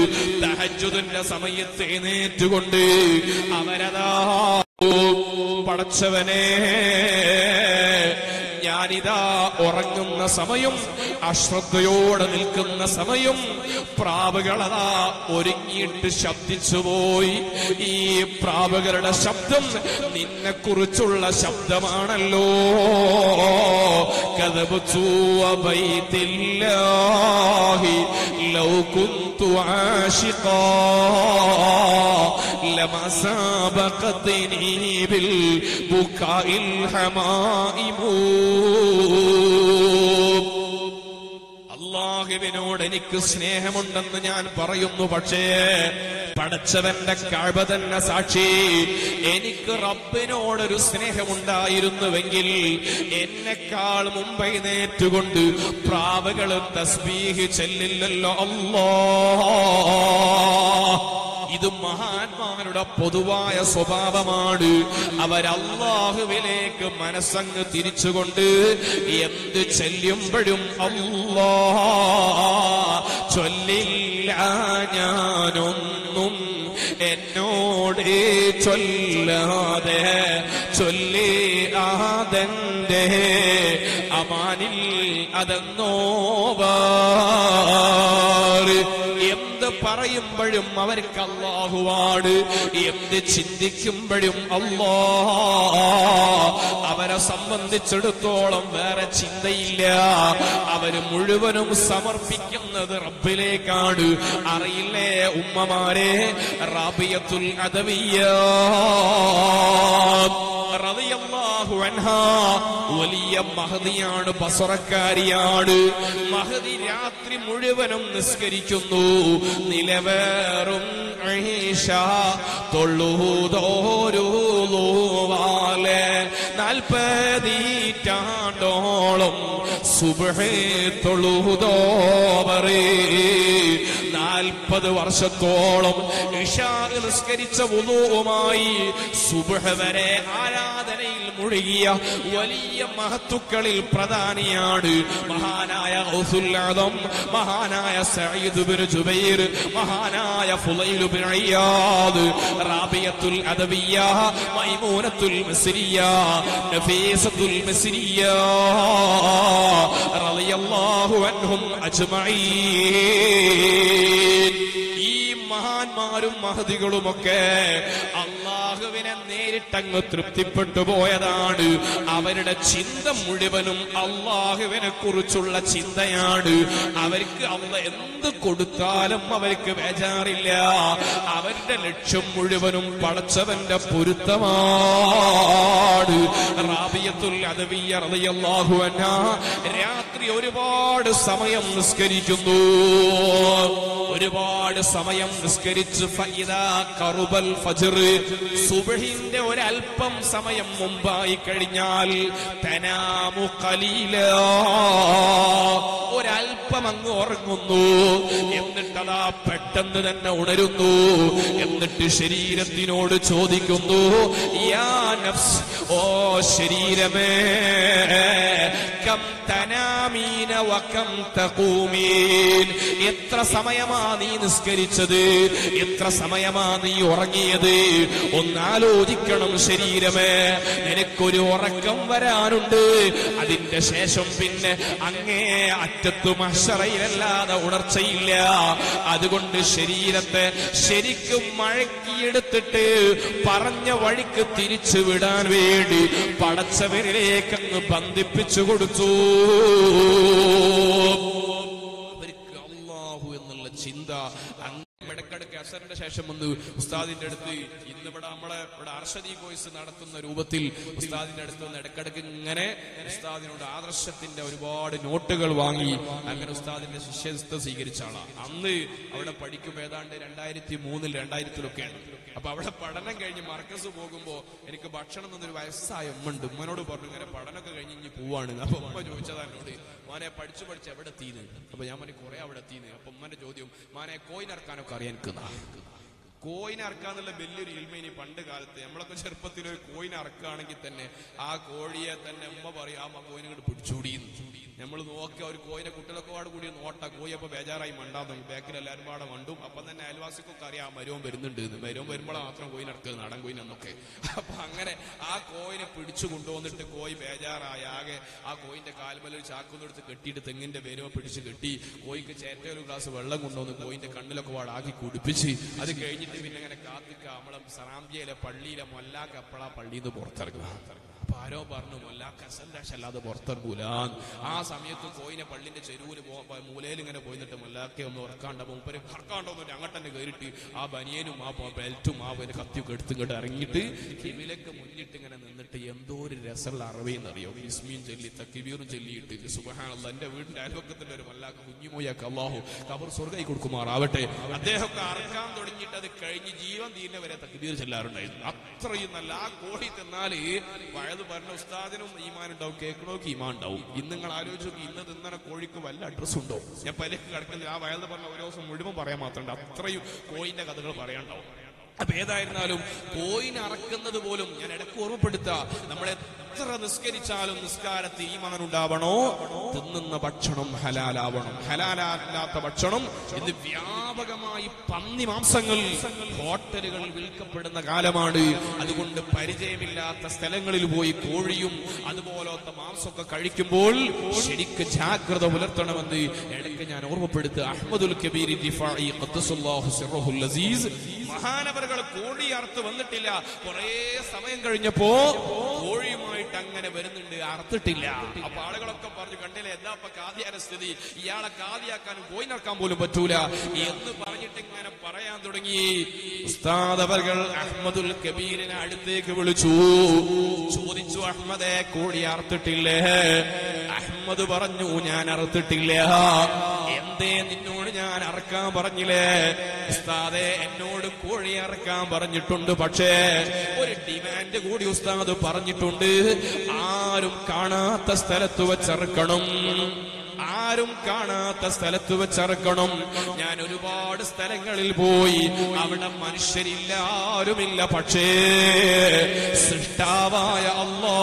തഹജുദിന്റെ സമയത്ത് എഴുന്നേറ്റുകൊണ്ട് അവരതാ പടച്ചവനെ ഞാനിതാ ഉറങ്ങുന്ന സമയം അശ്രദ്ധയോടെ നിൽക്കുന്ന സമയം പ്രാവുകളതാ ഒരുങ്ങിയിട്ട് ശബ്ദിച്ചുപോയി ഈ പ്രാവുകളുടെ ശബ്ദം നിന്നെ കുറിച്ചുള്ള ശബ്ദമാണല്ലോ കഥബു ലൗ കുന്തു ആശിഖാ لما سابقتني بالبكاء الحمائم അള്ളാഹുവിനോട് എനിക്ക് സ്നേഹമുണ്ടെന്ന് ഞാൻ പറയുന്നു പക്ഷേ പടച്ചവന്റെ കഴവ തന്നെ സാക്ഷി എനിക്ക് റബ്ബിനോടൊരു സ്നേഹമുണ്ടായിരുന്നുവെങ്കിൽ എന്നെക്കാൾ മുമ്പേ നേറ്റുകൊണ്ട് പ്രാവുകൾ തസ്ബീഹ് ചെല്ലില്ലല്ലോ അല്ലോ ഇത് മഹാന്മാരുടെ പൊതുവായ സ്വഭാവമാണ് അവരല്ലാഹുവിലേക്ക് മനസ്സങ്ങ് തിരിച്ചുകൊണ്ട് എന്ത് ചെല്ലുമ്പോഴും അല്ലാ ചൊല്ലില്ല ഞാനൊന്നും എന്നോട് ചൊല്ലാതെ ചൊല്ലി ആദന്റെ അമാനിൽ അതെന്നോവാറ് എന്ത് പറയുമ്പോഴും അവർക്ക് അള്ളാഹുവാണ് എന്ത് ചിന്തിക്കുമ്പോഴും അള്ളാ അവരെ സംബന്ധിച്ചിടത്തോളം വേറെ ചിന്തയില്ല അവര് മുഴുവനും സമർപ്പിക്കുന്നത് റബ്ബിലേക്കാണ് അറിയില്ലേ ഉമ്മമാരെ റാബിയത്തുൽ അദവിയ റളിയല്ലാഹു അൻഹാ വലിയ മഹദിയാണ് ബസറക്കാരിയാണ് മഹദി രാത്രി മുഴുവനും നിസ്കരിക്കുന്നു നിലവേറും ഐഷ തൊള്ളൂതോരൂവാലെ നാൽപ്പതീറ്റാണ്ടോളം സുബഹേ തൊള്ളൂതോവറേ നാൽപ്പത് വർഷത്തോളം ഇഷാ നിസ്കരിച്ച വുളുവുമായി സുബഹ വരെ ആരാധനയിൽ മുഴുകിയ വലിയ മഹത്തുക്കളിൽ പ്രധാനിയാണ് മഹാനായ ഔസുല്ലാദം മഹാനായ സഈദ് ബിൻ ജുബൈർ മഹാനായ ഫുലൈൽ ബിൻ അയ്യാദ് റാബിയത്തുൽ അദവിയ മൈമൂനത്തുൽ മിസ്രിയ നഫീസത്തുൽ മിസ്രിയ റളിയല്ലാഹു അൻഹും അജ്മഈൻ ഈ മഹാന്മാരും മഹതികളുമൊക്കെ അള്ളാഹുവിനെ നേരിട്ടങ്ങ് തൃപ്തിപ്പെട്ടു പോയതാണ് അവരുടെ ചിന്ത മുഴുവനും അള്ളാഹുവിനെ കുറിച്ചുള്ള ചിന്തയാണ് അവർക്ക് അള്ള എന്ത് കൊടുത്താലും അവർക്ക് ബേജാറില്ല അവരുടെ ലക്ഷ്യം മുഴുവനും പടച്ചവന്റെ പൊരുത്തമാണ് റാബിയത്തുൽ അദവിയ റളിയല്ലാഹു അൻഹാ രാത്രി ഒരുപാട് സമയം നിസ്കരിക്കുന്നു ഒരുപാട് സമയം നിസ്കരിച്ച് ഫഇദാ കറുബൽ ഫജ്ർ സുബ്ഹിന്റെ ഒരല്പം സമയം മുമ്പായി കഴിഞ്ഞാൽ തനാമു ഖലീല ഒരല്പം അങ്ങ് ഉറങ്ങുന്നു എന്നിട്ടതാ പെട്ടെന്ന് തന്നെ ഉണരുന്നു എന്നിട്ട് ശരീരത്തിനോട് ചോദിക്കുന്നു യാ നഫ്സ് ഓ ശരീരമേ കം തനാമീന വകം തഖൂമീൻ എത്ര സമയമാ നീ നിസ്കരിച്ചത് എത്ര സമയമാ നീ ഉറങ്ങിയത് ഒന്നാലോചിക്കണം ശരീരമേ നിനക്കൊരു ഉറക്കം വരാനുണ്ട് അതിന്റെ ശേഷം പിന്നെ അങ്ങേ അറ്റത്തു മഷറയിലല്ലാതെ ഉണർച്ചയില്ല അതുകൊണ്ട് ശരീരത്തെ ശരിക്കും മഴക്കിയെടുത്തിട്ട് പറഞ്ഞ വഴിക്ക് തിരിച്ചു വിടാൻ വേണ്ടി പടച്ചവരിലേക്ക് അങ്ങ് ബന്ധിപ്പിച്ചു കൊടുത്തു അവർക്ക് അള്ളാഹു എന്നുള്ള ചിന്ത അങ്ങ് ഇടക്കിടക്ക് അസറിന്റെ ശേഷം വന്ന് ഉസ്താദിന്റെ അടുത്ത് ഇന്നിവിടെ നമ്മളെ ഇവിടെ അർഷദി കോഴ്സ് നടത്തുന്ന രൂപത്തിൽ ഉസ്താദിന്റെ അടുത്ത് വന്ന് ഇടക്കിടക്ക് ഇങ്ങനെ ഉസ്താദിനോട് ആദർശത്തിന്റെ ഒരുപാട് നോട്ടുകൾ വാങ്ങി അങ്ങനെ ഉസ്താദിന്റെ ശിഷ്യസ്ഥ സ്വീകരിച്ച ആളാണ് അന്ന് അവിടെ പഠിക്കുമ്പോൾ ഏതാണ്ട് രണ്ടായിരത്തി മൂന്നിൽ രണ്ടായിരത്തിലൊക്കെയാണ് അപ്പൊ അവിടെ പഠനം കഴിഞ്ഞ് മർക്കസ് പോകുമ്പോ എനിക്ക് ഭക്ഷണം തന്നൊരു വയസ്സായ ഉമ്മ ഉണ്ട് ഉമ്മനോട് പറഞ്ഞു ഇങ്ങനെ പഠനമൊക്കെ കഴിഞ്ഞ് ഇനി പോവാണ് അപ്പൊ ഉമ്മ ചോദിച്ചതാ എന്നോട് മോനെ പഠിച്ചു പഠിച്ച് എവിടെ എത്തിയത് അപ്പൊ ഞാൻ പറഞ്ഞു കുറെ അവിടെ എത്തിയത് അപ്പൊ ഉമ്മന്റെ ചോദ്യം മോനെ കോയിൻ ഇറക്കാനൊക്കെ അറിയാൻ എനിക്കുന്നാ കോയിനെ അറക്കാന്നുള്ള വലിയൊരു ഇൽമേനി പണ്ട് കാലത്ത് നമ്മളൊക്കെ ചെറുപ്പത്തിൽ ഒരു കോയിനെ അറക്കുകയാണെങ്കിൽ തന്നെ ആ കോഴിയെ തന്നെ ഉമ്മ പറയും ആ കോയിനെ ഇങ്ങോട്ട് പിടിച്ചൂടിയെന്ന് നമ്മൾ നോക്കുക ഒരു കോയിനെ കുട്ടികളൊക്കെ പാട് കൂടി നോട്ട കോയി അപ്പൊ ബേജാറായി മണ്ടാൻ തുടങ്ങി ബാക്കിൽ എല്ലാവരും പാടെ മണ്ടും അപ്പൊ തന്നെ അയൽവാസിക്കൊക്കെ അറിയാം മരവും വരുന്നുണ്ട് എന്ന് മരവും വരുമ്പോൾ മാത്രം കോയിനെ ഇറക്കുന്നത് നാടൻ കോയിനെന്നൊക്കെ അപ്പൊ അങ്ങനെ ആ കോയിനെ പിടിച്ചു കൊണ്ടുവന്നിട്ട് കോയി ബേജാറായി ആകെ ആ കോയിന്റെ കാൽമല ഒരു ചാക്കൊന്നെടുത്ത് കെട്ടിയിട്ട് തെങ്ങിന്റെ വേരുമ പിടിച്ച് കെട്ടി കോയിക്ക് ചേറ്റ ഒരു ഗ്ലാസ് വെള്ളം കൊണ്ടുവന്ന് കോയിന്റെ കണ്ണിലൊക്കെ പാടാക്കി കുടിപ്പിച്ച് അത് കഴിഞ്ഞിട്ട് പിന്നെ അങ്ങനെ കാത്തിക്ക നമ്മളെ സറാംബിയയിലെ പള്ളിയിലെ മൊല്ലാക്ക് അപ്പളാ പള്ളിയിൽ നിന്ന് പുറത്തിറങ്ങുക അപ്പൊ ആരോ പറഞ്ഞു മൊല്ലാക്ക് അസന്താഷ് അല്ലാതെ പുറത്തിറങ്ങൂല ആ സമയത്ത് കോയിനെ പള്ളിന്റെ ചെരുവിന് പോ മൂലയിൽ ഇങ്ങനെ പോയിന്നിട്ട് മൊല്ലാക്കെ ഒന്ന് ഉറക്കാണ്ട മൂപ്പര് ഉറക്കാണ്ടോന്നിട്ട് അങ്ങോട്ട് തന്നെ കയറിയിട്ട് ആ ബനിയനും ആ ബെൽറ്റും ആ പിന്നെ കത്തിയൊക്കെ എടുത്ത് ഇങ്ങോട്ട് ഇറങ്ങിയിട്ട് കിവിലൊക്കെ മുന്നിട്ട് ഇങ്ങനെ നിന്നിട്ട് എന്തോ ഒരു രസമുള്ള അറിവെന്നറിയോ ഇസ്മീൻ ചൊല്ലി തക്കിബീറും ചൊല്ലിയിട്ട് സുബഹാനല്ല എന്റെ വീടിന്റെ അയൽവക്കത്തിന്റെ ഒരു മല്ലാക്ക് കുഞ്ഞുമോയാക്ക് അള്ളാഹു കബർ സ്വർഗായി കൊടുക്കുമാറാവട്ടെ അദ്ദേഹമൊക്കെ അറക്കാൻ തുടങ്ങിയിട്ട് അത് കഴിഞ്ഞ് ജീവൻ തീരുന്ന വരെ തക്ബീർ ചെല്ലാറുണ്ടായിരുന്നു അത്രയും നല്ല ആ കോഴി തിന്നാല് വയത് പറഞ്ഞ ഉസ്താദിനും ഈമാൻ ഉണ്ടാവും കേൾക്കണോക്ക് ഈമാൻ ഉണ്ടാവും ഇന്ന് നിങ്ങൾ ആലോചിച്ച് നോക്കി ഇന്ന് തിന്നണ കോഴിക്ക് വല്ല അഡ്രസ് ഉണ്ടോ ഞാൻ പലക്ക് കിടക്കുന്നില്ല ആ വയത് പറഞ്ഞ ഒരു ദിവസം മുഴുവൻ പറയാൻ മാത്രമുണ്ട് അത്രയും കോയിന്റെ കഥകൾ പറയാനുണ്ടാവും അപ്പൊ ഏതായിരുന്നാലും കോയിനെ അറക്കുന്നത് പോലും ഞാൻ ഇടയ്ക്ക് ഓർമ്മപ്പെടുത്ത നമ്മളെ എത്ര നിസ്കരിച്ചാലും നിസ്കാരത്തിൽ ഈ ഉണ്ടാവണോ തിന്നുന്ന ഭക്ഷണം ഹലാലാവണം ഹലാലാല്ലാത്ത ഭക്ഷണം ഇത് വ്യാപകമായി പന്നി മാംസങ്ങൾ ഹോട്ടലുകളിൽ വിൽക്കപ്പെടുന്ന കാലമാണ് അതുകൊണ്ട് പരിചയമില്ലാത്ത സ്ഥലങ്ങളിൽ പോയി കോഴിയും അതുപോലത്തെ മാംസമൊക്കെ കഴിക്കുമ്പോൾ ശരിക്ക് ജാഗ്രത പുലർത്തണമെന്ന് ഇടയ്ക്ക് ഞാൻ ഓർമ്മപ്പെടുത്തുക അഹമ്മദുൽ കബീർ ദിഫാഇ ഖദ്ദസുല്ലാഹു സിർറഹുൽ അസീസ് മഹാനവറുകൾ കോഴി അറുത്ത് വന്നിട്ടില്ല കുറേ സമയം കഴിഞ്ഞപ്പോ കോഴിയുമായിട്ട് അങ്ങനെ വരുന്നുണ്ട് അറുത്തിട്ടില്ല അപ്പൊ ആളുകളൊക്കെ പറഞ്ഞു കണ്ടില്ലേ എന്താ ഇപ്പൊ കാതിയാന സ്ഥിതി ഇയാളെ കാതിയാക്കാനും കോഴി നടക്കാൻ പോലും പറ്റൂല എന്ന് പറഞ്ഞിട്ട് ഇങ്ങനെ പറയാൻ തുടങ്ങി ഉസ്താദ് അവർകൾ അഹമ്മദുൽ കബീറിനെ അടുത്തേക്ക് വിളിച്ചു ചോദിച്ചു അഹമ്മദെ കോഴി അറുത്തിട്ടില്ലേ അഹമ്മദ് പറഞ്ഞു ഞാൻ അറുത്തിട്ടില്ല എന്തേ നിന്നോട് ഞാൻ അറക്കാൻ പറഞ്ഞില്ലേ ഉസ്താദെ എന്നോട് കോഴി അറക്കാൻ പറഞ്ഞിട്ടുണ്ട് പക്ഷേ ഒരു ഡിമാൻഡ് കൂടി ഉസ്താദ് പറഞ്ഞിട്ടുണ്ട് ആരും കാണാത്ത സ്ഥലത്ത് വെച്ചറക്കണം ആരും കാണാത്ത സ്ഥലത്ത് വെച്ചറക്കണം ഞാൻ ഒരുപാട് സ്ഥലങ്ങളിൽ പോയി അവിടെ മനുഷ്യരില്ല ആരുമില്ല പക്ഷേ സൃഷ്ടാവായ അല്ലാ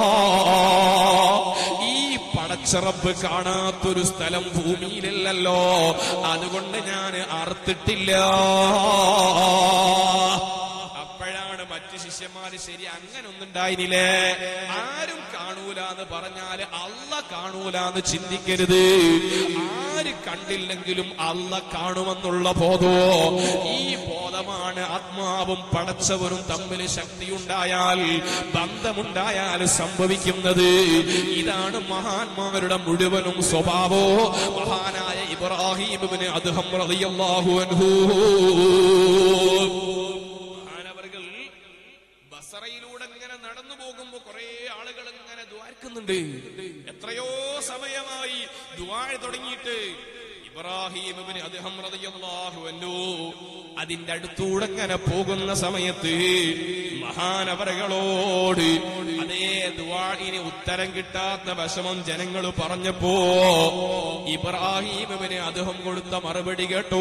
ഈ പടച്ചറപ്പ് കാണാത്തൊരു സ്ഥലം ഭൂമിയിലല്ലോ അതുകൊണ്ട് ഞാൻ അറുത്തിട്ടില്ല അപ്പോഴാണ് മറ്റു ശിഷ്യന്മാര് ശരി അങ്ങനെ ഒന്നും ഉണ്ടായിരുന്നില്ലേ ആരും കാണൂല എന്ന് പറഞ്ഞാല് അല്ല കാണൂല എന്ന് ചിന്തിക്കരുത് ആര് കണ്ടില്ലെങ്കിലും അല്ല കാണുമെന്നുള്ള ബോധമോ ഈ ബോധമാണ് ആത്മാവും പടച്ചവരും തമ്മിൽ ശക്തിയുണ്ടായാൽ ബന്ധമുണ്ടായാൽ സംഭവിക്കുന്നത് ഇതാണ് മഹാന്മാരുടെ മുഴുവനും സ്വഭാവോ മഹാനായ ഇബ്രാഹിമിന് അദ്ദേഹം റളിയല്ലാഹു അൻഹു മഹാനവറുകൾ ബസറയിലൂടെ ഇങ്ങനെ നടന്നു പോകുമ്പോ കുറെ ആളുകൾ ഇങ്ങനെ ദ്വാർക്കുന്നുണ്ട് എത്രയോ സമയമായി ദ്വാഴ തുടങ്ങിയിട്ട് ഇബ്രാഹിം ഇബ്നു അദ്ദേഹം റളിയല്ലാഹു അൻഹു അതിന്റെ അടുത്തൂടെ ഇങ്ങനെ പോകുന്ന സമയത്ത് മഹാനവരകളോട് അതേ ദ്വാഴിന് ഉത്തരം കിട്ടാത്ത വിഷമം ജനങ്ങൾ പറഞ്ഞപ്പോ ഇബ്രാഹിം ഇബ്നു അദ്ദേഹം കൊടുത്ത മറുപടി കേട്ടോ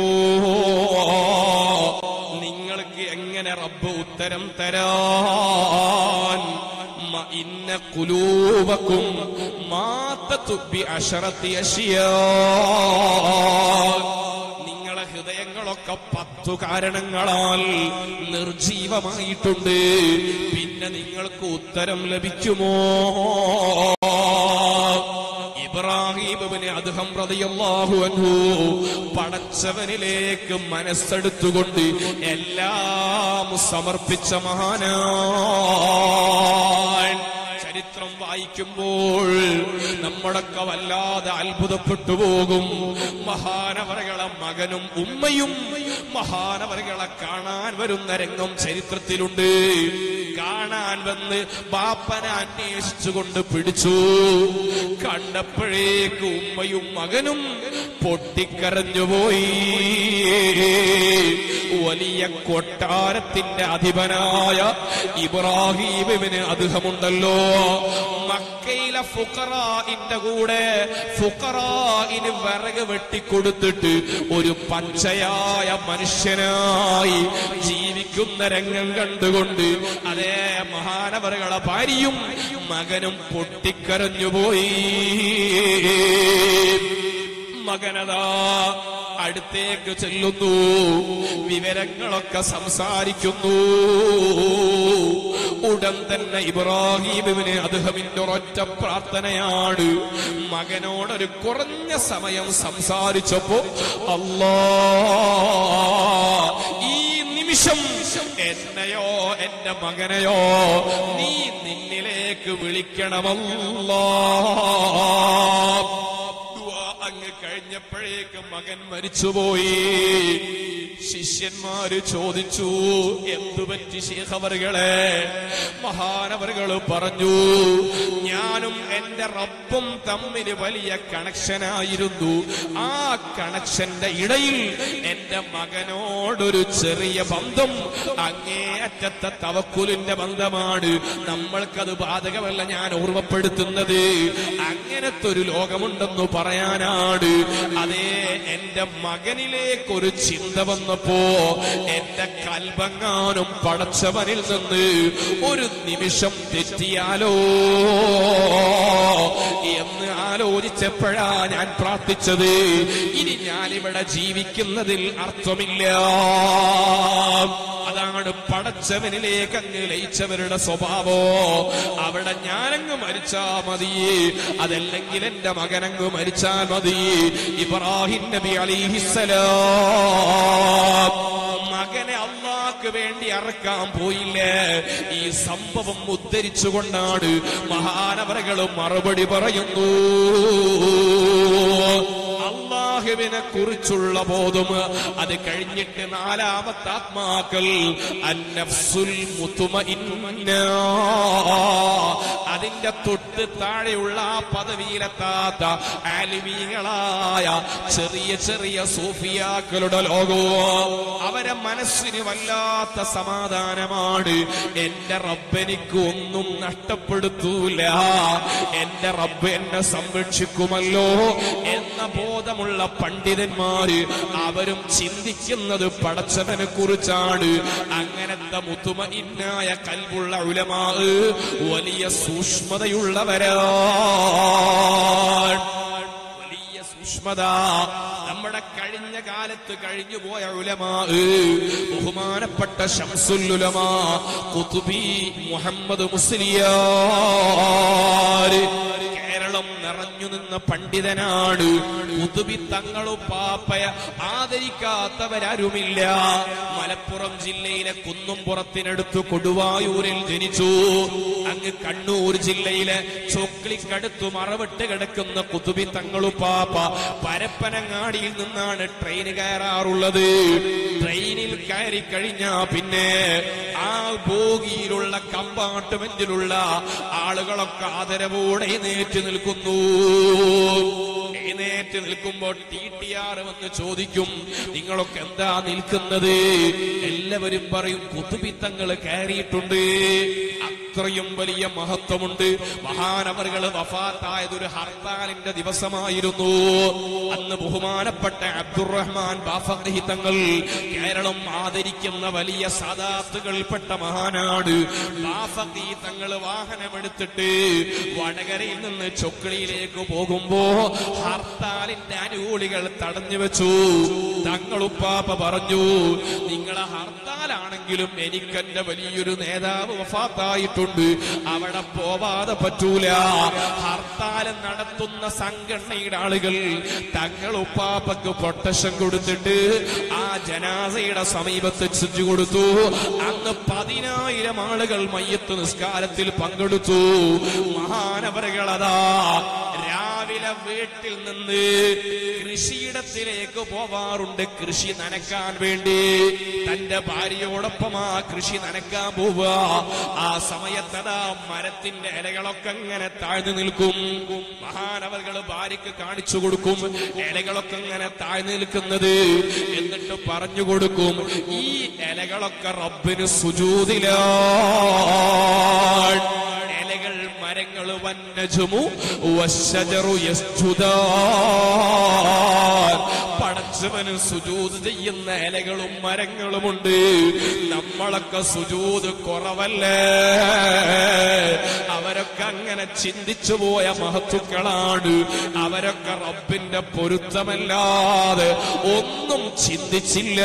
നിങ്ങൾക്ക് എങ്ങനെ റബ്ബ് ഉത്തരം തരാൻ മ ഇന്ന കുലൂബക്കും മാത്തത്തു ബി അശറത്തി അശിയാ നിങ്ങളെ ഹൃദയങ്ങളൊക്കെ പത്തു കാരണങ്ങളാൽ നിർജീവമായിട്ടുണ്ട് പിന്നെ നിങ്ങൾക്ക് ഉത്തരം ലഭിക്കുമോ ഇബ്രാഹിമിന് അദ്ദേഹം റളിയല്ലാഹു അൻഹു പടച്ചവനിലേക്ക് മനസ്സെടുത്തുകൊണ്ട് എല്ലാം സമർപ്പിച്ച മഹാനാൻ ചരിത്രം വായിക്കുമ്പോൾ നമ്മളൊക്കെ വല്ലാതെ അത്ഭുതപ്പെട്ടു പോകും മഹാനവരകളെ മകനും ഉമ്മയും മഹാനവരകളെ കാണാൻ വരുന്ന രംഗം ചരിത്രത്തിലുണ്ട് കാണാൻ വന്ന് ബാപ്പനെ അന്വേഷിച്ചുകൊണ്ട് പിടിച്ചു കണ്ടപ്പോഴേക്ക് ഉമ്മയും മകനും പൊട്ടിക്കരഞ്ഞുപോയി വലിയ കൊട്ടാരത്തിന്റെ അധിപനായ ഇബ്രാഹീമിന് അദ്ദേഹമുണ്ടല്ലോ മക്കയിലെ ഫുക്കറായിന്റെ കൂടെ ഫുക്കറായിന് വിറക് വെട്ടിക്കൊടുത്തിട്ട് ഒരു പച്ചയായ മനുഷ്യനായി ജീവിക്കുന്ന രംഗം കണ്ടുകൊണ്ട് അതേ മഹാനവറുകളെ ഭാര്യയും മകനും പൊട്ടിക്കരഞ്ഞുപോയി മകനതാ അടുത്തേക്ക് ചെല്ലുന്നു വിവരങ്ങളൊക്കെ സംസാരിക്കുന്നു ഉടൻ തന്നെ ഇബ്രാഹിമിന് അദ്ദേഹമിന്റെ ഒരൊറ്റ പ്രാർത്ഥനയാണ് മകനോടൊരു കുറഞ്ഞ സമയം സംസാരിച്ചപ്പോ അല്ലാ ഈ നിമിഷം എന്നെയോ എന്റെ മകനെയോ നീ നിന്നിലേക്ക് വിളിക്കണമല്ലോ ദുആ അങ്ങ് കഴിഞ്ഞപ്പോഴേക്ക് മകൻ മരിച്ചുപോയി ശിഷ്യന്മാര് ചോദിച്ചു എന്തുപറ്റി ശേഖവറുകളെ മഹാനവറുകള് പറഞ്ഞു ഞാനും എന്റെ റബ്ബും തമ്മിൽ വലിയ കണക്ഷനായിരുന്നു ആ കണക്ഷന്റെ ഇടയിൽ എന്റെ മകനോടൊരു ചെറിയ ബന്ധം അങ്ങേയറ്റത്തെ തവക്കുലിന്റെ ബന്ധമാണ് നമ്മൾക്കത് ബാധകമല്ല ഞാൻ ഓർമ്മപ്പെടുത്തുന്നത് അങ്ങനത്തെ ഒരു ലോകമുണ്ടെന്ന് പറയാനാണ് അതേ എന്റെ മകനിലേക്കൊരു ചിന്ത വന്നപ്പോ എന്റെ കൽബങ്ങാനും പടച്ചവനിൽ നിന്ന് ഒരു നിമിഷം തെറ്റിയാലോ എന്ന് ആലോചിച്ചപ്പോഴാ ഞാൻ പ്രാർത്ഥിച്ചത് ഇനി ഞാനിവിടെ ജീവിക്കുന്നതിൽ അർത്ഥമില്ല അതാണ് പടച്ചവനിലേക്ക് അങ്ങ് ലയിച്ചവരുടെ സ്വഭാവോ അവിടെ ഞാനങ്ങ് മരിച്ചാ മതി അതല്ലെങ്കിൽ എന്റെ മകനങ്ങ് മരിച്ചാൽ മതി ഇബ്രാഹിം നബി അലിഹിസലാം മകനെ അള്ളാഹ്ക്ക് വേണ്ടി അറക്കാൻ പോയില്ല ഈ സംഭവം ഉദ്ധരിച്ചുകൊണ്ടാണ് മഹാനവരകൾ മറുപടി പറയുന്നു അള്ളാഹുവിനെ കുറിച്ചുള്ള ബോധം അത് കഴിഞ്ഞിട്ട് നാലാമത്തെ ആത്മാക്കൾ അന്നഫ്സുൽ മുത്തുമഇന്ന അതിന്റെ തൊട്ട് താഴെയുള്ള ആ പദവിയിലെത്താത്ത ആലിമീങ്ങളായ ചെറിയ ചെറിയ സൂഫിയാക്കളുടെ ലോകവും അവരെ മനസ്സിന് വല്ലാത്ത സമാധാനമാണ് എന്റെ റബ്ബെനിക്ക് ഒന്നും നഷ്ടപ്പെടുത്തൂല എന്റെ റബ്ബ് എന്നെ സംരക്ഷിക്കുമല്ലോ എന്ന ബോധമുള്ള പണ്ഡിതന്മാര് അവരും ചിന്തിക്കുന്നത് പടച്ചവനെ കുറിച്ചാണ് അങ്ങനത്തെ മുത്തുമ ഇന്നായ കൽവുള്ള ഉലമാ വലിയ സൂക്ഷ്മതയുള്ളവരാ വലിയ സൂക്ഷ്മത നമ്മുടെ കഴിഞ്ഞ കാലത്ത് കഴിഞ്ഞു പോയ ഉലമാ ബഹുമാനപ്പെട്ട ഷംസുല്ലുലമാ കുതുബി മുഹമ്മദ് മുസ്ലിയാർ കേരളം നിറഞ്ഞു നിന്ന പണ്ഡിതനാണ് കുതുബി തങ്ങളും പാപ്പയ ആദരിക്കാത്തവരാരുമില്ല മലപ്പുറം ജില്ലയിലെ കുന്നുംപുറത്തിനടുത്ത് കൊടുവായൂരിൽ ജനിച്ചു അങ്ങ് കണ്ണൂർ ജില്ലയിലെ ചൊക്ലിക്കടുത്ത് മറവിട്ട് കിടക്കുന്ന കുതുബി തങ്ങളു പാപ്പ പരപ്പനങ്ങാടിയിൽ നിന്നാണ് ട്രെയിൻ കയറാറുള്ളത് ട്രെയിനിൽ കയറി കഴിഞ്ഞാ പിന്നെ ആ ബോഗിയിലുള്ള കമ്പാർട്ട്മെന്റിലുള്ള ആളുകളൊക്കെ ആദരവോടെ എഴുന്നേറ്റ് നിൽക്കുന്നു എഴുന്നേറ്റ് നിൽക്കുമ്പോൾ ടി ടി ആർ വന്ന് ചോദിക്കും നിങ്ങളൊക്കെ എന്താ നിൽക്കുന്നത് എല്ലാവരും പറയും കുത്തുപിത്തങ്ങൾ കയറിയിട്ടുണ്ട് അത്രയും വലിയ മഹത്വമുണ്ട് മഹാനവറുകൾ വഫാത്തായതൊരു ഹർത്താലിന്റെ ദിവസമായിരുന്നു അന്ന് ബഹുമാനപ്പെട്ട അബ്ദുറഹ്മാൻ ബാഫി തങ്ങൾ കേരളം ആദരിക്കുന്ന വലിയ സാദാത്തുകൾപ്പെട്ട മഹാനാണ് ബാഫി തങ്ങൾ വാഹനമെടുത്തിട്ട് വടകരയിൽ നിന്ന് ചൊക്കളിയിലേക്ക് പോകുമ്പോ ഹർത്താലിന്റെ അനുകൂലികൾ തടഞ്ഞു വെച്ചു തങ്ങളുപ്പാപ്പ പറഞ്ഞു നിങ്ങളെ ഹർത്താലാണെങ്കിലും എനിക്കെന്റെ വലിയൊരു നേതാവ് വഫാത്തായിട്ടുണ്ട് അവിടെ പോവാതെ പറ്റൂല ഹർത്താൽ നടത്തുന്ന സംഘടനയുടെ ആളുകൾ തങ്ങളുപ്പാപ്പക്ക് പ്രൊട്ടക്ഷൻ കൊടുത്തിട്ട് ആ ജനാസയുടെ സമീപത്ത് ചെഞ്ചു കൊടുത്തു അന്ന് പതിനായിരം ആളുകൾ മയ്യത്ത് നിസ്കാരത്തിൽ പങ്കെടുത്തു മഹാനവറുകളതാ രാവിലെ രാവിലെ വീട്ടിൽ നിന്ന് കൃഷിയിടത്തിലേക്ക് പോവാറുണ്ട് കൃഷി നനക്കാൻ വേണ്ടി തന്റെ ഭാര്യയോടൊപ്പം ആ കൃഷി നനക്കാൻ പോവുക ആ സമയത്തതാ മരത്തിന്റെ ഇലകളൊക്കെ ഇങ്ങനെ താഴ്ന്നു നിൽക്കും മഹാനവകൾ ഭാര്യക്ക് കാണിച്ചു കൊടുക്കും ഇലകളൊക്കെ ഇങ്ങനെ താഴ്ന്നു നിൽക്കുന്നത് എന്നിട്ട് പറഞ്ഞു കൊടുക്കും ഈ ഇലകളൊക്കെ റബ്ബിന് സുജൂതിലാണ് ഇലകൾ മരങ്ങൾ വന്നജുമു വശജറു യസ്ജുദാൻ പടച്ചവന് സുജൂത് ചെയ്യുന്ന ഇലകളും മരങ്ങളുമുണ്ട് നമ്മളൊക്കെ സുജൂത് കുറവല്ലേ അവരൊക്കെ അങ്ങനെ ചിന്തിച്ചു പോയ മഹത്തുക്കളാണ് അവരൊക്കെ റബ്ബിന്റെ പൊരുത്തമല്ലാതെ ഒന്നും ചിന്തിച്ചില്ല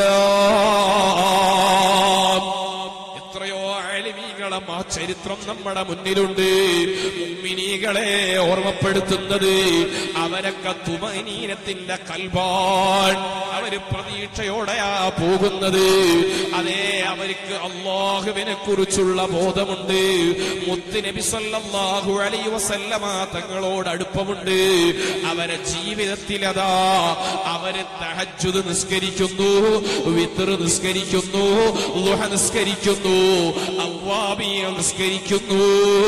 എത്രയോ ആലിമീകളെ ആ ചരിത്രം നമ്മുടെ മുന്നിലുണ്ട് മുമ്മിനീകളെ ഓർമ്മപ്പെടുത്തുന്നത് അവരൊക്കെ തുമനീനത്തിന്റെ കൽബാൻ അവര് പ്രതീക്ഷയോടെയാ പോകുന്നത് അതേ അവർക്ക് അള്ളാഹുവിനെ കുറിച്ചുള്ള ബോധമുണ്ട് മുത്തുനബി സല്ലല്ലാഹു അലൈഹി വസല്ലമ തങ്ങളോട് അടുപ്പമുണ്ട് അവരെ ജീവിതത്തിൽ അതാ അവര് തഹജ്ജുദ് നിസ്കരിക്കുന്നു വിത്തർ നിസ്കരിക്കുന്നു ലുഹ നിസ്കരിക്കുന്നു അവ്വാബിയ നിസ്കരിക്കുന്നു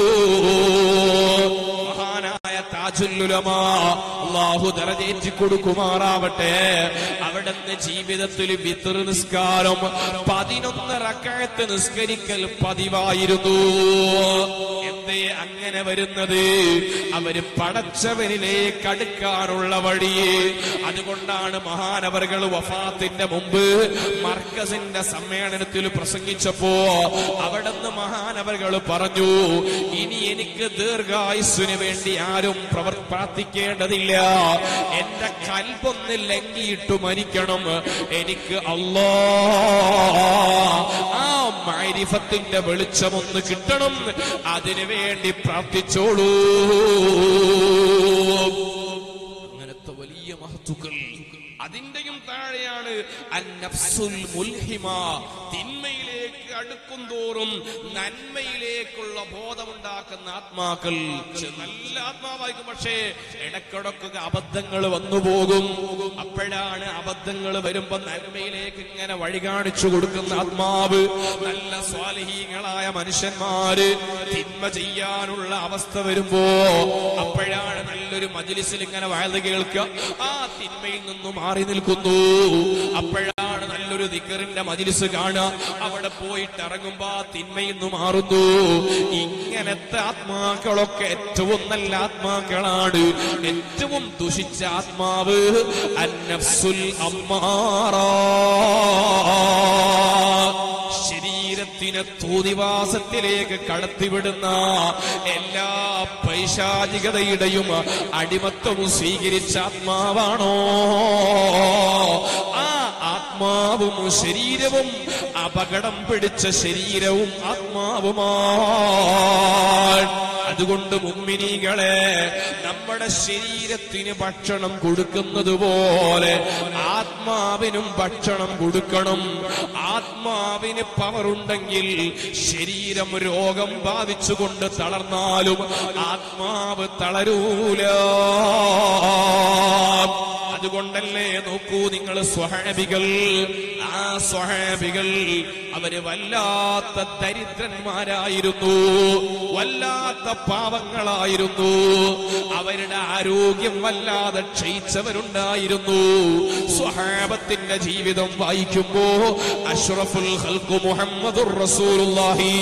മഹാനായ താജുല്ലുലമാ അള്ളാഹു ദറജേറ്റി കൊടുക്കുമാറാവട്ടെ അവിടുന്ന് ജീവിതത്തിൽ വിത്തർ നിസ്കാരം പതിനൊന്ന് റക്കായത്ത് നിസ്കരിക്കൽ പതിവായിരുന്നു എന്തേ അങ്ങനെ വരുന്നത് അവര് പടച്ചവനിലേക്ക് അടുക്കാനുള്ള വഴി അതുകൊണ്ടാണ് മഹാനവറുകൾ വഫാത്തിന്റെ മുമ്പ് മർക്കസിന്റെ സമ്മേളനത്തിൽ പ്രസംഗിച്ചപ്പോ അവിടുന്ന് മഹാനവറുകൾ പറഞ്ഞു ഇനി എനിക്ക് ദീർഘായുസ്സിന് വേണ്ടി ആരും പ്രവർ പ്രാർത്ഥിക്കേണ്ടതില്ല എന്റെ കൽബൊന്ന് ലംഘിയിട്ട് മരിക്കണം എനിക്ക് അല്ലാ ആ മാരിഫത്തിന്റെ വെളിച്ചമൊന്ന് കിട്ടണം അതിനു വേണ്ടി പ്രാർത്ഥിച്ചോളൂ അങ്ങനത്തെ വലിയ മഹത്തുക്കൾ അതിന്റെയും താഴെയാണ് അന്നഫ്സുൽ മുൽഹിമ തിന്മയിലേക്ക് അടുക്കും തോറും നന്മയിലേക്കുള്ള ബോധമുണ്ടാക്കുന്ന ആത്മാക്കൾ പക്ഷെ നല്ല ആത്മാവായിരിക്കും പക്ഷേ ഇടക്കിടക്കൊക്കെ അബദ്ധങ്ങൾ വന്നു പോകും അപ്പോഴാണ് അബദ്ധങ്ങൾ വരുമ്പോ നന്മയിലേക്ക് ഇങ്ങനെ വഴി കാണിച്ചു കൊടുക്കുന്ന ആത്മാവ് നല്ല സ്വാലിഹീങ്ങളായ മനുഷ്യന്മാര് തിന്മ ചെയ്യാനുള്ള അവസ്ഥ വരുമ്പോ അപ്പോഴാണ് നല്ലൊരു മജിലിസിൽ ഇങ്ങനെ വയത് കേൾക്കുക ആ തിന്മയിൽ നിന്നും മാറി നിൽക്കുന്നു അപ്പോഴാണ് നല്ലൊരു ദിക്കറിന്റെ മജിലിസ് കാണുക അവിടെ പോയിട്ട് ഇറങ്ങുമ്പോ ആ തിന്മയിൽ നിന്ന് മാറുന്നു ഇങ്ങനത്തെ ആത്മാക്കളൊക്കെ ഏറ്റവും നല്ല ആത്മാക്കളാണ് ഏറ്റവും ദുഷിച്ച ആത്മാവ് അന്നഫ്സുൽ അമ്മാറ ശരീരത്തിനെ തോന്നിവാസത്തിലേക്ക് കടത്തിവിടുന്ന എല്ലാ പൈശാചികതയുടെയും അടിമത്വവും സ്വീകരിച്ച ആത്മാവാണോ ആ ആത്മാവും ശരീരവും അപകടം പിടിച്ച ശരീരവും ആത്മാവുമാണ് അതുകൊണ്ട് മുമ്മിനികളെ നമ്മുടെ ശരീരത്തിന് ഭക്ഷണം കൊടുക്കുന്നത് പോലെ ആത്മാവിനും ഭക്ഷണം കൊടുക്കണം ആത്മാവിന് പവറുണ്ടെങ്കിൽ ശരീരം രോഗം ബാധിച്ചുകൊണ്ട് തളർന്നാലും ആത്മാവ് തളരൂല അതുകൊണ്ടല്ലേ നോക്കൂ നിങ്ങൾ സ്വഹാബികൾ ആ സ്വഹാബികൾ അവര് വല്ലാത്ത ദരിദ്രന്മാരായിരുന്നു വല്ലാത്ത പാവങ്ങളായിരുന്നു അവരുടെ ആരോഗ്യം വല്ലാതെ ക്ഷയിച്ചവരുണ്ടായിരുന്നു സ്വഹാബത്തിന്റെ ജീവിതം വായിക്കുമ്പോ അഷ്റഫുൽ ഹൽക്കു മുഹമ്മദുർ റസൂലുള്ളാഹി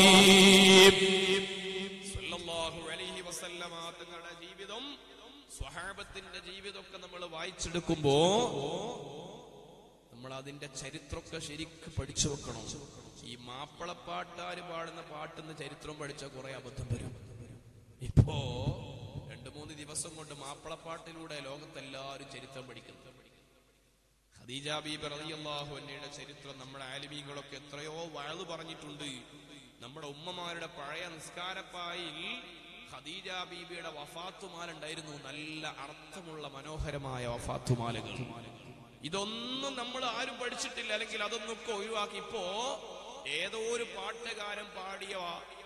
സല്ലല്ലാഹു അലൈഹി വസല്ലമ തങ്ങളുടെ ജീവിതം സ്വഹാബത്തിന്റെ ജീവിതമൊക്കെ നമ്മൾ വായിച്ചെടുക്കുമ്പോ നമ്മൾ അതിന്റെ ചരിത്രമൊക്കെ ശരിക്കും പഠിച്ചു വെക്കണം ഈ മാപ്പിളപ്പാട്ടാര് പാടുന്ന പാട്ടിന്ന് ചരിത്രം പഠിച്ച കുറെ അബദ്ധം വരും ഇപ്പോ രണ്ടു മൂന്ന് ദിവസം കൊണ്ട് മാപ്പിളപ്പാട്ടിലൂടെ ലോകത്തെല്ലാവരും ചരിത്രം പഠിക്കുന്നു ഖദീജ ബീബി റളിയല്ലാഹു അൻഹയുടെ ചരിത്രം നമ്മുടെ ആലിമീങ്ങളൊക്കെ എത്രയോ വഴു പറഞ്ഞിട്ടുണ്ട് നമ്മുടെ ഉമ്മമാരുടെ പഴയ നിസ്കാരപ്പായിൽ ഖദീജ ബീബിയുടെ വഫാത്തുമാലുണ്ടായിരുന്നു നല്ല അർത്ഥമുള്ള മനോഹരമായ വഫാത്തുമാലകൾ ഇതൊന്നും നമ്മൾ ആരും പഠിച്ചിട്ടില്ല അല്ലെങ്കിൽ അതൊന്നൊക്കെ ഒഴിവാക്കി ഇപ്പോ ഏതോ ഒരു പാട്ടുകാരൻ പാടിയ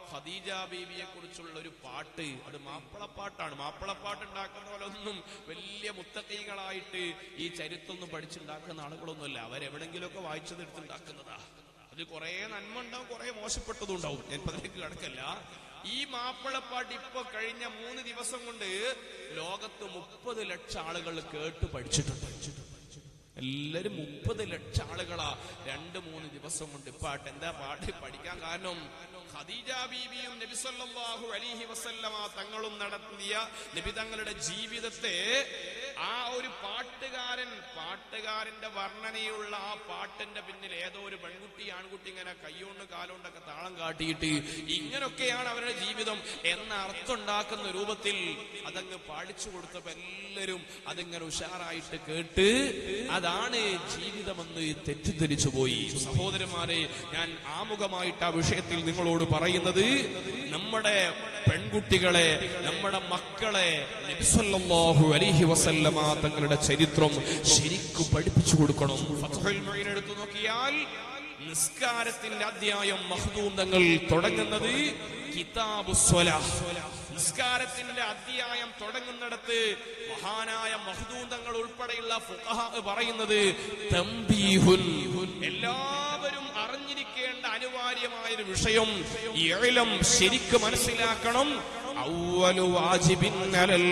ഖദീജ ബീവിയെ കുറിച്ചുള്ള ഒരു പാട്ട് അത് മാപ്പിളപ്പാട്ടാണ് മാപ്പിളപ്പാട്ട് ഉണ്ടാക്കുന്ന പോലെ ഒന്നും വലിയ മുത്തക്കൈകളായിട്ട് ഈ ചരിത്രമൊന്നും പഠിച്ചുണ്ടാക്കുന്ന ആളുകളൊന്നുമല്ല അവരെവിടെങ്കിലുമൊക്കെ വായിച്ചത് എടുത്തുണ്ടാക്കുന്നതാ അത് കുറെ നന്മ ഉണ്ടാവും കുറെ മോശപ്പെട്ടതും ഉണ്ടാവും ഞാൻ അതിലേക്ക് കിടക്കല്ല ഈ മാപ്പിളപ്പാട്ട് ഇപ്പൊ കഴിഞ്ഞ മൂന്ന് ദിവസം കൊണ്ട് ലോകത്ത് മുപ്പത് ലക്ഷം ആളുകൾ കേട്ട് പഠിച്ചിട്ടുണ്ട് എല്ലാരും മുപ്പത് ലക്ഷം ആളുകളാ രണ്ട് മൂന്ന് ദിവസം കൊണ്ട് പാട്ട് എന്താ പാട്ട് പഠിക്കാൻ കാരണം ഖദീജ ബീവിയും നബി സല്ലല്ലാഹു അലൈഹി വസല്ലമ തങ്ങളും നടത്തിയ നബി തങ്ങളുടെ ജീവിതത്തെ ആ ഒരു പാട്ടുകാരൻ പാട്ടുകാരന്റെ വർണ്ണനയുള്ള ആ പാട്ടിന്റെ പിന്നിൽ ഏതോ ഒരു പെൺകുട്ടി ആൺകുട്ടി ഇങ്ങനെ കൈകൊണ്ട് കാലുകൊണ്ടൊക്കെ താളം കാട്ടിയിട്ട് ഇങ്ങനൊക്കെയാണ് അവരുടെ ജീവിതം എന്ന അർത്ഥമുണ്ടാക്കുന്ന രൂപത്തിൽ അതങ്ങ് പാടിച്ചു കൊടുത്തപ്പോ എല്ലാവരും അതിങ്ങനെ ഉഷാറായിട്ട് കേട്ട് അതാണ് ജീവിതമെന്ന് തെറ്റിദ്ധരിച്ചു പോയി സഹോദരന്മാരെ ഞാൻ ആമുഖമായിട്ട് ആ വിഷയത്തിൽ നിങ്ങളോട് പറയുന്നത് നമ്മുടെ പെൺകുട്ടികളെ നമ്മുടെ മക്കളെ നബിസല്ലല്ലാഹു അലൈഹി വസല്ലമ തങ്ങളുടെ ചരിത്രം ശരിക്കും പഠിപ്പിച്ചു കൊടുക്കണം ഫത്ഹുൽ മുഈൻ എടുത്തു നോക്കിയാൽ നിസ്കാരത്തിന്റെ അധ്യായം മഹ്ദൂം തങ്ങൾ തുടങ്ങുന്നത് കിതാബു സ്വലാഹ് നിസ്കാരത്തിന്റെ അധ്യായം തുടങ്ങുന്നിടത്ത് മഹാനായ മഹദൂതങ്ങൾ ഉൾപ്പെടെയുള്ള ഫുഖഹ പറയുന്നത് തംബീഹുൻ എല്ലാവരും അറിഞ്ഞിരിക്കേണ്ട അനിവാര്യമായ ഒരു വിഷയം ഏലം ശരിക്ക് മനസ്സിലാക്കണം ഔവലു വാജിബിൻ അലൽ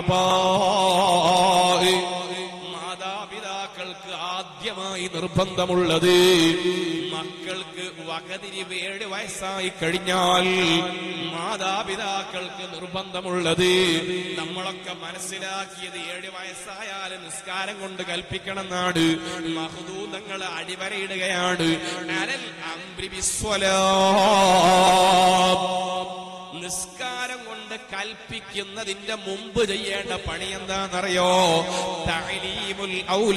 ആബാഇ മാതാപിതാക്കൾക്ക് ആദ്യമായി നിർബന്ധമുള്ളത് മക്കൾക്ക് വകതിരിവ് ഏഴ് വയസ്സായി കഴിഞ്ഞാൽ മാതാപിതാക്കൾക്ക് നിർബന്ധമുള്ളത് നമ്മളൊക്കെ മനസ്സിലാക്കിയത് ഏഴ് വയസ്സായാൽ നിസ്കാരം കൊണ്ട് കൽപ്പിക്കണം എന്നാണ് മഹദൂതങ്ങൾ അടിവരയിടുകയാണ് അലൽ അംബ്രി ബിസ്വലാം. നിസ്കാരം കൊണ്ട് കൽപ്പിക്കുന്നതിന്റെ മുമ്പ് ചെയ്യേണ്ട പണി എന്താണെന്നറിയോ തഅലീമുൽ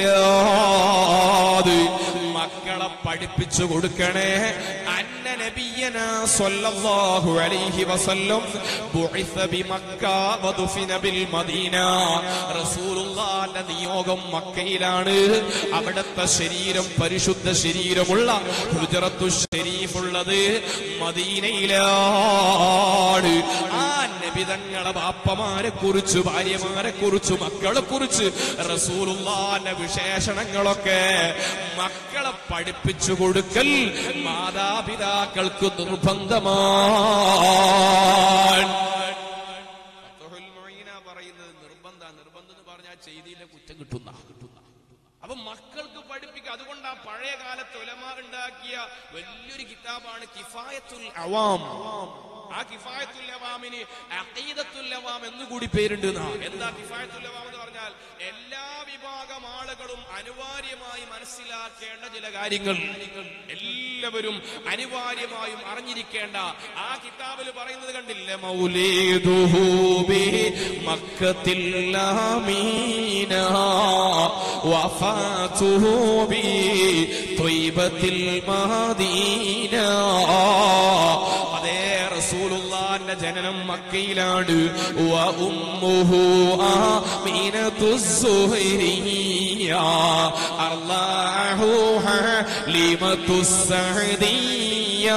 ഔലാദ് മക്കളെ പഠിപ്പിച്ചു കൊടുക്കണേ അന്ന നബിയന സ്വല്ലല്ലാഹു അലൈഹി വസല്ലം ബുഇസ ബിമക്ക വദുഫിന ബിൽ മദീന റസൂലുള്ളാഹിന്റെ നിയോഗം മക്കയിലാണ് അവിടുത്തെ ശരീരം പരിശുദ്ധ ശരീരമുള്ള ഹുജറത്തു ഷരീഫുള്ളത് മദീനയിലാണ് ആ നബി തങ്ങളെ ബാപ്പമാരെ കുറിച്ച് ഭാര്യമാരെ കുറിച്ച് മക്കളെ കുറിച്ച് റസൂലുള്ളാന്റെ വിശേഷണങ്ങളൊക്കെ മക്കളെ പഠിപ്പിച്ചു കൊടുക്കൽ മാതാപിതാക്കൾക്ക് നിർബന്ധമാണ് ഫത്ഹുൽ മുഈന പറയുന്നത് നിർബന്ധ നിർബന്ധം എന്ന് പറഞ്ഞാൽ ചെയ്തിയിലെ കുറ്റം കിട്ടുന്ന കിട്ടുന്ന അപ്പൊ മക്കൾക്ക് പഠിപ്പിക്കുക അതുകൊണ്ട് ആ പഴയ കാലത്ത് ഉലമ ഉണ്ടാക്കിയ വലിയൊരു കിതാബാണ് കിഫായത്തുൽ അവാം ആ കിഫായത്തുൽ അവാമിന് അഖീദത്തുൽ അവാം എന്നുകൂടി പേരുണ്ട് എന്നാ. എന്താ കിഫായത്തുൽ അവാം എന്ന് പറഞ്ഞാൽ എല്ലാ വിഭാഗം ആളുകളും അനിവാര്യമായി മനസ്സിലാക്കേണ്ട ചില കാര്യങ്ങൾ എല്ലാവരും അനിവാര്യമായും അറിഞ്ഞിരിക്കേണ്ട ആ കിതാബിൽ പറയുന്നത് കണ്ടില്ല മൗലീദുഹു ബി മക്കത്തിൽ ആമീന വഫാതുഹു ബി ത്വയ്ബത്തിൽ മദീന അതേ റസൂലുള്ളാന്റെ ജനനം മക്കയിലാണ് വ ഉമ്മുഹു ആമീനത്തു സുഹൈരിയ അല്ലാഹു ഹലീമത്തു സഅദിയ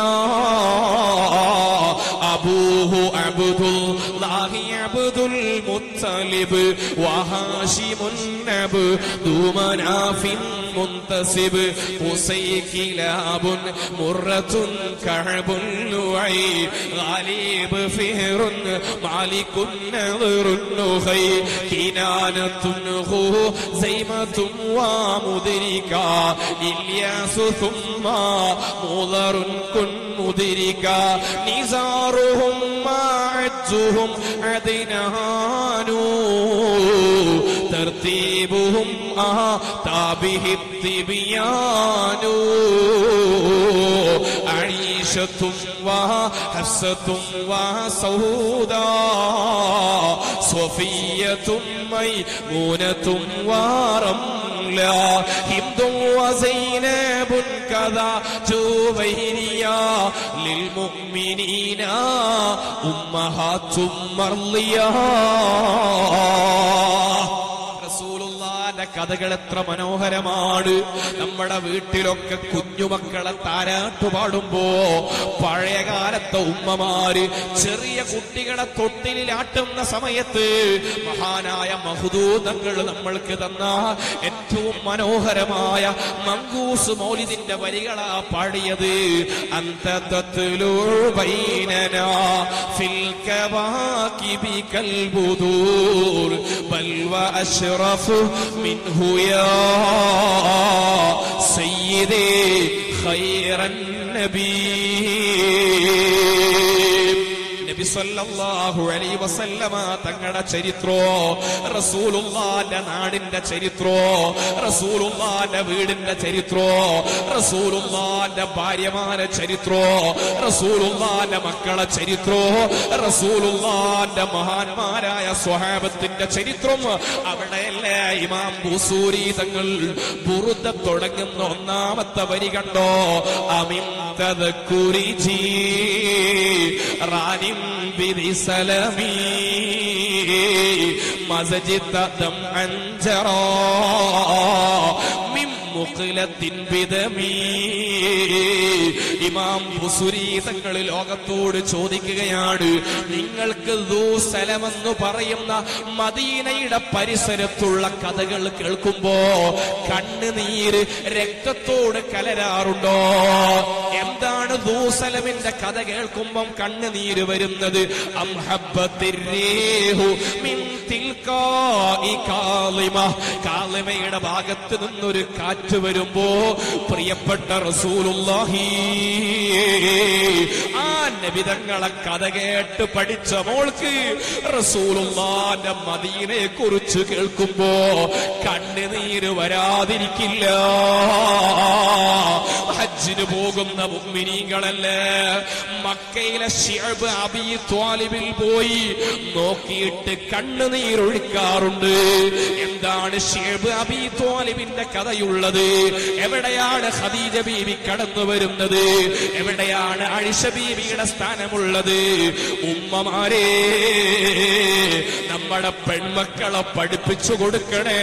أبوه عبد الله عبد المطلب وهاشم عبد مناف منتسب قصي كلاب مرة كعب لعي غالب فهر مالك نظر نخي كنانة هو زيمة ومدركا إلياس ثم مضر كن مدركا نزارهم معجهم عدنان ترتيبهم آتى به التبيان عيشة وحفصة وسودا صفية ميمونة ورملا هند وزينب كذا جويريا للمؤمنين أمهات مرضيا റസൂലുള്ളാന്റെ ഉസ്താദിന്റെ കഥകൾ എത്ര മനോഹരമാണ് നമ്മുടെ വീട്ടിലൊക്കെ കുഞ്ഞുമക്കളെ താരാട്ട് പാടുമ്പോ പഴയ കാലത്തെ ഉമ്മമാര് ചെറിയ കുട്ടികളെ തൊട്ടിലാട്ടുന്ന സമയത്ത് മഹാനായ മഹദൂതങ്ങൾ നമ്മൾക്ക് തന്ന ഏറ്റവും മനോഹരമായ മങ്കൂസ് മൗലിദിന്റെ വരികളാ പാടിയത് അന്തത്വത്തിലൂ ബൈനനാ ഫിൽ കവാകിബി കൽബുദൂർ ബൽ വഅശ്റഫു മിൻഹു യാ സയ്യിദി ഖൈറൻ നബീ നബി സല്ലല്ലാഹു അലൈഹി വസല്ലമ തങ്ങളുടെ ചരിത്രോ റസൂലുള്ളാന്റെ നാടിന്റെ ചരിത്രോ റസൂലുള്ളാന്റെ വീടിന്റെ ചരിത്രോ റസൂലുള്ളാന്റെ ഭാര്യമാരെ ചരിത്രോ റസൂലുള്ളാന്റെ മക്കളെ ചരിത്രോ റസൂലുള്ളാന്റെ മഹാന്മാരായ സ്വഹാബത്തിന്റെ ചരിത്രം അവിടെയല്ലേ ഇമാം ബുസൂരി തങ്ങൾ ബുറുദ തുടങ്ങുന്ന ഒന്നാമത്തെ വരി കണ്ടോ അമിൻ തദക്കുരിജി റാനിം ബിദി സലമി മസജിദ ദം അഞ്ചറോ മിം മുഖിലത്തിൻ ബിദമി ഇമാം ബുസുരി തങ്ങൾ ലോകത്തോട് ചോദിക്കുകയാണ് നിങ്ങൾക്ക് ദൂസലമെന്ന് പറയുന്ന മദീനയുടെ പരിസരത്തുള്ള കഥകൾ കേൾക്കുമ്പോ കണ്ണുനീര് രക്തത്തോട് കലരാറുണ്ടോ എന്താണ് ദൂസലമിന്റെ കഥ കേൾക്കുമ്പം കണ്ണുനീര് വരുന്നത് അംഹബ്ബത്തിരേഹു മിൻ തിൽക്കാഇ കാളിമ കാളിമയുടെ ഭാഗത്ത് നിന്നൊരു കാറ്റ് വരുമ്പോ പ്രിയപ്പെട്ട റസൂലുള്ളാഹി ആ നബിതങ്ങളെ കഥ കേട്ട് പഠിച്ച മോൾക്ക് റസൂലുള്ളാന്റെ മദീനയെ കുറിച്ച് കേൾക്കുമ്പോ കണ്ണുനീര് വരാതിരിക്കില്ല ഹജ്ജിന് പോകുന്ന മുഅ്മിനീങ്ങളല്ലേ മക്കയിലെ ഷിഅബ് അബി ത്വാലിബിൽ പോയി നോക്കിയിട്ട് കണ്ണുനീരൊഴിക്കാറുണ്ട് എന്താണ് ഷിഅബ് അബി ത്വാലിബിന്റെ കഥയുള്ളത് എവിടെയാണ് ഖദീജ ബീവി കടന്നു വരുന്നത് എവിടെയാണ് അഴിഷ ബീവിയുടെ സ്ഥാനമുള്ളത് ഉമ്മമാരെ നമ്മുടെ പെൺമക്കളെ പഠിപ്പിച്ചു കൊടുക്കണേ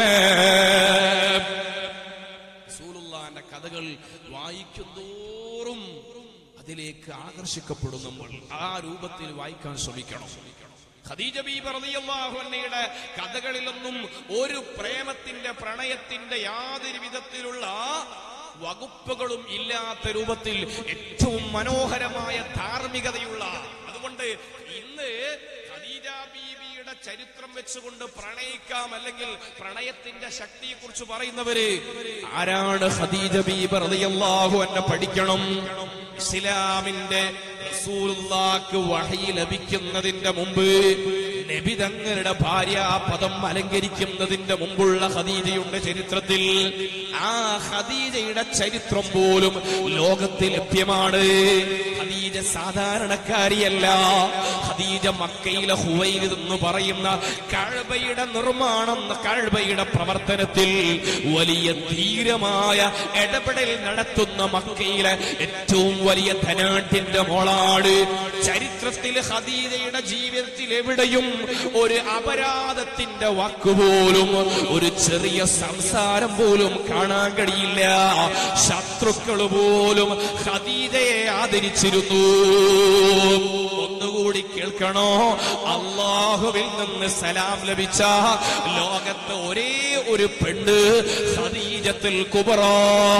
റസൂലുള്ളാന്റെ കഥകൾ വായിക്കുന്തോറും അതിലേക്ക് ആകർഷിക്കപ്പെടും നമ്മൾ ആ രൂപത്തിൽ വായിക്കാൻ ശ്രമിക്കണം ഖദീജ ബീബി റളിയല്ലാഹു അൻഹയുടെ കഥകളിലൊന്നും ഒരു പ്രേമത്തിന്റെ പ്രണയത്തിന്റെ യാതൊരു വിധത്തിലുള്ള വകുപ്പുകളും ഇല്ലാത്ത രൂപത്തിൽ ഏറ്റവും മനോഹരമായ ധാർമ്മികതയുള്ള അതുകൊണ്ട് ഇന്ന് ഖദീജ ബീബിയുടെ ചരിത്രം വെച്ചുകൊണ്ട് പ്രണയിക്കാം അല്ലെങ്കിൽ പ്രണയത്തിന്റെ ശക്തിയെ കുറിച്ച് പറയുന്നവര് ആരാണ് ഖദീജ ബീബി റളിയല്ലാഹു അൻഹ പഠിക്കണം ഇസ്ലാമിന്റെ റസൂലുള്ളാക്ക് വഹി ലഭിക്കുന്നതിന്റെ മുമ്പ് നബി തങ്ങളുടെ ഭാര്യ പദം അലങ്കരിക്കുന്നതിന്റെ മുമ്പുള്ള ഖദീജയുടെ ചരിത്രത്തിൽ ആ ഖദീജയുടെ ചരിത്രം പോലും ലോകത്തിൽ ലഭ്യമാണ് ഖദീജ സാധാരണക്കാരിയല്ല ഖദീജ മക്കയിലെ ഹുവൈൽ എന്ന് പറയുന്ന കഴബയുടെ നിർമ്മാണം കഴബയുടെ പ്രവർത്തനത്തിൽ വലിയ ധീരമായ ഇടപെടൽ നടത്തുന്ന മക്കയിലെ ഏറ്റവും വലിയ ധനാഢ്യന്റെ മോളാണ് ചരിത്രത്തിൽ ഖദീജയുടെ ജീവിതത്തിൽ എവിടെയും ഒരു അപരാധത്തിന്റെ വാക്കുപോലും ഒരു ചെറിയ സംസാരം പോലും കാണാൻ കഴിയില്ല ശത്രുക്കൾ പോലും ഖദീജയെ ആദരിച്ചിരുന്നു ഒന്നുകൂടി കേൾക്കണോ അള്ളാഹുവിൽ നിന്ന് സലാം ലഭിച്ച ലോകത്ത് ഒരേ ഒരു പെണ്ണ് ഖദീജത്തിൽ കുബറ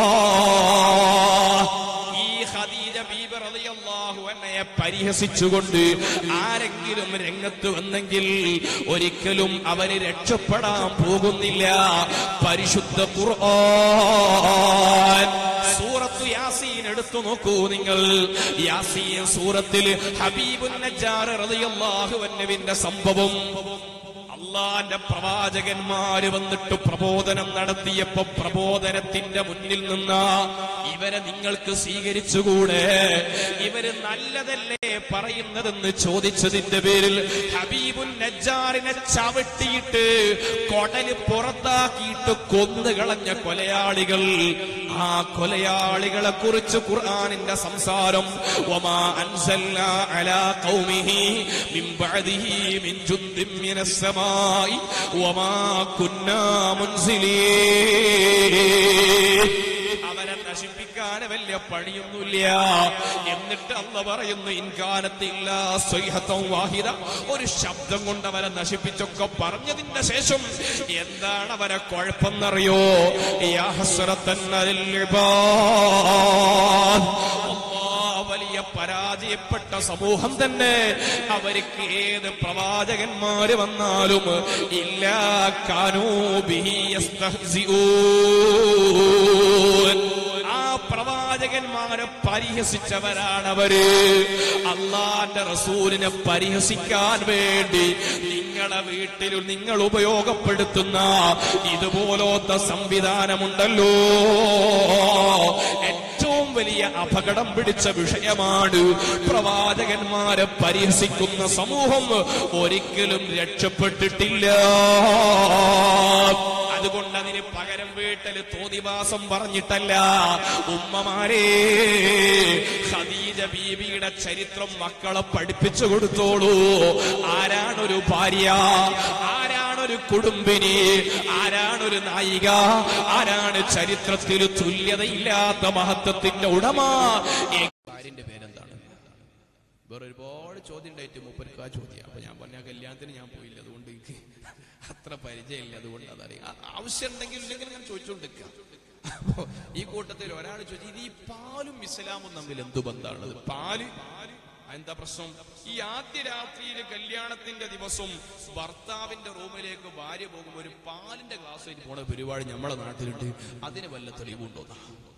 ഈ ഖദീജ ബീബി റളിയല്ലാഹു അൻഹയെ പരിഹസിച്ചുകൊണ്ട് ആരെങ്കിലും രംഗത്ത് വന്നെങ്കിൽ ഒരിക്കലും അവര് രക്ഷപ്പെടാൻ പോകുന്നില്ല പരിശുദ്ധ ഖുർആൻ സൂറത്ത് യാസീൻ എടുത്തു നോക്കൂ നിങ്ങൾ യാസീൻ സൂറത്തിൽ ഹബീബുൻ നജ്ജാർ റളിയല്ലാഹു അൻഹുവിന്റെ സംഭവം അള്ളാന്റെ പ്രവാചകന്മാര് വന്നിട്ട് പ്രബോധനം നടത്തിയപ്പോ പ്രബോധനത്തിന്റെ മുന്നിൽ നിന്ന് ഇവരെ നിങ്ങൾക്ക് സ്വീകരിച്ചുകൂടെ ഇവര് നല്ലതല്ലേ പറയുന്നതെന്ന് ചോദിച്ചതിന്റെ പേരിൽ ഹബീബുൻ നജ്ജാറിനെ ചവിട്ടിയിട്ട് കൊടല് പുറത്താക്കിയിട്ട് കൊന്നുകളഞ്ഞ കൊലയാളികൾ ആ കൊലയാളികളെ കുറിച്ച് ഖുർആനിന്റെ സംസാരം വമാ അൻസൽനാ അലാ ഖൗമിഹി മിൻ ബഅദിഹി മിൻ ജുന്ദിൻ മിനസ് സമായി വമാ കുന്നാ മുൻസിലീൻ അവരെ നശിപ്പിക്കാൻ വലിയ പണിയൊന്നുമില്ല എന്നിട്ട് അല്ല പറയുന്നു ഇൻകാനത്തില്ല സ്വൈഹത്വം വാഹിത ഒരു ശബ്ദം കൊണ്ട് അവരെ നശിപ്പിച്ചൊക്കെ പറഞ്ഞതിന്റെ ശേഷം എന്താണ് അവരെ കുഴപ്പമെന്നറിയോ യാ ഹസ്രത്തൻ അലിൽ ഇബാദ്. അല്ലാഹ് വലിയ പരാജയപ്പെട്ട സമൂഹം തന്നെ അവർക്ക് ഏത് പ്രവാചകന്മാര് വന്നാലും ഇല്ല കാനൂബിഹി യസ്തഹ്സിഊൻ. ആ പ്രവാചകന്മാരെ പരിഹസിച്ചവരാണവര് അള്ളാന്റെ റസൂലിനെ പരിഹസിക്കാൻ വേണ്ടി നിങ്ങളെ വീട്ടിൽ നിങ്ങൾ ഉപയോഗപ്പെടുത്തുന്ന ഇതുപോലത്തെ സംവിധാനമുണ്ടല്ലോ ഏറ്റവും വലിയ അപകടം പിടിച്ച വിഷയമാണ് പ്രവാചകന്മാരെ പരിഹസിക്കുന്ന സമൂഹം ഒരിക്കലും രക്ഷപ്പെട്ടിട്ടില്ല അതുകൊണ്ട് അതിന് പകരം വീട്ടല് തോന്നിവാസം പറഞ്ഞിട്ടല്ല ഉമ്മമാരെ ഖദീജ ബീവിയുടെ ചരിത്രം മക്കളെ പഠിപ്പിച്ചു കൊടുത്തോളൂ ആരാണൊരു ഭാര്യ ആരാണൊരു കുടുംബിനി ആരാണൊരു നായിക ആരാണ് ചരിത്രത്തിൽ തുല്യതയില്ലാത്ത മഹത്വത്തിന്റെ ഉടമ ഈ ഭാര്യന്റെ പേരെന്താണ് വേറെ ഒരുപാട് ചോദ്യം ഉണ്ടായിട്ട് മൂപ്പർക്ക് ആ ചോദ്യം അപ്പൊ ഞാൻ പറഞ്ഞ ആ കല്യാണത്തിന് ഞാൻ പോയില്ല അതുകൊണ്ട് എനിക്ക് അത്ര പരിചയമില്ല അതുകൊണ്ട് അതറിയാം ആ- ആവശ്യം ഉണ്ടെങ്കിൽ ഇല്ലെങ്കിൽ ഞാൻ ചോദിച്ചുകൊണ്ടിരിക്കുക അപ്പോ ഈ കൂട്ടത്തിൽ ഒരാൾ ചോദിച്ചു ഇത് ഈ പാലും ഇസ്ലാമും തമ്മിൽ എന്തു ബന്ധമാണത് പാല് എന്താ പ്രശ്നം ഈ ആദ്യ രാത്രിയിൽ കല്യാണത്തിന്റെ ദിവസം ഭർത്താവിന്റെ റൂമിലേക്ക് ഭാര്യ പോകുമ്പോൾ ഒരു പാലിന്റെ ഗ്ലാസ് ആയിട്ട് പോണ പരിപാടി നമ്മളെ നാട്ടിലുണ്ട് അതിന് വല്ല തെളിവുണ്ടോന്നാ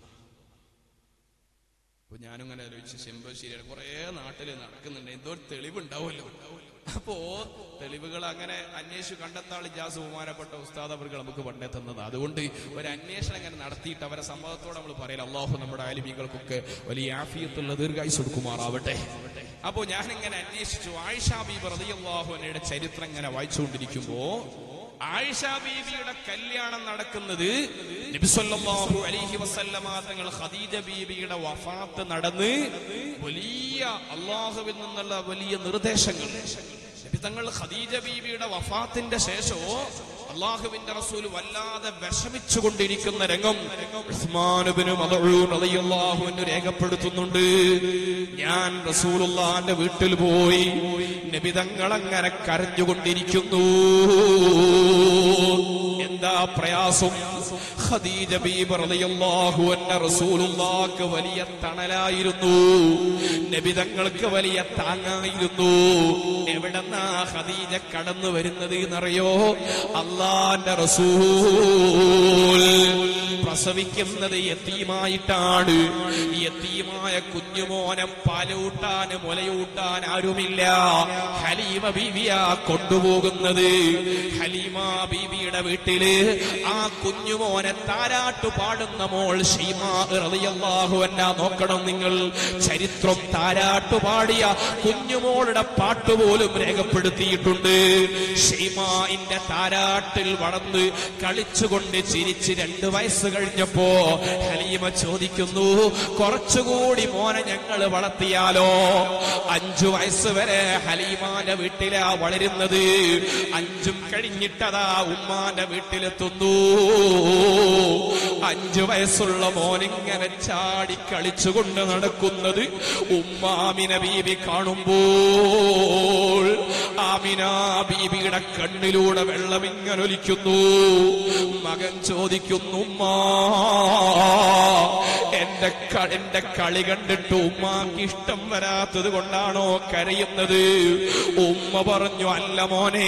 അപ്പൊ ഞാനിങ്ങനെ ആലോചിച്ച് ചെമ്പശ്ശേരി കുറെ നാട്ടില് നടക്കുന്നുണ്ട് എന്തോ ഒരു തെളിവുണ്ടാവുമല്ലോ അപ്പോ തെളിവുകൾ അങ്ങനെ അന്വേഷിച്ച് കണ്ടെത്താൾ ഇജാസ് ബഹുമാനപ്പെട്ട ഉസ്താദ് അവർക്ക് നമുക്ക് പണ്ടേ തന്നത് അതുകൊണ്ട് ഒരു അന്വേഷണം ഇങ്ങനെ നടത്തിയിട്ട് അവരെ സമ്മതത്തോടെ നമ്മൾ പറയില്ല അള്ളാഹു നമ്മുടെ ആലിമികൾക്കൊക്കെ വലിയ ആഫിയത്തുള്ള ദീർഘായുസ് കൊടുക്കുമാറാവട്ടെ അപ്പോ ഞാനിങ്ങനെ അന്വേഷിച്ചു ആയിഷ ബീബ് റളിയല്ലാഹുവിന്റെ ചരിത്രം ഇങ്ങനെ വായിച്ചുകൊണ്ടിരിക്കുമ്പോ ആയിഷ ബീവിയുടെ കല്യാണം നടക്കുന്നത് നബിസല്ലല്ലാഹു അലൈഹി വസല്ലമ തങ്ങൾ ഖദീജ ബീവിയുടെ വഫാത്ത് നടന്ന് വലിയ അള്ളാഹുവിൽ നിന്നുള്ള വലിയ നിർദ്ദേശങ്ങൾ നബി തങ്ങൾ ഖദീജ ബീവിയുടെ വഫാത്തിന്റെ ശേഷമോ അള്ളാഹുവിന്റെ റസൂൽ വല്ലാതെ വിഷമിച്ചു കൊണ്ടിരിക്കുന്ന രംഗം ഉസ്മാൻ ഇബ്നു മദ്ഊൻ റളിയല്ലാഹു അൻഹു രേഖപ്പെടുത്തുന്നുണ്ട് ഞാൻ റസൂലുള്ളാന്റെ വീട്ടിൽ പോയി നബി തങ്ങൾ അങ്ങനെ കരഞ്ഞുകൊണ്ടിരിക്കുന്നു എന്താ പ്രയാസം ഖദീജ ബീബ് റളിയല്ലാഹു അൻഹ റസൂലുള്ളാഹിക്ക് വലിയ തണലായിരുന്നു നബി തങ്ങൾക്ക് വലിയ താങ്ങായിരുന്നു എവിടെന്നാ ഖദീജ കടന്നു വരുന്നത് എന്നറിയോ അള്ളാന്റെ റസൂൽ പ്രസവിക്കുന്നത് യത്തീമായിട്ടാണ് യത്തീമായ കുഞ്ഞുമോനെ പാലൂട്ടാൻ മുലയൂട്ടാൻ ആരുമില്ല ഹലീമ ബീവിയാ കൊണ്ടുപോകുന്നത് ഹലീമ ബീവിയുടെ വീട്ടില് ആ കുഞ്ഞുമോനെ താരാട്ടു പാടുന്ന മോൾ ഷീമാ റളിയല്ലാഹു അൻഹ നോക്കണം നിങ്ങൾ ചരിത്രം താരാട്ടു പാടിയ കുഞ്ഞുമോളുടെ പാട്ട് പോലും രേഖപ്പെടുത്തിയിട്ടുണ്ട് ഷീമാന്റെ താരാട്ടിൽ വളർന്ന് കളിച്ചുകൊണ്ട് ചിരിച്ച് രണ്ട് വയസ്സ് കഴിഞ്ഞപ്പോ ഹലീമ ചോദിക്കുന്നു കുറച്ചുകൂടി മോനെ ഞങ്ങൾ വളർത്തിയാലോ അഞ്ചു വയസ്സ് വരെ ഹലീമാന്റെ വീട്ടിലാ വളരുന്നത് അഞ്ചും കഴിഞ്ഞിട്ടതാ ഉമ്മാന്റെ വീട്ടിലെത്തുന്നു അഞ്ചു വയസ്സുള്ള മോനിങ്ങനെ ചാടി കളിച്ചുകൊണ്ട് നടക്കുന്നത് ഉമ്മാമിന ബീബി കാണുമ്പോൾ ആമിന ബീബിയുടെ കണ്ണിലൂടെ വെള്ളമിങ്ങനെ ഒലിക്കുന്നു മകൻ ചോദിക്കുന്നു ഉമ്മാ എന്റെ ക- എന്റെ കളി കണ്ടിട്ട് ഉമ്മാക്ക് ഇഷ്ടം വരാത്തത് കൊണ്ടാണോ കരയുന്നത് ഉമ്മ പറഞ്ഞു അല്ല മോനെ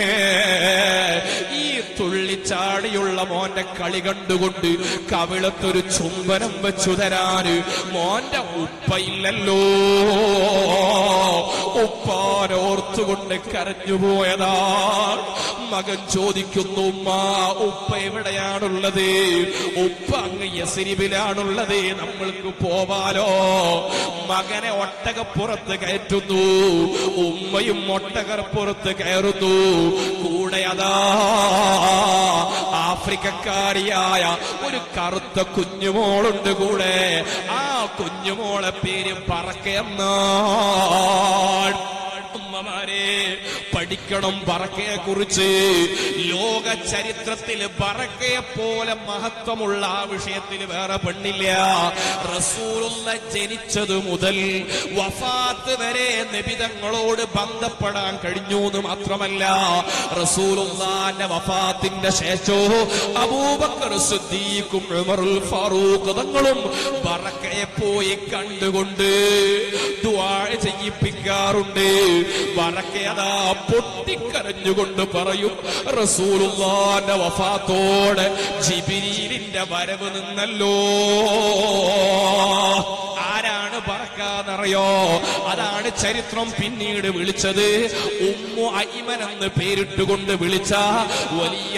ഈ തുള്ളിച്ചാടിയുള്ള മോന്റെ കളി കണ്ടുകൊണ്ട് കവിളത്തൊരു ചുംബനം വെച്ചു തരാന് മോന്റെ ഉപ്പയില്ലല്ലോ ഉപ്പാനോർത്തുകൊണ്ട് കരഞ്ഞുപോയതാ മകൻ ചോദിക്കുന്നു ഉമ്മ ഉപ്പ എവിടെയാണുള്ളത് ഉപ്പ അങ്ങ് യസിരിബിലാണുള്ളത് നമ്മൾക്ക് പോവാലോ മകനെ ഒട്ടകപ്പുറത്ത് കയറ്റുന്നു ഉമ്മയും ഒട്ടകപ്പുറത്ത് കയറുന്നു കൂടെ അതാ ആ ആഫ്രിക്കക്കാരിയായ ഒരു കറുത്ത കുഞ്ഞുമോളുണ്ട് കൂടെ ആ കുഞ്ഞുമോളെ പേര് പറക്കെന്നാണ് ഉമ്മമാരെ പഠിക്കണം ബറക്കയെ കുറിച്ച് ലോക ചരിത്രത്തിൽ ബറക്കയെ പോലെ മഹത്വമുള്ള ആ വിഷയത്തിൽ വേറെ പെണ്ണില്ല റസൂലുള്ള ജനിച്ചത് മുതൽ വഫാത്ത് വരെ നബിതങ്ങളോട് ബന്ധപ്പെടാൻ കഴിഞ്ഞു എന്ന് മാത്രമല്ല റസൂലുള്ളാന്റെ വഫാത്തിന്റെ ശേഷവും അബൂബക്കർ സിദ്ദീഖും ഉമറുൽ ഫാറൂഖ് തങ്ങളും ബറക്കയെ പോയി കണ്ടുകൊണ്ട് ദുആ ചെയ്യിപ്പിക്കാറുണ്ട് ബറക്കയതാ പൊട്ടിക്കരഞ്ഞുകൊണ്ട് പറയും റസൂലുള്ളാന്റെ വഫാത്തോടെ ജിബിരീലിന്റെ വരവ് നിന്നല്ലോ ആരാണ് പറക്കാന്നറിയോ അതാണ് ചരിത്രം പിന്നീട് വിളിച്ചത് ഉമ്മു ഐമൻ എന്ന് പേരിട്ടുകൊണ്ട് വിളിച്ച വലിയ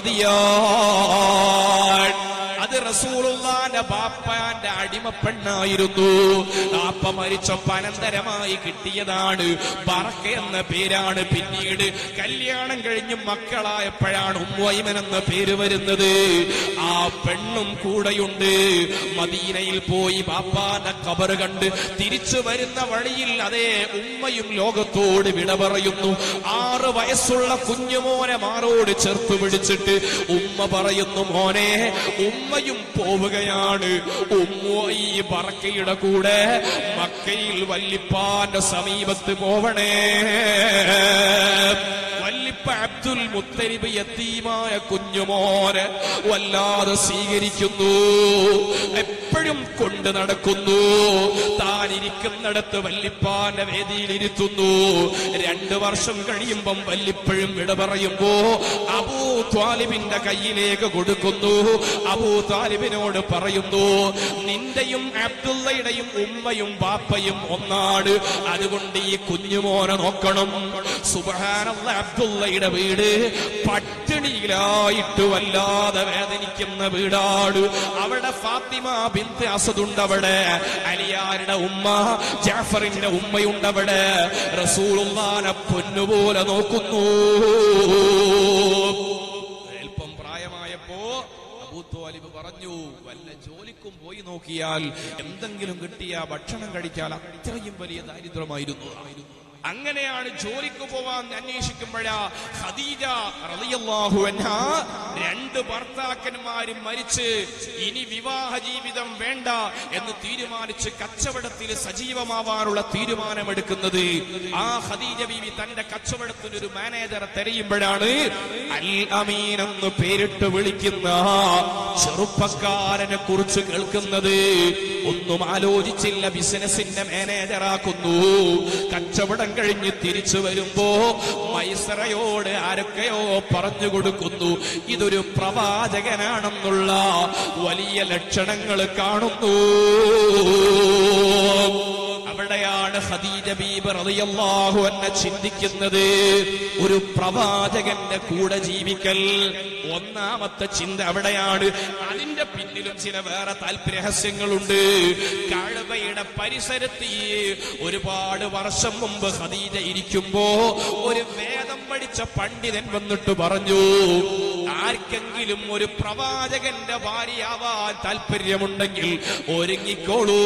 മഹതിയാണ് അത് റസൂലുള്ളാന്റെ ബാപ്പാന്റെ അടിമ പെണ്ണായിരുന്നു ബാപ്പ മരിച്ചപ്പോ അനന്തരമായി കിട്ടിയതാണ് ബറക്ക എന്ന പേരാണ് പിന്നീട് കല്യാണം കഴിഞ്ഞ് മക്കളായപ്പോഴാണ് ഉമ്മൈമൻ എന്ന പേര് വരുന്നത് ആ പെണ്ണും കൂടെയുണ്ട് മദീനയിൽ പോയി ബാപ്പാന്റെ കബർ കണ്ട് തിരിച്ചു വരുന്ന വഴിയിൽ അതേ ഉമ്മയും ലോകത്തോട് വിട പറയുന്നു ആറ് വയസ്സുള്ള കുഞ്ഞുമോനെ മാറോട് ചേർത്ത് പിടിച്ചിട്ട് ഉമ്മ പറയുന്നു മോനെ ഉമ്മയും പോവുകയാണ് ഉമ്മ ഈ പറക്കയുടെ കൂടെ മക്കയിൽ വല്ലിപ്പാന്റെ സമീപത്ത് പോവണേ വല്ലിപ്പ അബ്ദുൽ മുത്തലിബ് യത്തീമായ കുഞ്ഞുമോനെ വല്ലാതെ സ്വീകരിക്കുന്നു എപ്പോഴും കൊണ്ട് നടക്കുന്നു താൻ ഇരിക്കുന്നിടത്ത് വല്ലിപ്പാന്റെ വേദിയിൽ ഇരുത്തുന്നു രണ്ടു വർഷം കഴിയുമ്പം വല്ലിപ്പഴും വിട പറയുമ്പോ അബൂ ത്വാലിബിന്റെ കയ്യിലേക്ക് കൊടുക്കുന്നു അബൂ താലിബിനോട് പറയുന്നു നിന്റെയും അബ്ദുള്ളയുടെയും ഉമ്മയും ബാപ്പയും ഒന്നാണ് അതുകൊണ്ട് ഈ കുഞ്ഞുമോനെ നോക്കണം സുബഹാനുള്ള അബ്ദുള്ളയുടെ വീട് പട്ടിണിയിലായിട്ട് വല്ലാതെ വേദനിക്കുന്ന വീടാണ് അവിടെ ഫാത്തിമ ബിന്ത് അസദുണ്ട് അവിടെ അലിയാരുടെ ഉമ്മ ജാഫറിന്റെ ഉമ്മയുണ്ട് അവിടെ റസൂലുള്ളാനെ പൊന്നുപോലെ നോക്കുന്നു അല്പം പ്രായമായപ്പോ അബൂത്വാലിബ് പറഞ്ഞു വല്ല ജോലിക്കും പോയി നോക്കിയാൽ എന്തെങ്കിലും കിട്ടിയ ഭക്ഷണം കഴിച്ചാൽ അത്രയും വലിയ ദാരിദ്ര്യമായിരുന്നു അങ്ങനെയാണ് ജോലിക്ക് പോവാൻ അന്വേഷിക്കുമ്പോഴാ ഖദീജ റളിയല്ലാഹു അൻഹ രണ്ട് ഭർത്താക്കന്മാരും മരിച്ച് ഇനി വിവാഹ ജീവിതം വേണ്ട എന്ന് തീരുമാനിച്ച് കച്ചവടത്തിൽ സജീവമാവാനുള്ള തീരുമാനമെടുക്കുന്നത് ആ ഖദീജ ബീവി തന്റെ കച്ചവടത്തിന് ഒരു മാനേജറെ തെരയുമ്പോഴാണ് അൽ അമീൻ എന്ന് പേരിട്ട് വിളിക്കുന്ന ചെറുപ്പക്കാരനെ കുറിച്ച് കേൾക്കുന്നത് ഒന്നും ആലോചിച്ചില്ല ബിസിനസിന്റെ മാനേജറാക്കുന്നു കച്ചവടം കഴിഞ്ഞ് തിരിച്ചു വരുമ്പോ മൈസറയോട് ആരൊക്കെയോ പറഞ്ഞു കൊടുക്കുന്നു ഇതൊരു പ്രവാചകനാണെന്നുള്ള വലിയ ലക്ഷണങ്ങൾ കാണുന്നു അവിടെയാണ് ഖദീജ ബീബ് റളിയല്ലാഹു അൻഹ ചിന്തിക്കുന്നത് ഒരു പ്രവാചകന്റെ കൂടെ ജീവിക്കൽ ഒന്നാമത്തെ ചിന്ത അവിടെയാണ് അതിന്റെ പിന്നിലും ചില വേറെ താല്പര്യഹസ്യങ്ങളുണ്ട് കഴവയുടെ പരിസരത്ത് ഈ ഒരുപാട് വർഷം മുമ്പ് ഖദീജ ഇരിക്കുമ്പോ ഒരു വേദം പഠിച്ച പണ്ഡിതൻ വന്നിട്ട് പറഞ്ഞു ആർക്കെങ്കിലും ഒരു പ്രവാചകന്റെ ഭാര്യയാവാൻ താല്പര്യമുണ്ടെങ്കിൽ ഒരുങ്ങിക്കോളൂ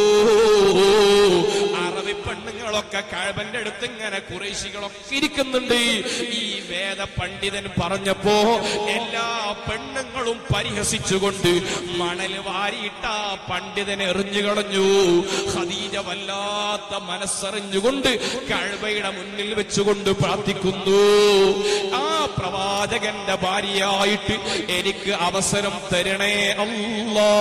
അറബി പെണ്ണുങ്ങളൊക്കെ കഴവന്റെ അടുത്ത് ഇങ്ങനെ കുറേശികളൊക്കെ ഇരിക്കുന്നുണ്ട് ഈ വേദ പണ്ഡിതൻ പറഞ്ഞപ്പോ എല്ലാ പെണ്ണുങ്ങളും പരിഹസിച്ചുകൊണ്ട് മണൽ വാരിയിട്ട ആ പണ്ഡിതനെ എറിഞ്ഞു കളഞ്ഞു ഖദീജ വല്ലാത്ത മനസ്സറിഞ്ഞുകൊണ്ട് കഴവയുടെ മുന്നിൽ വെച്ചുകൊണ്ട് പ്രാർത്ഥിക്കുന്നു ആ പ്രവാചകന്റെ ഭാര്യയായിട്ട് എനിക്ക് അവസരം തരണേ അല്ലാ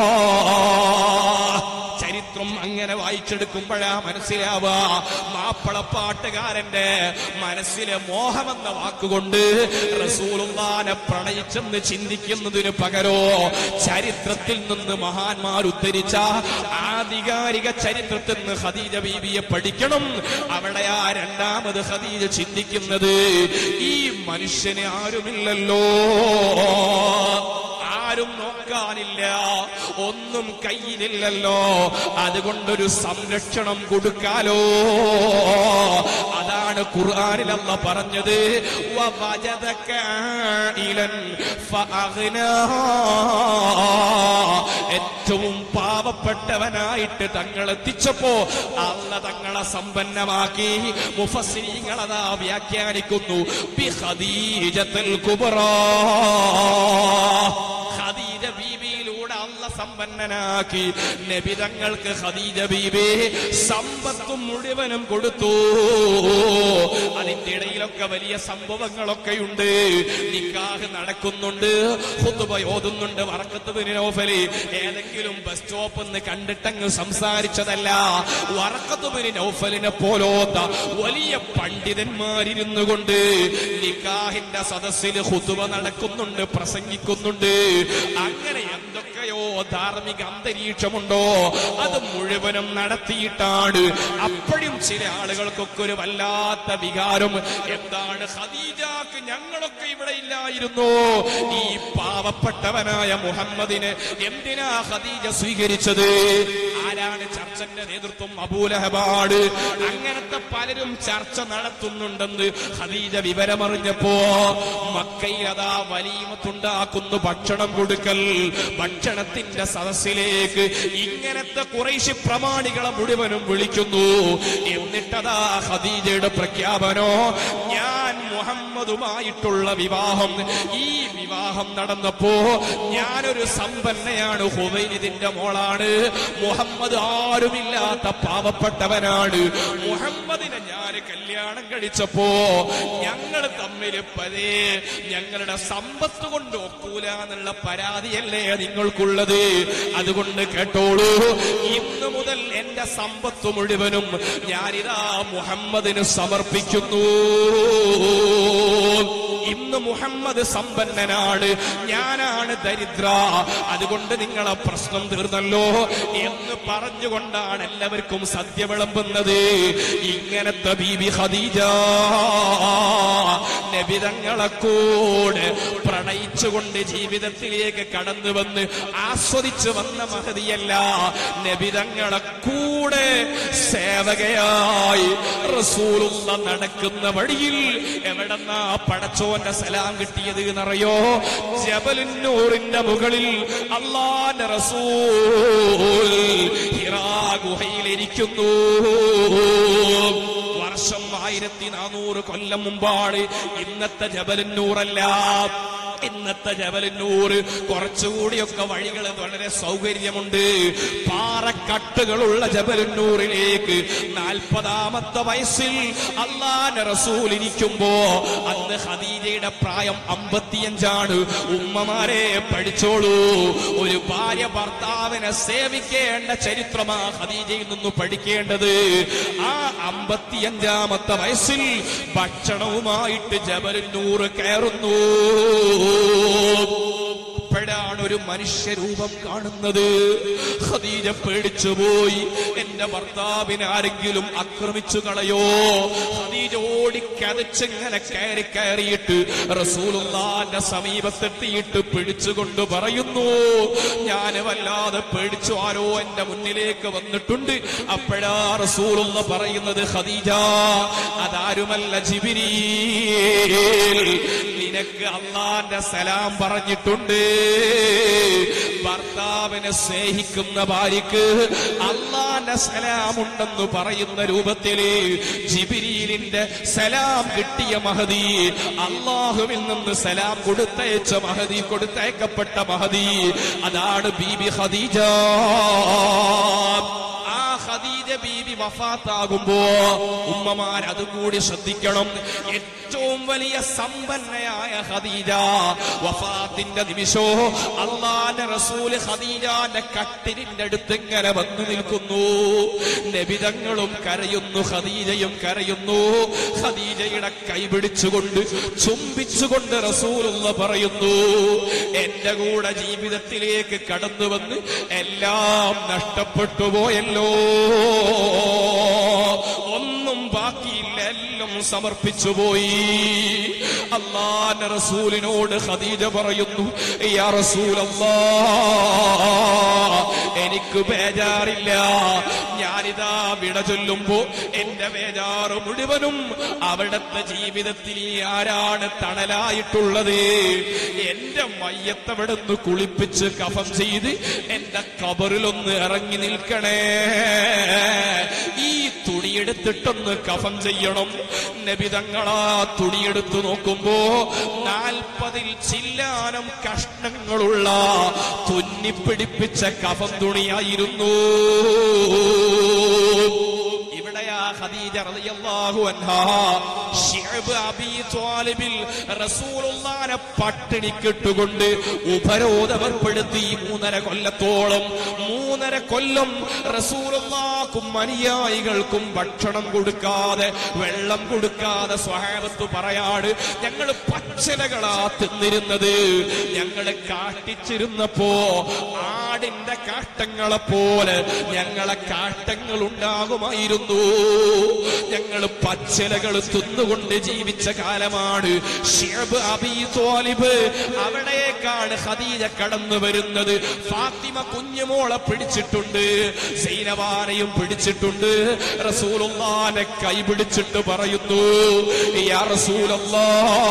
ചരിത്രം അങ്ങനെ വായിച്ചെടുക്കുമ്പോഴാ മനസ്സിലാവുക മാപ്പളപ്പാട്ടുകാരന്റെ മനസ്സിലെ മോഹമെന്ന വാക്കുകൊണ്ട് റസൂലുള്ളാനെ പ്രണയിച്ചെന്ന് ചിന്തിക്കുന്നതിന് പകരോ ചരിത്രത്തിൽ നിന്ന് മഹാന്മാർ ഉദ്ധരിച്ച ആധികാരിക ചരിത്രത്തിൽ നിന്ന് ഖദീജ ബീബിയെ പഠിക്കണം അവിടെ ആ രണ്ടാമത് ഖദീജ ചിന്തിക്കുന്നത് ഈ മനുഷ്യന് ആരുമില്ലല്ലോ ആരും നോക്കാനില്ല ഒന്നും കയ്യിലില്ലല്ലോ അതുകൊണ്ടൊരു സംരക്ഷണം കൊടുക്കാലോ അതാ അതാണ് ഖുർആനിൽ അല്ല പറഞ്ഞത് വവജദക ആയിലൻ ഫഅഗ്നാ. ഏറ്റവും പാവപ്പെട്ടവനായിട്ട് തങ്ങൾ എത്തിച്ചപ്പോ അല്ല തങ്ങളെ സമ്പന്നമാക്കി മുഫസ്സിരീങ്ങളതാ വ്യാഖ്യാനിക്കുന്നു ബി ഖദീജത്തുൽ കുബ്റാ ഖദീജ ബീവിയിലൂടെ അല്ല സമ്പന്നനാക്കി നബി തങ്ങൾക്ക് ഖദീജ ബീബി സമ്പത്തും മുഴുവനും കൊടുത്തു അതിന്റെ ഇടയിലൊക്കെ വലിയ സംഭവങ്ങളൊക്കെയുണ്ട് നിക്കാഹ് നടക്കുന്നുണ്ട് ഹുതുബ ഓതുന്നുണ്ട് വറക്കത്ത് ബിൻ നൗഫല് ഏതെങ്കിലും ബസ് സ്റ്റോപ്പ് എന്ന് കണ്ടിട്ടങ്ങ് സംസാരിച്ചതല്ല വറക്കത്ത് ബിൻ നൗഫലിനെ പോലോത്ത വലിയ പണ്ഡിതന്മാരിരുന്നു കൊണ്ട് നിക്കാഹിന്റെ സദസ്സിൽ ഹുതുബ നടക്കുന്നുണ്ട് പ്രസംഗിക്കുന്നുണ്ട് അങ്ങനെ എന്തൊക്കെയോ ധാർമ്മിക അന്തരീക്ഷമുണ്ടോ അത് മുഴുവനും നടത്തിയിട്ടാണ് അപ്പോഴും ചില ആളുകൾക്കൊക്കെ ഒരു വല്ലാത്ത വികാരം എന്താണ് ഖദീജാക്ക് ഞങ്ങളൊക്കെ ഇവിടെ ഇല്ലായിരുന്നു ഈ പാവപ്പെട്ടവനായ മുഹമ്മദിനെ എന്തിനാ ഖദീജ സ്വീകരിച്ചത് ആരാണ് ചർച്ചന്റെ നേതൃത്വം അബൂലഹബാട് അങ്ങനത്തെ പലരും ചർച്ച നടത്തുന്നുണ്ടെന്ന് ഖദീജ വിവരമറിഞ്ഞപ്പോ മക്കയിൽ അതാ വലീമത്തുണ്ടാക്കുന്നു ഭക്ഷണം കൊടുക്കൽ ഭക്ഷണത്തിന്റെ സദസ്സിലേക്ക് ഇങ്ങനത്തെ കുറേശ്ശി പ്രമാണികളെ മുഴുവനും വിളിക്കുന്നു എന്നിട്ടതാ ഖദീജയുടെ പ്രഖ്യാപനോ ഞാൻ മുഹമ്മദുമായിട്ടുള്ള വിവാഹം ഈ വിവാഹം നടന്നപ്പോ ഞാനൊരു സമ്പന്നയാണ് ഹുവൈനിദിന്റെ മോളാണ് മുഹമ്മദ് ആരുമില്ലാത്ത പാവപ്പെട്ടവനാണ് മുഹമ്മദിനെ ഞാൻ കല്യാണം കഴിച്ചപ്പോ ഞങ്ങൾ തമ്മിൽ പതേ ഞങ്ങളുടെ സമ്പത്ത് കൊണ്ട് ഒക്കൂല എന്നുള്ള പരാതിയല്ലേ നിങ്ങൾക്കുള്ളത് അതുകൊണ്ട് കേട്ടോളൂ ഇന്ന് മുതൽ എന്റെ സമ്പത്ത് മുഴുവനും ഞാനിതാ മുഹമ്മദിന് സമർപ്പിക്കുന്നു ഇന്ന് മുഹമ്മദ് സമ്പന്നനാണ് ഞാനാണ് ദരിദ്ര അതുകൊണ്ട് നിങ്ങളെ പ്രശ്നം തീർന്നല്ലോ എന്ന് പറഞ്ഞുകൊണ്ടാണ് എല്ലാവർക്കും സദ്യ വിളമ്പുന്നത് ഇങ്ങനത്തെ ബീബി ഖദീജ നബിതങ്ങളെ കൂടെ പ്രണയിച്ചുകൊണ്ട് ജീവിതത്തിലേക്ക് കടന്നു വന്ന് ആസ്വദിച്ചു വന്ന മഹതിയല്ല നബിതങ്ങളെ കൂടെ സേവകയായി റസൂലുള്ള നടക്കുന്ന വഴിയിൽ എവിടെന്നാ പടച്ചോന്റെ സലാം കിട്ടിയത് എന്നറിയോ ജബലിന്നൂറിന്റെ മുകളിൽ അള്ളാന്റെ റസൂൽ ഹിറാ ഗുഹയിലിരിക്കുന്നു വർഷം ആയിരത്തി നാനൂറ് കൊല്ലം മുമ്പാണ് ഇന്നത്തെ ജബലിന്നൂറല്ല ഇന്നത്തെ ജബലിന്നൂറ് കുറച്ചുകൂടിയൊക്കെ വഴികൾ വളരെ സൗകര്യമുണ്ട് പാറക്കട്ടുകളുള്ള ജബലിന്നൂറിലേക്ക് നാൽപ്പതാമത്തെ വയസ്സിൽ അള്ളാന്റെ റസൂൽ ഇരിക്കുമ്പോ അന്ന് ഖദീജയുടെ പ്രായം അമ്പത്തിയഞ്ചാണ് ഉമ്മമാരെ പഠിച്ചോളൂ ഒരു ഭാര്യ ഭർത്താവിനെ സേവിക്കേണ്ട ചരിത്രമാ ഖദീജയിൽ നിന്ന് പഠിക്കേണ്ടത് ആ അമ്പത്തിയഞ്ചാമത്തെ വയസ്സിൽ ഭക്ഷണവുമായിട്ട് ജബലിന്നൂറ് കയറുന്നു അപ്പോഴാണ് ഒരു മനുഷ്യരൂപം കാണുന്നത് ഖദീജ പേടിച്ചു പോയി എന്റെ ഭർത്താവിനെ ആരെങ്കിലും ആക്രമിച്ചു കളയോ ഖദീജ ഓടി കതച്ചിങ്ങനെ കയറി കയറിയിട്ട് റസൂലുള്ളാന്റെ സമീപത്തെത്തിയിട്ട് പിടിച്ചുകൊണ്ട് പറയുന്നു ഞാൻ വല്ലാതെ പേടിച്ചു ആരോ എന്റെ മുന്നിലേക്ക് വന്നിട്ടുണ്ട് അപ്പോഴാ റസൂലുള്ള പറയുന്നത് ഖദീജ അതാരുമല്ല ജിബിരീ നിനക്ക് അള്ളാന്റെ സലാം പറഞ്ഞിട്ടുണ്ട് ഭർത്താവിനെ സ്നേഹിക്കുന്ന ഭാര്യക്ക് അള്ളാന്റെ സലാം ഉണ്ടെന്ന് പറയുന്ന രൂപത്തില് ജിബിരിയിലിന്റെ സലാം കിട്ടിയ മഹതി അള്ളാഹുവിൽ നിന്ന് സലാം കൊടുത്തയച്ച മഹതി കൊടുത്തയക്കപ്പെട്ട മഹതി അതാണ് ബീബി ഖദീജ ആ ഖദീജ ബീബി വഫാത്താകുമ്പോ ഉമ്മമാർ അതുകൂടി ശ്രദ്ധിക്കണം ഏറ്റവും വലിയ സമ്പന്നയായ ഖദീജ വഫാത്തിന്റെ നിമിഷോ അള്ളാന്റെ റസൂല് ഖദീജാന്റെ കട്ടിലിന്റെ അടുത്ത് ഇങ്ങനെ വന്നു നിൽക്കുന്നു നബിതങ്ങളും കരയുന്നു ഖദീജയും കരയുന്നു ഖദീജയുടെ കൈ പിടിച്ചുകൊണ്ട് ചുംബിച്ചുകൊണ്ട് റസൂലുള്ള പറയുന്നു എന്റെ കൂടെ ജീവിതത്തിലേക്ക് കടന്നു വന്ന് എല്ലാം നഷ്ടപ്പെട്ടു പോയല്ലോ ഒന്നും ബാക്കിയില്ല എല്ലാം സമർപ്പിച്ചു പോയി അള്ളാന്റെ റസൂലിനോട് ഖദീജ പറയുന്നു യാ റസൂലല്ലാ എനിക്ക് ബേജാറില്ല ഞാനിതാ വിട ചൊല്ലുമ്പോ എന്റെ ബേജാറ് മുഴുവനും അവിടത്തെ ജീവിതത്തിൽ ഈ ആരാണ് തണലായിട്ടുള്ളത് എന്റെ മയ്യത്തവിടുന്ന് കുളിപ്പിച്ച് കഫം ചെയ്ത് എന്റെ കബറിലൊന്ന് ഇറങ്ങി നിൽക്കണേ ഈ തുണിയെടുത്തിട്ടൊന്ന് കഫം ചെയ്യണം നബിതങ്ങളാ തുണിയെടുത്ത് നോക്കുമ്പോ നാൽപ്പതിൽ ചില്ലാനം കഷ്ണങ്ങളുള്ള തുന്നിപ്പിടിപ്പിച്ച കഫം തുണിയായിരുന്നു ഇവിടെയാ ഖദീജ റളിയല്ലാഹു അൻഹാ ശിഅബ് അബീ ത്വാലിബിൽ റസൂലുള്ളാനെ പട്ടിണിക്കിട്ടുകൊണ്ട് ഉപരോധമേർപ്പെടുത്തി മൂന്നര കൊല്ലത്തോളം മൂന്നര കൊല്ലം റസൂലുള്ളാക്കും അനുയായികൾക്കും ഭക്ഷണം കൊടുക്കാതെ വെള്ളം കൊടുക്കാതെ സ്വഹാബത്ത് പറയാട് ഞങ്ങൾ പച്ചിലകളാ തിന്നിരുന്നത് ഞങ്ങളെ കാട്ടിച്ചിരുന്നപ്പോ ആടിന്റെ കാട്ടങ്ങളെ പോലെ ഞങ്ങളെ കാട്ടങ്ങൾ ഉണ്ടാകുമായിരുന്നു ഞങ്ങൾ പച്ചിലകൾ തിന്നുകൊണ്ട് ജീവിച്ച കാലമാണ് ഷിഅബ് അബീ ത്വാലിബ് അവിടേക്കാണ് ഖദീജ കടന്നു വരുന്നത് ഫാത്തിമ കുഞ്ഞുമോളെ പിടിച്ചിട്ടുണ്ട് സൈനവാനെയും പിടിച്ചിട്ടുണ്ട് റസൂലുള്ളാനെ കൈ പിടിച്ചിട്ട് പറയുന്നു യാ റസൂലല്ലാ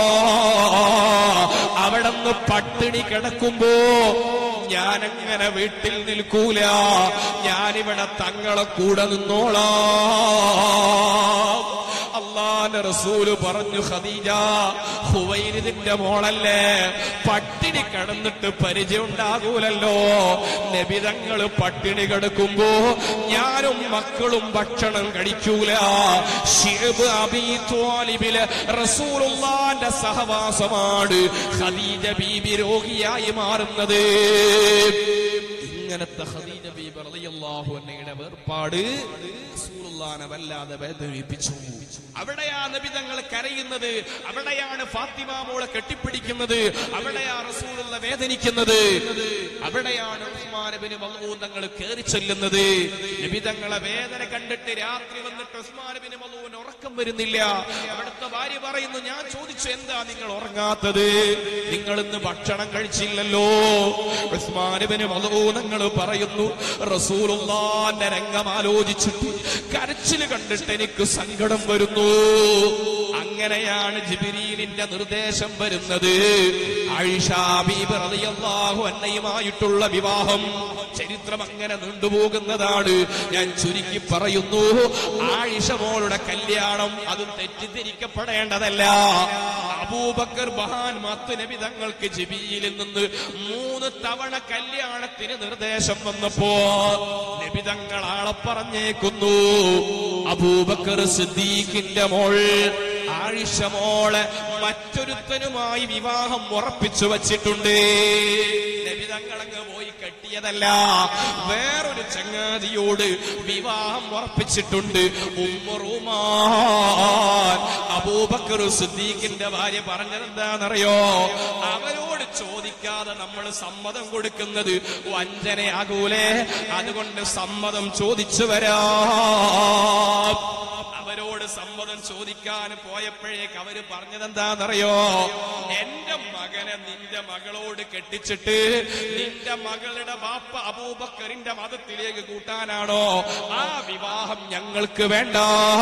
അവിടെന്ന് പട്ടിണി കിടക്കുമ്പോ ഞാനങ്ങനെ വീട്ടിൽ നിൽക്കൂല ഞാനിവിടെ തങ്ങളെ കൂടെ നിന്നോളാം അള്ളാന്റെ റസൂല് പറഞ്ഞു ഖദീജ ഹുവൈരിതിന്റെ മോളല്ലേ പട്ടിണി കിടന്നിട്ട് പരിചയം ഉണ്ടാകൂലല്ലോ നബിതങ്ങള് പട്ടിണി കിടക്കുമ്പോ ഞാനും മക്കളും ഭക്ഷണം കഴിക്കൂല ഷിഅബ് അബീ ത്വാലിബിലെ റസൂലുള്ളാന്റെ സഹവാസമാണ് ഖദീജ ബീബി രോഗിയായി മാറുന്നത് ഇങ്ങനത്തെ ഖദീജ ബീബി റളിയല്ലാഹു അൻഹയുടെ വേർപാട് റസൂലുള്ളാനെ വല്ലാതെ വേദനിപ്പിച്ചു അവിടെയാ നബി തങ്ങൾ കരയുന്നത് അവിടെയാണ് ഫാത്തിമ മോളെ കെട്ടിപ്പിടിക്കുന്നത് അവിടെയാ റസൂലുള്ള വേദനിക്കുന്നത് അവിടെയാണ് ഉസ്മാൻ ബിൻ മൽഊൻ തങ്ങൾ കയറി ചെല്ലുന്നത് നബി തങ്ങളെ വേദന കണ്ടിട്ട് രാത്രി വന്നിട്ട് ഉസ്മാൻ ബിൻ മൽഊൻ ഉറക്കം വരുന്നില്ല അവിടുത്തെ ഭാര്യ പറയുന്നു ഞാൻ ചോദിച്ചു എന്താ നിങ്ങൾ ഉറങ്ങാത്തത് നിങ്ങൾ ഇന്ന് ഭക്ഷണം കഴിച്ചില്ലല്ലോ ഉസ്മാൻ ബിൻ മൽഊൻ തങ്ങൾ പറയുന്നു റസൂലുള്ളാന്റെ രംഗം ആലോചിച്ചിട്ട് കരച്ചില് കണ്ടിട്ട് എനിക്ക് സങ്കടം വരുന്നു അങ്ങനെയാണ് ജിബിരീലിന്റെ നിർദ്ദേശം വരുന്നത് ആയിഷ ബീബി റളിയല്ലാഹു അന്നയുമായിട്ടുള്ള വിവാഹം ചരിത്രം അങ്ങനെ നീണ്ടുപോകുന്നതാണ് ഞാൻ ചുരുക്കി പറയുന്നു ആയിഷ മോളുടെ കല്യാണം അതും തെറ്റിദ്ധരിക്കപ്പെടേണ്ടതല്ല അബൂബക്കർ ബഹാൻ മത്ത് നബി തങ്ങൾക്ക് ജിബിയിൽ നിന്ന് മൂന്ന് തവണ കല്യാണത്തിന് നിർദ്ദേശം വന്നപ്പോ നബി തങ്ങൾ ആളെ പറഞ്ഞേക്കുന്നു അബൂബക്കർ സിദ്ദീഖിന്റെ മോൾ ആയിഷ മോളെ മറ്റൊരുത്തനുമായി വിവാഹം ഉറപ്പിച്ചു വച്ചിട്ടുണ്ട് നബി തങ്ങളങ്ങ് പോയി കെട്ടിയതല്ല വേറൊരു ചങ്ങാതിയോട് വിവാഹം ഉറപ്പിച്ചിട്ടുണ്ട് ഉമ്മറുമാൻ അബൂബക്കർ സിദ്ദീഖിന്റെ ഭാര്യ പറഞ്ഞത് എന്താണെന്നറിയോ അവരോട് ചോദിക്കാതെ നമ്മൾ സമ്മതം കൊടുക്കുന്നത് വഞ്ചനയാകൂലേ അതുകൊണ്ട് സമ്മതം ചോദിച്ചു വരാം അവരോട് സമ്മതം ചോദിക്കാൻ പോയപ്പോഴേക്ക് അവര് പറഞ്ഞത് എന്താണെന്നറിയോ എന്റെ മകനെ നിന്റെ മകളോട് കെട്ടിച്ചിട്ട് നിന്റെ മകളുടെ ബാപ്പ അബൂബക്കറിന്റെ മതത്തിലേക്ക് കൂട്ടാനാണോ ആ വിവാഹം ഞങ്ങൾക്ക് വേണ്ട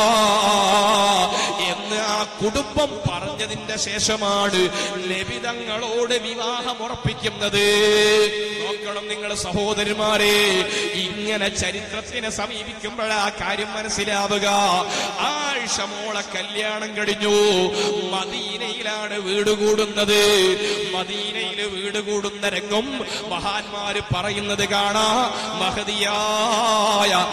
എന്ന് ആ കുടുംബം പറഞ്ഞതിന്റെ ശേഷമാണ് ലഭിതങ്ങളോട് വിവാഹം ഉറപ്പിക്കുന്നത് നോക്കണം നിങ്ങൾ സഹോദരന്മാരെ ഇങ്ങനെ ചരിത്രത്തിനെ സമീപിക്കുമ്പോഴാ കാര്യം മനസ്സിലാവുക ആഴ്ച മോളെ കല്യാണം കഴിഞ്ഞു മദീനയിലാണ് വീട് കൂടുന്നത് മദീനയില് വീട് കൂടുന്ന രംഗം മഹാന്മാര് പറയുന്നത് കാണാ മഹതിയായ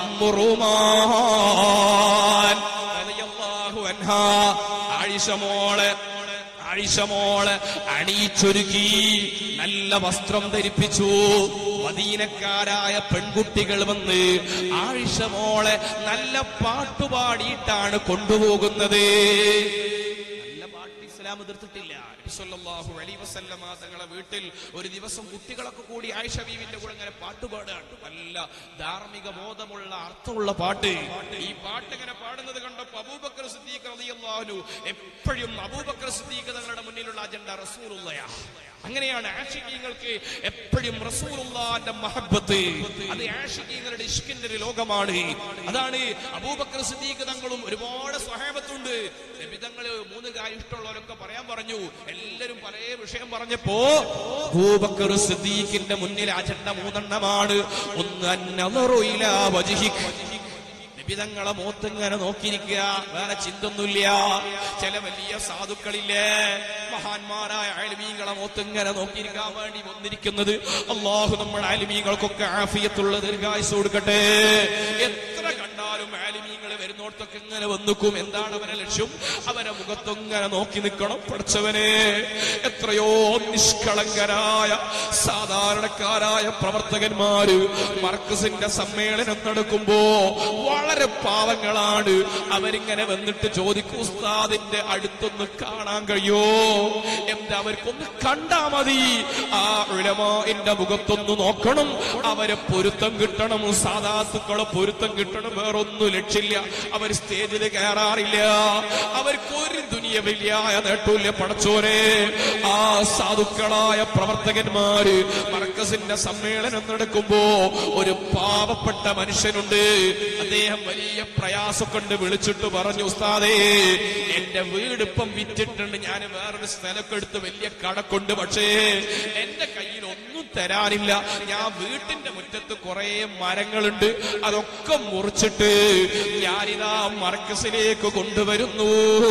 ഉമ്മുറുമാൻ റളിയല്ലാഹു അൻഹാ ആയിഷ മോളെ ആയിഷ മോള് അണിയിച്ചൊരുക്കി നല്ല വസ്ത്രം ധരിപ്പിച്ചു മദീനക്കാരായ പെൺകുട്ടികൾ വന്ന് ആയിഷ മോളെ നല്ല പാട്ടുപാടിയിട്ടാണ് കൊണ്ടുപോകുന്നത് നല്ല പാട്ട് ഇസ്ലാം ഇസ്ലാം എതിർത്തിട്ടില്ല നബി സല്ലല്ലാഹു അലൈഹി വസല്ലമ തങ്ങളെ വീട്ടിൽ ഒരു ദിവസം കുട്ടികളൊക്കെ കൂടി ആയിഷ ബീവിന്റെ കൂടെ ഇങ്ങനെ പാട്ടുപാടാണ് നല്ല ധാർമ്മിക ബോധമുള്ള അർത്ഥമുള്ള പാട്ട് ഈ പാട്ട് ഇങ്ങനെ പാടുന്നത് കണ്ടപ്പോ അബൂബക്കർ സിദ്ദീഖ് റളിയല്ലാഹു അൻഹു എപ്പോഴും അബൂബക്കർ സിദ്ദീഖ് തങ്ങളുടെ മുന്നിലുള്ള അജണ്ട റസൂലുള്ളയാ അങ്ങനെയാണ് ആഷിഖീങ്ങൾക്ക് എപ്പോഴും റസൂലുള്ളാന്റെ മഹബത്ത് അത് ആഷിഖീങ്ങളുടെ ഇഷ്കിന്റെ ഒരു ലോകമാണ് അതാണ് അബൂബക്കർ സിദ്ദീഖ് തങ്ങളും ഒരുപാട് സ്വഹാബത്തുണ്ട് നബി തങ്ങള് മൂന്ന് കാര്യം ഇഷ്ടമുള്ളവരൊക്കെ പറയാൻ പറഞ്ഞു എല്ലാരും പല വിഷയം പറഞ്ഞപ്പോ അബൂബക്കർ സിദ്ദീഖിന്റെ മുന്നിൽ അജണ്ട മൂന്നെണ്ണമാണ് ഒന്ന് അന്നളറു ഇലാ വജ്ഹിക് നിബിതങ്ങളെ മൂത്തിങ്ങനെ നോക്കിയിരിക്കുക വേറെ ചിന്തൊന്നുമില്ല ചില വലിയ സാധുക്കളില്ലേ മഹാന്മാരായ അയൽമീങ്ങളെ മൂത്തിങ്ങനെ നോക്കിയിരിക്കാൻ വേണ്ടി വന്നിരിക്കുന്നത് അള്ളാഹു നമ്മുടെ അയൽമീങ്ങൾക്കൊക്കെ ആഫിയത്തുള്ള ദീർഘായുസ് കൊടുക്കട്ടെ എത്ര കണ്ടാലും ആലിമീങ്ങൾ വരുന്നോടത്തൊക്കെ ഇങ്ങനെ വന്നിക്കും എന്താണ് അവരെ ലക്ഷ്യം അവരെ മുഖത്തൊങ്ങനെ നോക്കി നിൽക്കണം പഠിച്ചവനെ എത്രയോ നിഷ്കളങ്കരായ സാധാരണക്കാരായ പ്രവർത്തകന്മാര് മർക്കസിന്റെ സമ്മേളനം നടക്കുമ്പോ വളരെ പാവങ്ങളാണ് അവരിങ്ങനെ വന്നിട്ട് ചോദിക്കും ഉസ്താദിന്റെ അടുത്തൊന്ന് കാണാൻ കഴിയോ എന്താ അവർക്കൊന്ന് കണ്ടാ മതി ആ ഉലമാന്റെ മുഖത്തൊന്ന് നോക്കണം അവരെ പൊരുത്തം കിട്ടണം സാധാത്തുക്കളെ പൊരുത്തം കിട്ടണം വേറൊന്നും ലക്ഷ്യമില്ല അവർ സ്റ്റേജിൽ കയറാറില്ല അവർക്ക് ഒരു ദുനിയവില്ലായ നേട്ടമില്ല പടച്ചോരെ ആ സാധുക്കളായ പ്രവർത്തകന്മാര് മർക്കസിന്റെ സമ്മേളനം നടക്കുമ്പോ ഒരു പാവപ്പെട്ട മനുഷ്യനുണ്ട് അദ്ദേഹം വലിയ പ്രയാസം കൊണ്ട് വിളിച്ചിട്ട് പറഞ്ഞു ഉസ്താദേ എന്റെ വീട് ഇപ്പം വിറ്റിട്ടുണ്ട് ഞാൻ വേറൊരു സ്ഥലമൊക്കെ എടുത്ത് വലിയ കടക്കുണ്ട് പക്ഷേ എന്റെ കയ്യിൽ ഒന്നും തരാനില്ല ഞാൻ വീട്ടിന്റെ മുറ്റത്ത് കുറെ മരങ്ങളുണ്ട് അതൊക്കെ മുറിച്ചിട്ട് ഞാനിതാ മർക്കസിലേക്ക് കൊണ്ടുവരുന്നു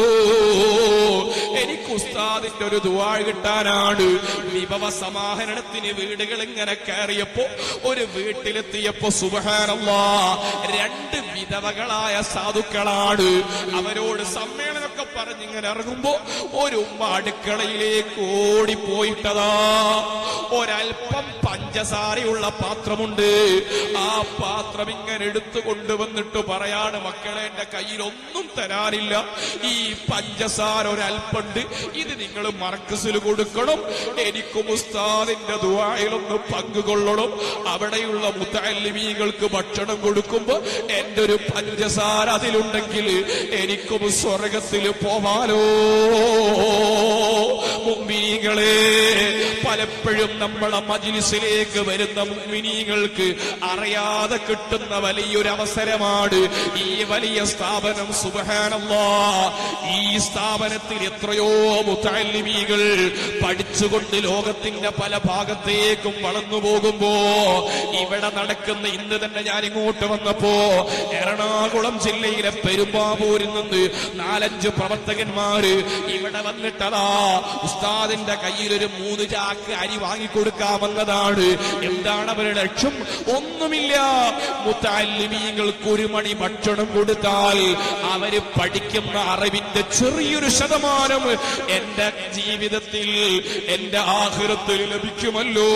എനിക്ക് ഉസ്താദിന്റെ ഒരു ദുവാഴ് കിട്ടാനാണ് വിഭവ സമാഹരണത്തിന് വീടുകൾ ഇങ്ങനെ കയറിയപ്പോ ഒരു വീട്ടിലെത്തിയപ്പോ സുബഹാനല്ലാ രണ്ട് വിധവകളായ സാധുക്കളാണ് അവരോട് സമ്മേളനമൊക്കെ പറഞ്ഞിങ്ങനെ ഇറങ്ങുമ്പോ ഒരു ഉമ്മ അടുക്കളയിലേക്ക് ഓടിപ്പോയിട്ടതാ ഒരൽപ്പം പഞ്ചസാരയുള്ള പാത്രമുണ്ട് ആ പാത്രം ഇങ്ങനെ എടുത്തു കൊണ്ടുവന്നിട്ട് പറയാണ് മക്കളെ എന്റെ കയ്യിൽ ഒന്നും തരാനില്ല ഈ പഞ്ചസാര ഒരൽപ്പുണ്ട് ഇത് നിങ്ങൾ മർക്കസിൽ കൊടുക്കണം എനിക്കും ഉസ്താദിന്റെ ദുവായിലൊന്ന് പങ്കുകൊള്ളണം അവിടെയുള്ള മുത്തല്ലിമീകൾക്ക് ഭക്ഷണം കൊടുക്കുമ്പോ എന്റെ ഒരു പഞ്ചസാര അതിലുണ്ടെങ്കിൽ എനിക്കും സ്വർഗത്തിൽ പോവാലോ മുമ്മിനീകളെ പലപ്പോഴും നമ്മളെ മജിലിസിലേക്ക് വരുന്ന മുമ്മിനീകൾക്ക് അറിയാതെ കിട്ടുന്ന വലിയൊരു അവസരമാണ് ഈ വലിയ സ്ഥാപനം സുബഹാനല്ലാ ഈ സ്ഥാപനത്തിൽ എത്രയോ മുത്തല്ലിമീകൾ പഠിച്ചുകൊണ്ട് ലോകത്തിന്റെ പല ഭാഗത്തേക്കും വളർന്നു പോകുമ്പോ ഇവിടെ നടക്കുന്ന ഇന്ന് തന്നെ ഞാൻ ഇങ്ങോട്ട് വന്നപ്പോ എറണാകുളം ജില്ലയിലെ പെരുമ്പാവൂരിൽ നിന്ന് നാലഞ്ച് പ്രവർത്തകന്മാര് ഇവിടെ വന്നിട്ടതാ ഉസ്താദിന്റെ കയ്യിൽ ഒരു മൂന്ന് ചാക്ക് അരി വാങ്ങിക്കൊടുക്കാമെന്നതാണ് എന്താണ് അവരുടെ ലക്ഷ്യം ഒന്നുമില്ല മുത്താലിമീങ്ങൾക്ക് ഒരു മണി ഭക്ഷണം കൊടുത്താൽ അവര് പഠിക്കുന്ന അറിവിന്റെ ചെറിയൊരു ശതമാനം എന്റെ ജീവിതത്തിൽ എന്റെ ആഹൃത്തിൽ ലഭിക്കുമല്ലോ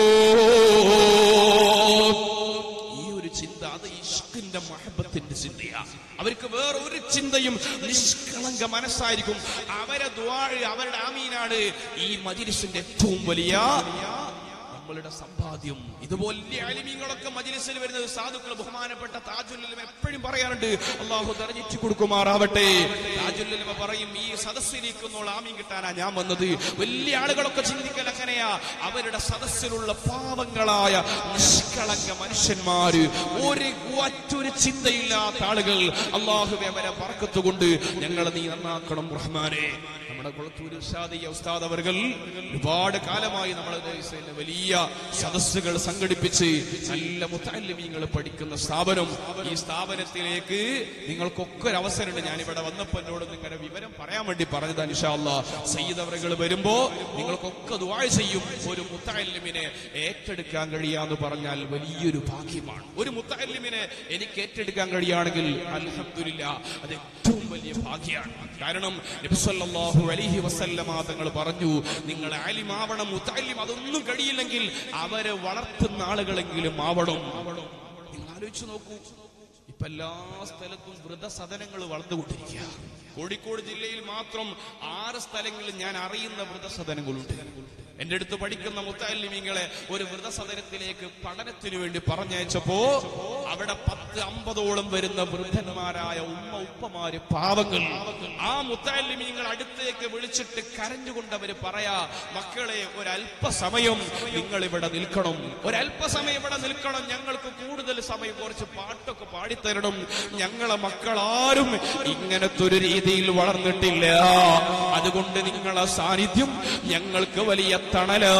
ഈ ഒരു ചിന്ത അത് ഇഷ്കിന്റെ മഹബത്തിന്റെ ചിന്തയാ അവർക്ക് വേറെ ഒരു ചിന്തയും നിഷ്കളങ്ക മനസ്സായിരിക്കും അവരെ ദ്വാഴ് അവരുടെ ആമീനാണ് ഈ മജിലിസിന്റെ ഏറ്റവും വലിയ നമ്മളുടെ സമ്പാദ്യം ഇതുപോലെ വലിയ അലിമീങ്ങളൊക്കെ മജിലിസിൽ വരുന്നത് സാധുക്കൾ ബഹുമാനപ്പെട്ട താജുല്ലുലമ എപ്പോഴും പറയാറുണ്ട് അള്ളാഹു തെരഞ്ഞിച്ചു കൊടുക്കുമാറാവട്ടെ താജുല്ലുലമ പറയും ഈ സദസ്സിലിരിക്കുന്നോൾ ആമീൻ കിട്ടാനാ ഞാൻ വന്നത് വലിയ ആളുകളൊക്കെ ചിന്തിക്കൽ അങ്ങനെയാ അവരുടെ സദസ്സിലുള്ള പാവങ്ങളായ നിഷ്കളങ്ക മനുഷ്യന്മാര് ഒരു മറ്റൊരു ചിന്തയില്ലാത്ത ആളുകൾ അള്ളാഹുവെ അവരെ പറക്കത്തുകൊണ്ട് ഞങ്ങളെ നീ നന്നാക്കണം റഹ്മാനെ നമ്മുടെ കുളത്തൂർ ഉസ്താദിയ ഉസ്താദ് അവർകൾ ഒരുപാട് കാലമായി നമ്മളെ ദേശത്തിന് വലിയ സദസ്സുകൾ സംഘടിപ്പിച്ച് നല്ല മുത്താലിമീങ്ങൾ പഠിക്കുന്ന സ്ഥാപനം ഈ സ്ഥാപനത്തിലേക്ക് നിങ്ങൾക്കൊക്കെ ഒരു അവസരമുണ്ട് ഞാൻ ഇവിടെ വന്നപ്പോ എന്നോട് നിങ്ങളുടെ വിവരം പറയാൻ വേണ്ടി പറഞ്ഞതാണ് ഇൻഷാല്ല സയ്യിദ് അവറുകൾ വരുമ്പോ നിങ്ങൾക്കൊക്കെ ദുആ ചെയ്യും ഒരു മുത്താലിമിനെ ഏറ്റെടുക്കാൻ കഴിയാന്ന് പറഞ്ഞാൽ വലിയൊരു ഭാഗ്യമാണ് ഒരു മുത്താലിമിനെ എനിക്ക് ഏറ്റെടുക്കാൻ കഴിയുകയാണെങ്കിൽ അൽഹംദുലില്ല അത് ഏറ്റവും വലിയ ഭാഗ്യമാണ് കാരണം നബിസല്ലാഹു അലിഹി വസല്ലമ തങ്ങൾ പറഞ്ഞു നിങ്ങൾ ആലിമാവണം മുത്താലിം അതൊന്നും കഴിയില്ലെങ്കിൽ അവരെ വളർത്തുന്ന ആളുകളെങ്കിലും ആവണം നിങ്ങൾ ആലോചിച്ചു നോക്കൂ ഇപ്പൊ എല്ലാ സ്ഥലത്തും വൃതസദനങ്ങൾ വളർന്നുകൊണ്ടിരിക്കുക കോഴിക്കോട് ജില്ലയിൽ മാത്രം ആറ് സ്ഥലങ്ങളിൽ ഞാൻ അറിയുന്ന വൃദ്ധസദനങ്ങളുണ്ട് എന്റെ അടുത്ത് പഠിക്കുന്ന മുത്തല്ലിമീങ്ങളെ ഒരു വൃദ്ധസദനത്തിലേക്ക് പഠനത്തിനു വേണ്ടി പറഞ്ഞയച്ചപ്പോ അവിടെ പത്ത് അമ്പതോളം വരുന്ന വൃദ്ധന്മാരായ ഉമ്മ ഉപ്പമാര് പാവങ്ങൾ ആ മുത്തല്ലിമീങ്ങൾ അടുത്തേക്ക് വിളിച്ചിട്ട് കരഞ്ഞുകൊണ്ട് അവര് പറയാ മക്കളെ ഒരല്പസമയം നിങ്ങൾ ഇവിടെ നിൽക്കണം ഒരല്പസമയം ഇവിടെ നിൽക്കണം ഞങ്ങൾക്ക് കൂടുതൽ സമയം കുറച്ച് പാട്ടൊക്കെ പാടിത്തരണം ഞങ്ങളെ മക്കളാരും ഇങ്ങനത്തെ ഒരു രീതിയിൽ വളർന്നിട്ടില്ല അതുകൊണ്ട് നിങ്ങളെ സാന്നിധ്യം ഞങ്ങൾക്ക് വലിയ തണലോ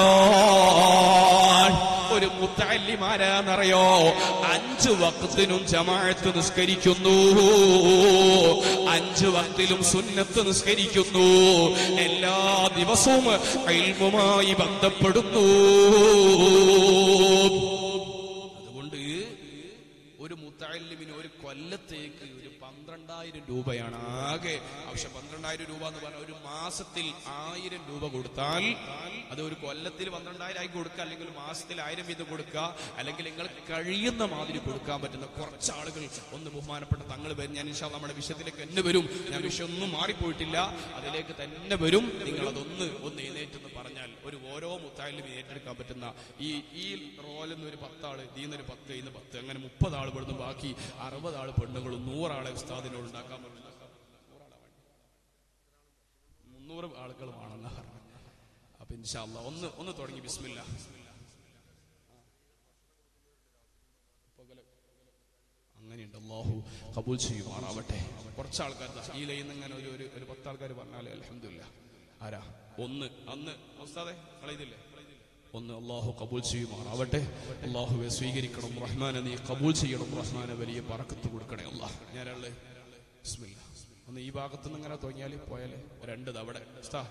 ഒരു മുത്തല്ലിമാരാന്നറിയോ അഞ്ചു വക്തിനും ജമാഅത്ത് നിസ്കരിക്കുന്നു അഞ്ചു വക്തിലും സുന്നത്ത് നിസ്കരിക്കുന്നു എല്ലാ ദിവസവും അയൽമുമായി ബന്ധപ്പെടുന്നു അതുകൊണ്ട് ഒരു മുത്തല്ലിമിന് ഒരു കൊല്ലത്തേക്ക് ഒരു പന്ത്രണ്ടായിരം രൂപയാണ് ആകെ ആവശ്യം പന്ത്രണ്ടായിരം രൂപ എന്ന് പറഞ്ഞാൽ ഒരു മാസത്തിൽ ആയിരം രൂപ കൊടുത്താൽ അത് ഒരു കൊല്ലത്തിൽ പന്ത്രണ്ടായിരം ആയി കൊടുക്കുക അല്ലെങ്കിൽ ഒരു മാസത്തിൽ ആയിരം വീതം കൊടുക്കുക അല്ലെങ്കിൽ നിങ്ങൾ കഴിയുന്ന മാതിരി കൊടുക്കാൻ പറ്റുന്ന കുറച്ച് ആളുകൾ ഒന്ന് ബഹുമാനപ്പെട്ട തങ്ങൾ വരും ഞാൻ ഇൻഷാ നമ്മുടെ വിഷയത്തിലേക്ക് തന്നെ വരും ഞാൻ വിഷയം ഒന്നും മാറിപ്പോയിട്ടില്ല അതിലേക്ക് തന്നെ വരും നിങ്ങൾ അതൊന്ന് ഒന്ന് എഴുന്നേറ്റെന്ന് പറഞ്ഞാൽ ഒരു ഓരോ മുത്തായാലും ഏറ്റെടുക്കാൻ പറ്റുന്ന ഈ ഈ റോലിൽ നിന്ന് ഒരു പത്താള് ഇതിൽ ഒരു പത്ത് ഇന്ന് പത്ത് അങ്ങനെ മുപ്പത് ആൾ ഇവിടുന്ന് ബാക്കി അറുപത് ആള് പെണ്ണുങ്ങളും നൂറാളെ ഉസ്താദിനോട് ഉണ്ടാക്കാൻ പറ്റും മുന്നൂറ് ആളുകളുമാണെന്ന് പറഞ്ഞു അപ്പൊ ഇൻഷാല്ല ഒന്ന് ഒന്ന് തുടങ്ങി ബിസ്മില്ല അങ്ങനെയുണ്ട് അള്ളാഹു കബൂൽ ചെയ്യുമാറാവട്ടെ കുറച്ച് ആൾക്കാർ ദാ ഈ ലൈൻ ഇങ്ങനെ ഒരു ഒരു ഒരു പത്ത് ആൾക്കാർ പറഞ്ഞാലേ അലഹമില്ല ആരാ ഒന്ന് അന്ന് ഉസ്താദെ കളയുന്നില്ലേ ഒന്ന് അള്ളാഹു കബൂൽ ചെയ്യുമാറാവട്ടെ അള്ളാഹുവെ സ്വീകരിക്കണം റഹ്മാനെ നീ കബൂൽ ചെയ്യണം റഹ്മാനെ വലിയ പറക്കത്ത് കൊടുക്കണേ അള്ളാഹ് ഞാനുള്ളത് ബിസ്മില്ല ഒന്ന് ഈ ഭാഗത്ത് നിന്ന് ഇങ്ങനെ തുടങ്ങിയാൽ പോയാലേ രണ്ട് അവിടെ ഉസ്താ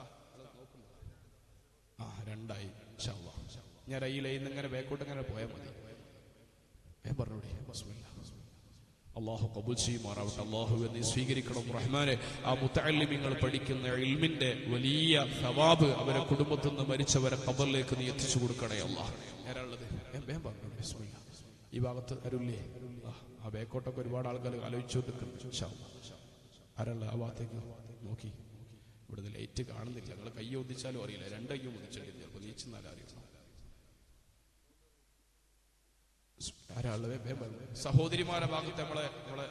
ആ രണ്ടായി ഇൻഷാ അല്ലാ. ഞാൻ ഈ ലൈൻ ഇങ്ങനെ ബാക്കോട്ട് ഇങ്ങനെ പോയാൽ മതി ഞാൻ പറഞ്ഞോടി ബിസ്മില്ല അള്ളാഹു കബൂൽ ചെയ്യുമാറാവട്ടെ അള്ളാഹു നീ സ്വീകരിക്കണം റഹ്മാനെ ആ മുത്തല്ലിമിങ്ങൾ പഠിക്കുന്ന ഇൽമിന്റെ വലിയ സവാബ് അവരെ കുടുംബത്തിൽ നിന്ന് മരിച്ചവരെ കബറിലേക്ക് നീ എത്തിച്ചു കൊടുക്കണേ അള്ളാഹ് ഞാനുള്ളത് ഞാൻ പറഞ്ഞു ബിസ്മില്ല ഈ ഭാഗത്ത് അരുല്ലേ ആ, ആ ബേക്കോട്ടൊക്കെ ഒരുപാട് ആൾക്കാർ ആലോചിച്ചുകൊണ്ടിരിക്കുന്നു ഇൻഷാ അല്ലാ. ആരല്ല ആ ഭാഗത്തേക്ക് നോക്കി ഇവിടുന്ന് ലൈറ്റ് കാണുന്നില്ല നിങ്ങൾ കൈ ഒന്നിച്ചാലും അറിയില്ല രണ്ടയ്യും ഒന്നിച്ചിട്ടില്ല ചിലപ്പോൾ നീച്ചെന്നാലും അറിയണം ആരാളെ സഹോദരിമാരെ ഭാഗത്ത് നമ്മളെ നമ്മളെ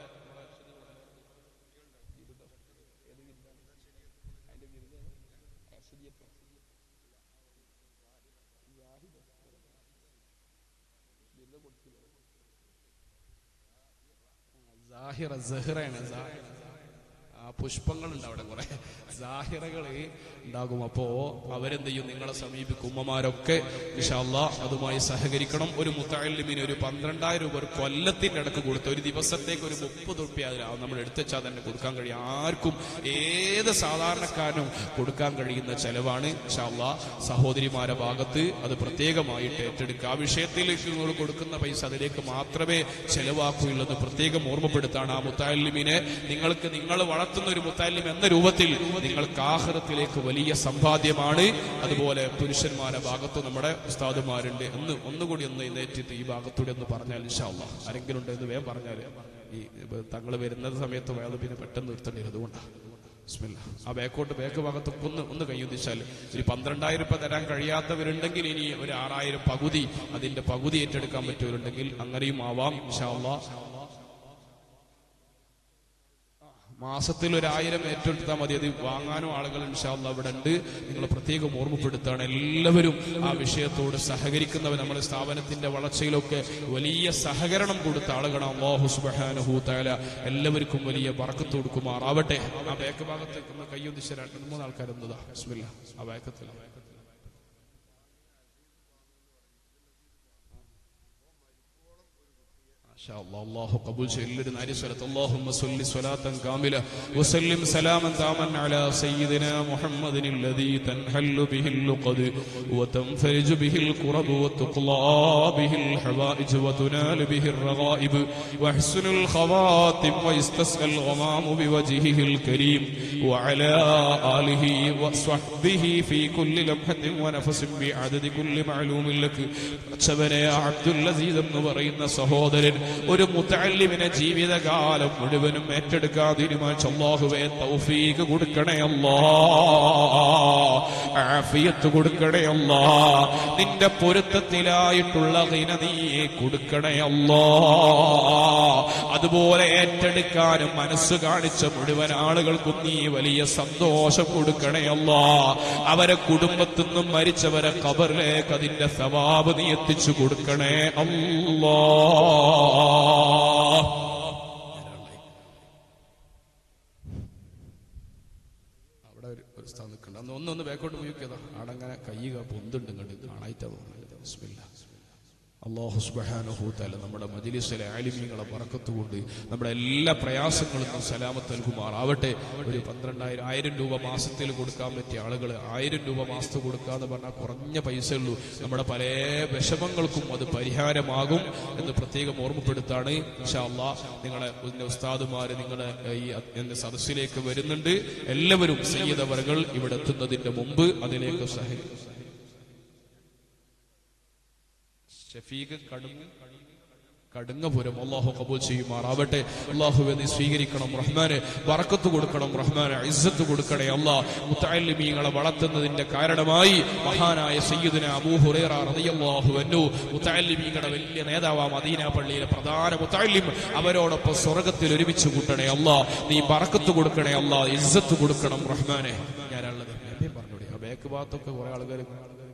സാഹിറ സഹിറയാണ് സാഹിറ ആ പുഷ്പങ്ങളുണ്ട് അവിടെ കുറെ സാഹിറകള് ഉണ്ടാകും അപ്പോ അവരെന്ത് ചെയ്യും നിങ്ങളെ സമീപിക്കും ഉമ്മമാരൊക്കെ ഇൻഷാല്ല അതുമായി സഹകരിക്കണം ഒരു മുത്തല്ലിമിന് ഒരു പന്ത്രണ്ടായിരം രൂപ ഒരു കൊല്ലത്തിന്റെ ഇടക്ക് കൊടുത്ത് ഒരു ദിവസത്തേക്ക് ഒരു മുപ്പത് റുപ്യ നമ്മൾ എടുത്തുവെച്ചാൽ തന്നെ കൊടുക്കാൻ കഴിയും ആർക്കും ഏത് സാധാരണക്കാരനും കൊടുക്കാൻ കഴിയുന്ന ചെലവാണ് ഇൻഷാല്ല സഹോദരിമാരെ ഭാഗത്ത് അത് പ്രത്യേകമായിട്ട് ഏറ്റെടുക്കുക ആ വിഷയത്തിലേക്ക് നിങ്ങൾ കൊടുക്കുന്ന പൈസ അതിലേക്ക് മാത്രമേ ചെലവാക്കുകയുള്ളൂ പ്രത്യേകം ഓർമ്മപ്പെടുത്താണ് ആ മുത്താലിമിനെ നിങ്ങൾക്ക് നിങ്ങൾ വളർത്തുന്ന ഒരു മുത്താലിം എന്ന രൂപത്തിൽ നിങ്ങൾക്ക് ആഹ്റത്തിലേക്ക് വലിയ സമ്പാദ്യമാണ് അതുപോലെ പുരുഷന്മാരെ ഭാഗത്ത് നമ്മുടെ ഉസ്താദുമാരുണ്ട് എന്ന് ഒന്നുകൂടി ഒന്ന് എഴുന്നേറ്റിട്ട് ഈ ഭാഗത്തൂടെ ഒന്ന് പറഞ്ഞാൽ ഇൻഷാല്ല ആരെങ്കിലും ഉണ്ട് എന്ന് വേഗം പറഞ്ഞാൽ ഈ തങ്ങൾ വരുന്ന സമയത്ത് വേദ പിന്നെ പെട്ടെന്ന് നിർത്തേണ്ടി വരും. അതുകൊണ്ടാണ് ബിസ്മില്ല. ആ ബാക്കോട്ട് ബാക്ക് ഭാഗത്തൊക്കെ ഒന്ന് ഒന്ന് കൈയൊന്നിച്ചാൽ ഒരു പന്ത്രണ്ടായിരം രൂപ തരാൻ കഴിയാത്തവരുണ്ടെങ്കിൽ ഇനി ഒരു ആറായിരം പകുതി അതിന്റെ പകുതി ഏറ്റെടുക്കാൻ പറ്റുന്നവരുണ്ടെങ്കിൽ അങ്ങനെയും ആവാം ഇൻഷാല്ലാ മാസത്തിൽ ഒരു ആയിരം ഏറ്റെടുത്താൽ മതി അത് വാങ്ങാനും ആളുകൾ ഇൻഷാല്ല അവിടെ ഉണ്ട് നിങ്ങൾ പ്രത്യേകം ഓർമ്മപ്പെടുത്താണ് എല്ലാവരും ആ വിഷയത്തോട് സഹകരിക്കുന്നവർ നമ്മുടെ സ്ഥാപനത്തിന്റെ വളർച്ചയിലൊക്കെ വലിയ സഹകരണം കൊടുത്ത ആളുകളാണ് അള്ളാഹു സുബാനഹു താല എല്ലാവർക്കും വലിയ പറക്കത്ത് കൊടുക്കുമാറാവട്ടെ ആ ബാക്ക് ഭാഗത്തേക്ക് ഒന്ന് കയ്യൊന്നിച്ച രണ്ട് മൂന്ന് ആൾക്കാർ എന്നതാ ബിസ്മില്ല ആ ബാക്കത്തിൽ شاء الله الله قبول سيدنا ناري صلاة اللهم صل صلاة كاملة وسلم سلاما تاما على سيدنا محمد الذي تنحل به اللقد وتنفرج به الكرب وتقلى به الحوائج وتنال به الرغائب واحسن الخواتم ويستسقى الغمام بوجهه الكريم وعلى آله وصحبه في كل لمحة ونفس بعدد كل معلوم لك അച്ഛവനെ അബ്ദുൽ അസീസ് എന്ന് പറയുന്ന സഹോദരൻ ഒരു മുത്തല്ലിമിനെ ജീവിതകാലം മുഴുവനും ഏറ്റെടുക്കാൻ തീരുമാനിച്ച അള്ളാഹുവേ തൗഫീഖ് കൊടുക്കണേ അല്ലാ ആഫിയത്ത് കൊടുക്കണേ അല്ലാ നിന്റെ പൊരുത്തത്തിലായിട്ടുള്ള ഹിന നീ കൊടുക്കണേ അല്ലാ അതുപോലെ ഏറ്റെടുക്കാനും മനസ്സ് കാണിച്ച മുഴുവൻ ആളുകൾക്കും നീ വലിയ സന്തോഷം കൊടുക്കണേ അല്ലാ അവരെ കുടുംബത്തിൽ നിന്നും മരിച്ചവരെ കബറിലേക്ക് അതിന്റെ സവാബ് നീ എത്തിച്ചു കൊടുക്കണേ അല്ലാ അവിടെ ഒരു ഒരു സ്ഥലം നിൽക്കണ്ട അന്ന് ഒന്നൊന്ന് ബാക്കോട്ട് പോയിക്കതാ അവിടെ അങ്ങനെ കയ്യുക പൊന്തുണ്ട് ഇങ്ങോട്ട് കാണായിട്ടാ തോന്നുന്നത് ബിസ്മില്ലാ അള്ളാഹു സുബാനുഭൂത്തല്ല നമ്മുടെ മജിലിസിലെ ആലിമീങ്ങളെ പറക്കത്ത് കൊണ്ട് നമ്മുടെ എല്ലാ പ്രയാസങ്ങളും സലാമത്ത് നൽകുമാറാവട്ടെ ഒരു പന്ത്രണ്ടായിരം ആയിരം രൂപ മാസത്തിൽ കൊടുക്കാൻ പറ്റിയ ആളുകൾ ആയിരം രൂപ മാസത്തിൽ കൊടുക്കാന്ന് പറഞ്ഞാൽ കുറഞ്ഞ പൈസ ഉള്ളൂ നമ്മുടെ പല വിഷമങ്ങൾക്കും അത് പരിഹാരമാകും എന്ന് പ്രത്യേകം ഓർമ്മപ്പെടുത്താണ് ഇൻഷാ അള്ളാ നിങ്ങളെ ഇതിന്റെ ഉസ്താദുമാര് നിങ്ങളെ ഈ എന്റെ സദസ്സിലേക്ക് വരുന്നുണ്ട് എല്ലാവരും സയ്യിദവറുകൾ ഇവിടെ എത്തുന്നതിന്റെ മുമ്പ് അതിലേക്ക് സഹകരിക്കും ഷഫീഖ് കടുങ്ങ കടുങ്ങപുരം അള്ളാഹു കബൂൽ ചെയ്യുമാറാവട്ടെ അള്ളാഹുവെ നീ സ്വീകരിക്കണം റഹ്മാനെ വറക്കത്ത് കൊടുക്കണം റഹ്മാനെ ഇസ്സത്ത് കൊടുക്കണേ അല്ലാ മുത്തല്ലിമീങ്ങളെ വളർത്തുന്നതിന്റെ കാരണമായി മഹാനായ സയ്യിദിന അബൂ ഹുറൈറ റളിയല്ലാഹു അൻഹു മുത്തല്ലിമീങ്ങളുടെ വലിയ നേതാവാ മദീന പള്ളിയിലെ പ്രധാന മുത്തല്ലിം അവരോടൊപ്പം സ്വർഗത്തിൽ ഒരുമിച്ച് കൂട്ടണേ അല്ലാ നീ ബറക്കത്ത് കൊടുക്കണേ അല്ലാ ഇസ്സത്ത് കൊടുക്കണം റഹ്മാനെ ഞാനുള്ളത് പറഞ്ഞോടി ആ ബാക്ക് ഭാഗത്തൊക്കെ കുറെ ആളുകൾ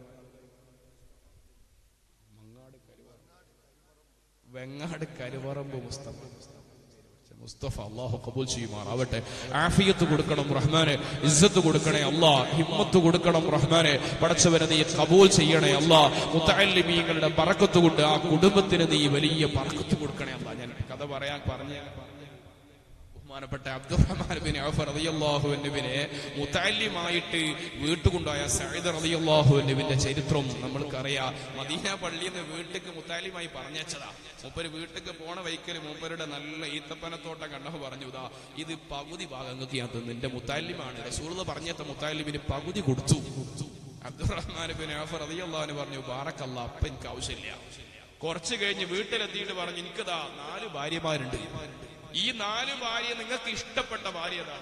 വെങ്ങാട് കരുവറമ്പ് മുസ്തഫ മുസ്തഫ അള്ളാഹു കബൂൽ ചെയ്യുമാറാവട്ടെ ആഫിയത്ത് കൊടുക്കണം റഹ്മാനെ ഇസ്സത്ത് കൊടുക്കണേ അല്ലാ ഹിമ്മത്ത് കൊടുക്കണം റഹ്മാനെ പടച്ചവനെ നീ കബൂൽ ചെയ്യണേ അല്ലാ മുത്തല്ലിമീങ്ങളുടെ പറക്കത്ത് കൊണ്ട് ആ കുടുംബത്തിന് നീ വലിയ പറക്കത്ത് കൊടുക്കണേ അല്ലാ ഞാൻ കഥ പറയാൻ പറഞ്ഞ ബഹുമാനപ്പെട്ട അബ്ദുറഹ്മാൻ ബിൻ ഔഫ് റളിയല്ലാഹു അൻഹുവിനെ മുത്തല്ലിമായിട്ട് വീട്ടുകൊണ്ടുപോയ സയ്യിദ് റളിയല്ലാഹു അൻഹുവിന്റെ ചരിത്രം നമ്മൾക്കറിയാം മദീന പള്ളിയിൽ നിന്ന് വീട്ടിക്ക് മുത്താലിമായി പറഞ്ഞയച്ചതാ മൂപ്പര് വീട്ടിക്ക് പോണ വൈക്കല് മൂപ്പരുടെ നല്ല ഈത്തപ്പനത്തോട്ടം കണ്ടപ്പോ പറഞ്ഞു ഇതാ ഇത് പകുതി ഭാഗങ്ങൾക്ക് ഞാൻ തന്നു എന്റെ മുത്താലിമാണ് റസൂള് പറഞ്ഞത്ത മുത്താലിമിന് പകുതി കൊടുത്തു അബ്ദുറഹ്മാൻ ബിൻ ഔഫ് റളിയല്ലാഹു അൻഹു പറഞ്ഞു ബാറക്കല്ലാ അപ്പ എനിക്ക് ആവശ്യമില്ല കുറച്ച് കഴിഞ്ഞ് വീട്ടിലെത്തിയിട്ട് പറഞ്ഞു എനിക്കതാ നാല് ഭാര്യമാരുണ്ട് ഈ നാല് ഭാര്യ നിങ്ങൾക്ക് ഇഷ്ടപ്പെട്ട ഭാര്യ ഏതാണ്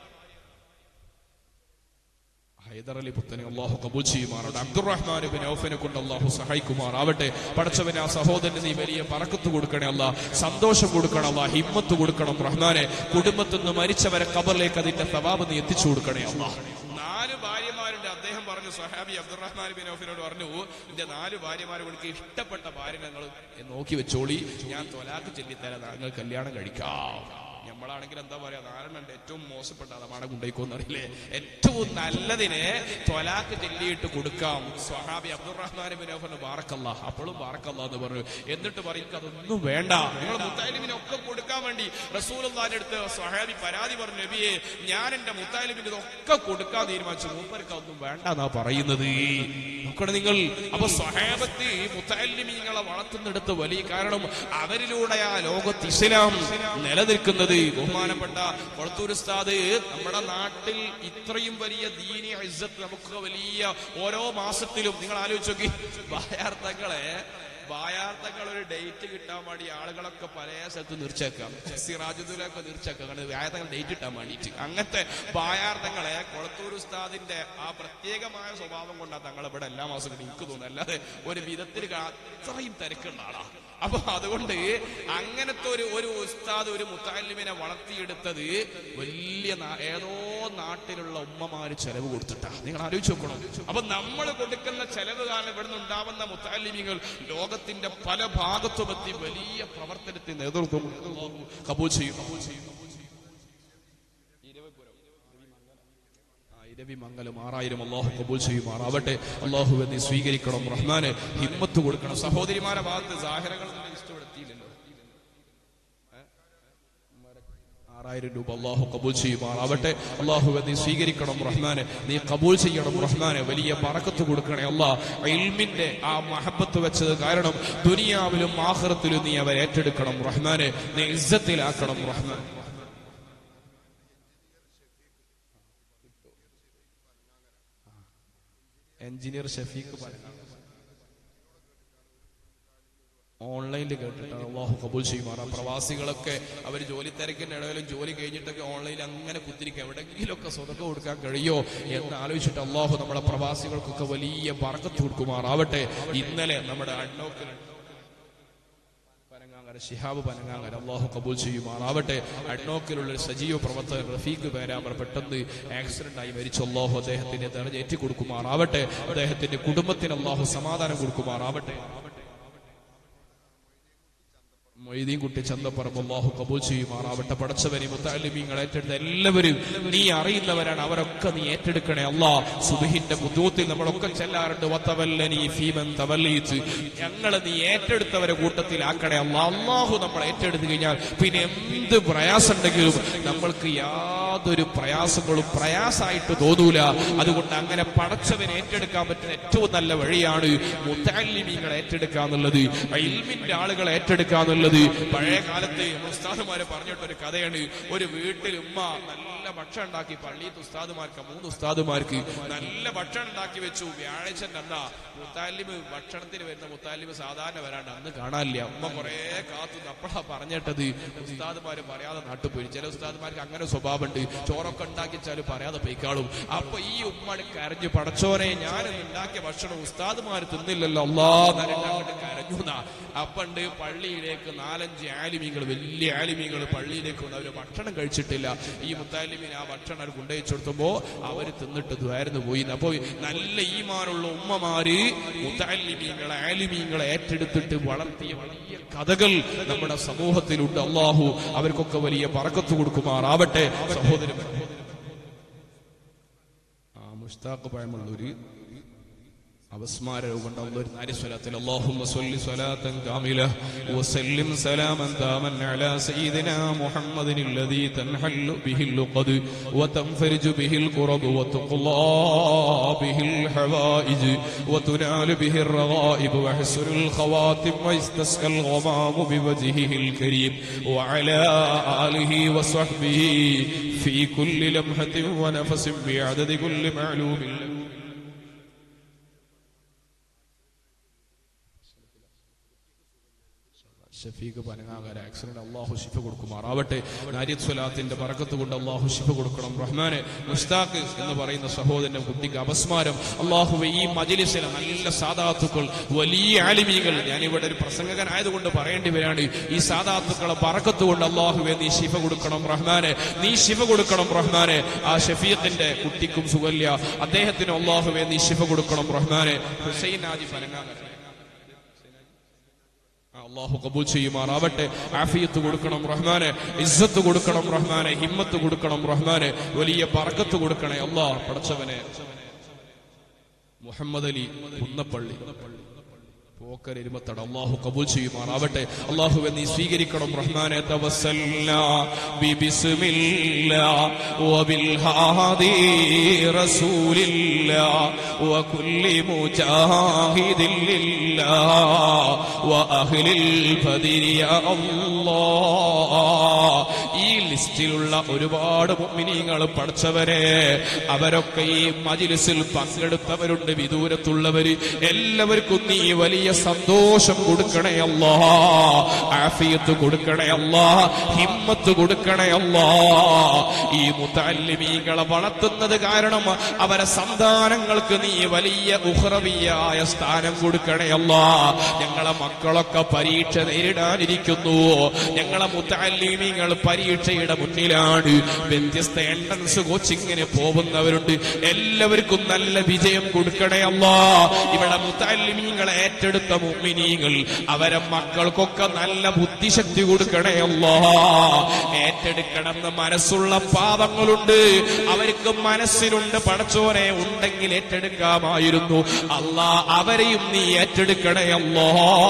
ഹൈദർ അലി പുത്തനെ അള്ളാഹു കബൂൽ ചെയ്യുമാറാവട്ടെ അബ്ദുറഹ്മാൻ ബിൻ ഔഫിനെ കൊണ്ട് അള്ളാഹു സഹായിക്കുമാറാവട്ടെ പടച്ചവനെ ആ സഹോദരന് നീ വലിയ പറക്കത്ത് കൊടുക്കണേ അല്ല സന്തോഷം കൊടുക്കണം അല്ല ഹിമ്മത്ത് കൊടുക്കണം റഹ്മാനെ കുടുംബത്തിൽ നിന്ന് മരിച്ചവരെ കബറിലേക്ക് അതിന്റെ സവാബ് നീ എത്തിച്ചു കൊടുക്കണേ അല്ല നാല് ഭാര്യമാരുണ്ട് അദ്ദേഹം പറഞ്ഞു സഹാബി അബ്ദുറഹ്മാൻ ബിൻ ഔഫിനോട് പറഞ്ഞു എന്റെ നാല് ഭാര്യമാരെ വിളിക്ക് ഇഷ്ടപ്പെട്ട ഭാര്യ ഞങ്ങൾ നോക്കി വെച്ചോളി ഞാൻ തൊലാക്ക് ചെല്ലിത്തരാം ഞങ്ങൾ കല്യാണം കഴിക്കാം നമ്മളാണെങ്കിൽ എന്താ പറയാ നാലെണ്ണണ്ട് ഏറ്റവും മോശപ്പെട്ട അതാണ് കൊണ്ടേക്കോന്നറിയില്ലേ ഏറ്റവും നല്ലതിനെ തൊലാക്ക് ചെല്ലിയിട്ട് കൊടുക്കാം സ്വഹാബി അബ്ദുറഹ്മാൻ ബിൻ ഔഫിന് ബാറക്കല്ല അപ്പോഴും ബാറക്കല്ല എന്ന് പറഞ്ഞു എന്നിട്ട് പറയും അതൊന്നും വേണ്ട നിങ്ങൾ മുത്താലിമിനെ ഒക്കെ കൊടുക്കാൻ വേണ്ടി റസൂലിന്റെ അടുത്ത് സ്വഹാബി പരാതി പറഞ്ഞു നബിയെ ഞാൻ എന്റെ മുത്താലിമിന് ഇതൊക്കെ കൊടുക്കാൻ തീരുമാനിച്ചു മൂപ്പർക്ക് അതൊന്നും വേണ്ട എന്നാ പറയുന്നത് നോക്കണം നിങ്ങൾ അപ്പൊ സ്വഹാബത്ത് മുത്താലിമിങ്ങളെ വളർത്തുന്നിടത്ത് വലിയ കാരണം അവരിലൂടെ ആ ലോകത്ത് ഇസ്ലാം നിലനിൽക്കുന്നത് ബഹുമാനപ്പെട്ട കൊളത്തൂർ ഉസ്താദ് നമ്മുടെ നാട്ടിൽ ഇത്രയും വലിയ ദീനി ഇസ്സത്ത് നമുക്ക് വലിയ ഓരോ മാസത്തിലും നിങ്ങൾ ആലോചിച്ച് നോക്കി ബായാർത്ഥങ്ങളെ ബായാർത്ഥങ്ങൾ ഒരു ഡേറ്റ് കിട്ടാൻ വേണ്ടി ആളുകളൊക്കെ പല സ്ഥലത്ത് നിർച്ചേക്കാം സിറാജുദ്ദൂലൊക്കെ നിർച്ചേക്കാം അങ്ങനെ വ്യായത്തങ്ങൾ ഡേറ്റ് കിട്ടാൻ വേണ്ടിയിട്ട് അങ്ങനത്തെ ബായാർത്ഥങ്ങളെ കൊളത്തൂർ ഉസ്താദിന്റെ ആ പ്രത്യേകമായ സ്വഭാവം കൊണ്ടാണ് തങ്ങൾ ഇവിടെ എല്ലാ മാസവും എനിക്ക് തോന്നുന്നു അല്ലാതെ ഒരു വിധത്തിൽ കാ- അത്രയും തിരക്കുള്ള ആളാ അപ്പൊ അതുകൊണ്ട് അങ്ങനത്തെ ഒരു ഒരു ഉസ്താദ് ഒരു മുത്താലിമിനെ വളർത്തിയെടുത്തത് വലിയ നാ- ഏതോ നാട്ടിലുള്ള ഉമ്മമാര് ചെലവ് കൊടുത്തിട്ടാ നിങ്ങൾ ആലോചിച്ച് നോക്കണം അപ്പൊ നമ്മൾ കൊടുക്കുന്ന ചെലവ് കാരണം ഇവിടുന്ന് ഉണ്ടാവുന്ന മുത്താലിമികൾ ലോകത്തിന്റെ പല ഭാഗത്തുമെത്തി വലിയ പ്രവർത്തനത്തിന് നേതൃത്വം കൊടുക്കുന്നു. അല്ലാഹു കബൂൽ ചെയ്യും കബൂൽ ചെയ്യും കബൂൽ ചെയ്യും. ആ, ഇരവി മംഗലം ആറായിരം അള്ളാഹു കബൂൽ ചെയ്യുമാറാവട്ടെ അള്ളാഹു നീ സ്വീകരിക്കണം റഹ്മാന് ഹിമ്മത്ത് കൊടുക്കണം സഹോദരിമാരെ ഭാഗത്ത് സാഹരങ്ങൾ ഇഷ്ടപ്പെടുത്തിയില്ലല്ലോ ആറായിരം രൂപ അള്ളാഹു കബൂൽ ചെയ്യുമാറാവട്ടെ അള്ളാഹു നീ സ്വീകരിക്കണം റഹ്മാനെ നീ കബൂൽ ചെയ്യണം റഹ്മാനെ വലിയ പറക്കത്ത് കൊടുക്കണേ അല്ലാ ഇൽമിന്റെ ആ മഹബത്ത് വെച്ചത് കാരണം ദുനിയാവിലും ആഹ്റത്തിലും നീ അവരെ ഏറ്റെടുക്കണം റഹ്മാനെ നീ ഇസ്സത്തിലാക്കണം റഹ്മാൻ എഞ്ചിനീയർ ഷഫീഖ് പറഞ്ഞു ഓൺലൈനിൽ കേട്ടിട്ടാണ് അള്ളാഹു കബൂൽ ചെയ്യുമാറ പ്രവാസികളൊക്കെ അവർ ജോലി തിരക്കിന്റെ ഇടയിലും ജോലി കഴിഞ്ഞിട്ടൊക്കെ ഓൺലൈനിൽ അങ്ങനെ കുത്തിരിക്കുക എവിടെയെങ്കിലുമൊക്കെ സ്വതക്ക കൊടുക്കാൻ കഴിയോ എന്ന് ആലോചിച്ചിട്ട് അള്ളാഹു നമ്മുടെ പ്രവാസികൾക്കൊക്കെ വലിയ പറക്കത്ത് കൊടുക്കുമാറാവട്ടെ ഇന്നലെ നമ്മുടെ അഡ്നോക്കിൽ പനങ്ങാങ്ങര ശിഹാബ് പനങ്ങാങ്ങര അള്ളാഹു കബൂൽ ചെയ്യുമാറാവട്ടെ അഡ്നോക്കിലുള്ള ഒരു സജീവ പ്രവർത്തകൻ റഫീഖ് പേരാമർ പെട്ടെന്ന് ആക്സിഡന്റ് ആയി മരിച്ചു അള്ളാഹു അദ്ദേഹത്തിന്റെ തെരഞ്ഞേറ്റി കൊടുക്കുമാറാവട്ടെ അദ്ദേഹത്തിന്റെ കുടുംബത്തിന് അള്ളാഹു സമാധാനം കൊടുക്കുമാറാവട്ടെ മൊയ്തീൻ കുട്ടി ചന്തപ്പറമ്പ് അള്ളാഹു കബൂൽ ചെയ്യുമാറാവട്ടെ പടച്ചവനെ മുത്താലിമീങ്ങൾ ഏറ്റെടുത്ത എല്ലാവരും നീ അറിയുന്നവരാണ് അവരൊക്കെ നീ ഏറ്റെടുക്കണേ അല്ലാ സുബഹിന്റെ ബുദ്ധൂത്തിൽ നമ്മളൊക്കെ ചെല്ലാറുണ്ട് വത്തവല്ലനി ഫീമൻ തവല്ലീച്ച് ഞങ്ങളെ നീ ഏറ്റെടുത്തവരെ കൂട്ടത്തിലാക്കണേ അല്ലാ അള്ളാഹു നമ്മൾ ഏറ്റെടുത്തു കഴിഞ്ഞാൽ പിന്നെ എന്ത് പ്രയാസമുണ്ടെങ്കിലും നമ്മൾക്ക് യാതൊരു പ്രയാസങ്ങളും പ്രയാസമായിട്ട് തോന്നൂല അതുകൊണ്ട് അങ്ങനെ പടച്ചവനെ ഏറ്റെടുക്കാൻ പറ്റുന്ന ഏറ്റവും നല്ല വഴിയാണ് മുത്താലിമീങ്ങൾ ഏറ്റെടുക്കുക എന്നുള്ളത് ഇൽമിന്റെ ആളുകളെ ഏറ്റെടുക്കുക എന്നുള്ളത് പഴയ കാലത്ത് ഉസ്താദുമാര് പറഞ്ഞിട്ടൊരു കഥയാണ് ഒരു വീട്ടിൽ ഉമ്മ നല്ല ഭക്ഷണം ഉണ്ടാക്കി പള്ളിയത്ത് ഉസ്താദുമാർക്ക് മൂന്ന് ഉസ്താദുമാർക്ക് നല്ല ഭക്ഷണം ഉണ്ടാക്കി വെച്ചു വ്യാഴാഴ്ചന്റെ അന്നാ മുത്താലിമ് ഭക്ഷണത്തിന് വരുന്ന മുത്താലിമ് സാധാരണ വരാണ്ട് അന്ന് കാണാനില്ല ഉമ്മ കുറെ കാത്തു അപ്പഴാ പറഞ്ഞിട്ടത് ഉസ്താദുമാര് പറയാതെ നാട്ടുപോയി ചില ഉസ്താദുമാർക്ക് അങ്ങനെ സ്വഭാവമുണ്ട് ചോറൊക്കെ ഉണ്ടാക്കിച്ചാലും പറയാതെ പൊയ്ക്കാളും അപ്പൊ ഈ ഉമ്മ കരഞ്ഞു പടച്ചോനെ ഞാൻ ഉണ്ടാക്കിയ ഭക്ഷണം ഉസ്താദുമാര് തിന്നില്ലല്ലോ അല്ലാ നരങ്ങാണ്ട് കരഞ്ഞു എന്നാ അപ്പണ്ട് പള്ളിയിലേക്ക് നാലഞ്ച് ആലിമീങ്ങൾ വലിയ ആലിമീങ്ങൾ പള്ളിയിലേക്ക് വന്ന് അവര് ഭക്ഷണം കഴിച്ചിട്ടില്ല ഈ മുത്താലിമീൻ ആ ഭക്ഷണം അവർ കൊണ്ടുവച്ചു കൊടുത്തപ്പോ അവര് തിന്നിട്ട് ദ്വാരന്ന് പോയി അപ്പൊ നല്ല ഈമാനുള്ള ഉമ്മമാര് മുത്താലിമീങ്ങളെ ആലിമീങ്ങളെ ഏറ്റെടുത്തിട്ട് വളർത്തിയ വലിയ കഥകൾ നമ്മുടെ സമൂഹത്തിലുണ്ട് അള്ളാഹു അവർക്കൊക്കെ വലിയ പറക്കത്ത് കൊടുക്കുമാറാവട്ടെ സഹോദരൻ ആ മുഷ്താഖ് പഴമുള്ളൊരു അപസ്മാരം കൊണ്ടുള്ള ഒരു നാര്യസ്വലത്തിൽ اللهم صل صلاة كاملة وسلم سلاما تاما على سيدنا محمد الذي تنحل به اللقد وتنفرج به الكرب وتقضى به الحوائج وتنال به الرغائب وحسر الخواتم ويستسقى الغمام بوجهه الكريم وعلى آله وصحبه في كل لمحة ونفس بعدد كل معلوم له ഷഫീഖ് പനങ്ങാകാര ആക്സിഡന്റ് അള്ളാഹു ഷിഫ കൊടുക്കുമാറാവട്ടെ നാരിയത് സ്വലാത്തിന്റെ പറക്കത്ത് കൊണ്ട് അള്ളാഹു ഷിഫ കൊടുക്കണം റഹ്മാനെ മുസ്താഖ് എന്ന് പറയുന്ന സഹോദരന്റെ കുട്ടിക്ക് അപസ്മാരം അള്ളാഹു ഈ മജിലിസിലെ നല്ല സാധാത്തുക്കൾ വലിയ ആലിമീകൾ ഞാനിവിടെ ഒരു പ്രസംഗകനായതുകൊണ്ട് പറയേണ്ടി വരാണ് ഈ സാധാത്തുക്കളെ പറക്കത്ത് കൊണ്ട് അള്ളാഹുവെ നീ ശിഫ കൊടുക്കണം റഹ്മാനെ നീ ശിഫ കൊടുക്കണം റഹ്മാനെ ആ ഷഫീഖിന്റെ കുട്ടിക്കും സുഖല്യ അദ്ദേഹത്തിന് അള്ളാഹുവെ നീ ശിഫ കൊടുക്കണം റഹ്മാനെ ഹുസൈൻ ആദി പനങ്ങാകര അള്ളാഹു കബൂൽ ചെയ്യുമാറാവട്ടെ ആഫിയത്ത് കൊടുക്കണം റഹ്മാനെ ഇസ്സത്ത് കൊടുക്കണം റഹ്മാനെ ഹിമ്മത്ത് കൊടുക്കണം റഹ്മാനെ വലിയ പറക്കത്ത് കൊടുക്കണേ അള്ളാഹ് പടച്ചവനെ മുഹമ്മദ് അലി കുന്നപ്പള്ളി പോക്കർ ഇരുമത്തട അള്ളാഹു കബൂൽ ചെയ്യുമാറാവട്ടെ അള്ളാഹു നീ സ്വീകരിക്കണം റഹ്മാനെ തവസല്ലാ ബിബിസ്മില്ലാ വബിൽ ഹാദി റസൂലില്ലാ വകുല്ലി മുജാഹിദിൻ ലില്ലാ വഅഹ്ലിൽ ഫദിരി യാ അല്ലാഹ് ഈ ലിസ്റ്റിലുള്ള ഒരുപാട് മുഅ്മിനീങ്ങൾ പഠിച്ചവരെ അവരൊക്കെ ഈ മജിലിസിൽ പങ്കെടുത്തവരുണ്ട് വിദൂരത്തുള്ളവര് എല്ലാവർക്കും നീ വലിയ സന്തോഷം കൊടുക്കണേ അല്ലാ ആഫിയത്ത് കൊടുക്കണേ അല്ലാ ഹിമ്മത്ത് കൊടുക്കണേ അല്ലാ ഈ മുത്തല്ലിമീങ്ങളെ വളർത്തുന്നത് കാരണം അവരെ സന്താനങ്ങൾക്ക് നീ വലിയ ഉഹ്റവിയായ സ്ഥാനം കൊടുക്കണേ അല്ലാ ഞങ്ങളെ മക്കളൊക്കെ പരീക്ഷ നേരിടാനിരിക്കുന്നു ഞങ്ങളെ മുത്തല്ലിമീങ്ങൾ പരീക്ഷയുടെ മുന്നിലാണ് വ്യത്യസ്ത എൻട്രൻസ് കോച്ചിങ്ങിന് പോകുന്നവരുണ്ട് എല്ലാവർക്കും നല്ല വിജയം കൊടുക്കണേ അല്ലാ ഇവിടെ മുത്തല്ലിമീങ്ങളെ ഏറ്റെടുത്ത മുമ്മിനീങ്ങൾ അവരെ മക്കൾക്കൊക്കെ നല്ല ബുദ്ധിശക്തി കൊടുക്കണേ അല്ലാ ഏറ്റെടുക്കണമെന്ന് മനസ്സുള്ള പാപങ്ങളുണ്ട് അവർക്ക് മനസ്സിലുണ്ട് പടച്ചോനെ ഉണ്ടെങ്കിൽ ഏറ്റെടുക്കാമായിരുന്നു അല്ലാ അവരെയും നീ ഏറ്റെടുക്കണേ അല്ലാ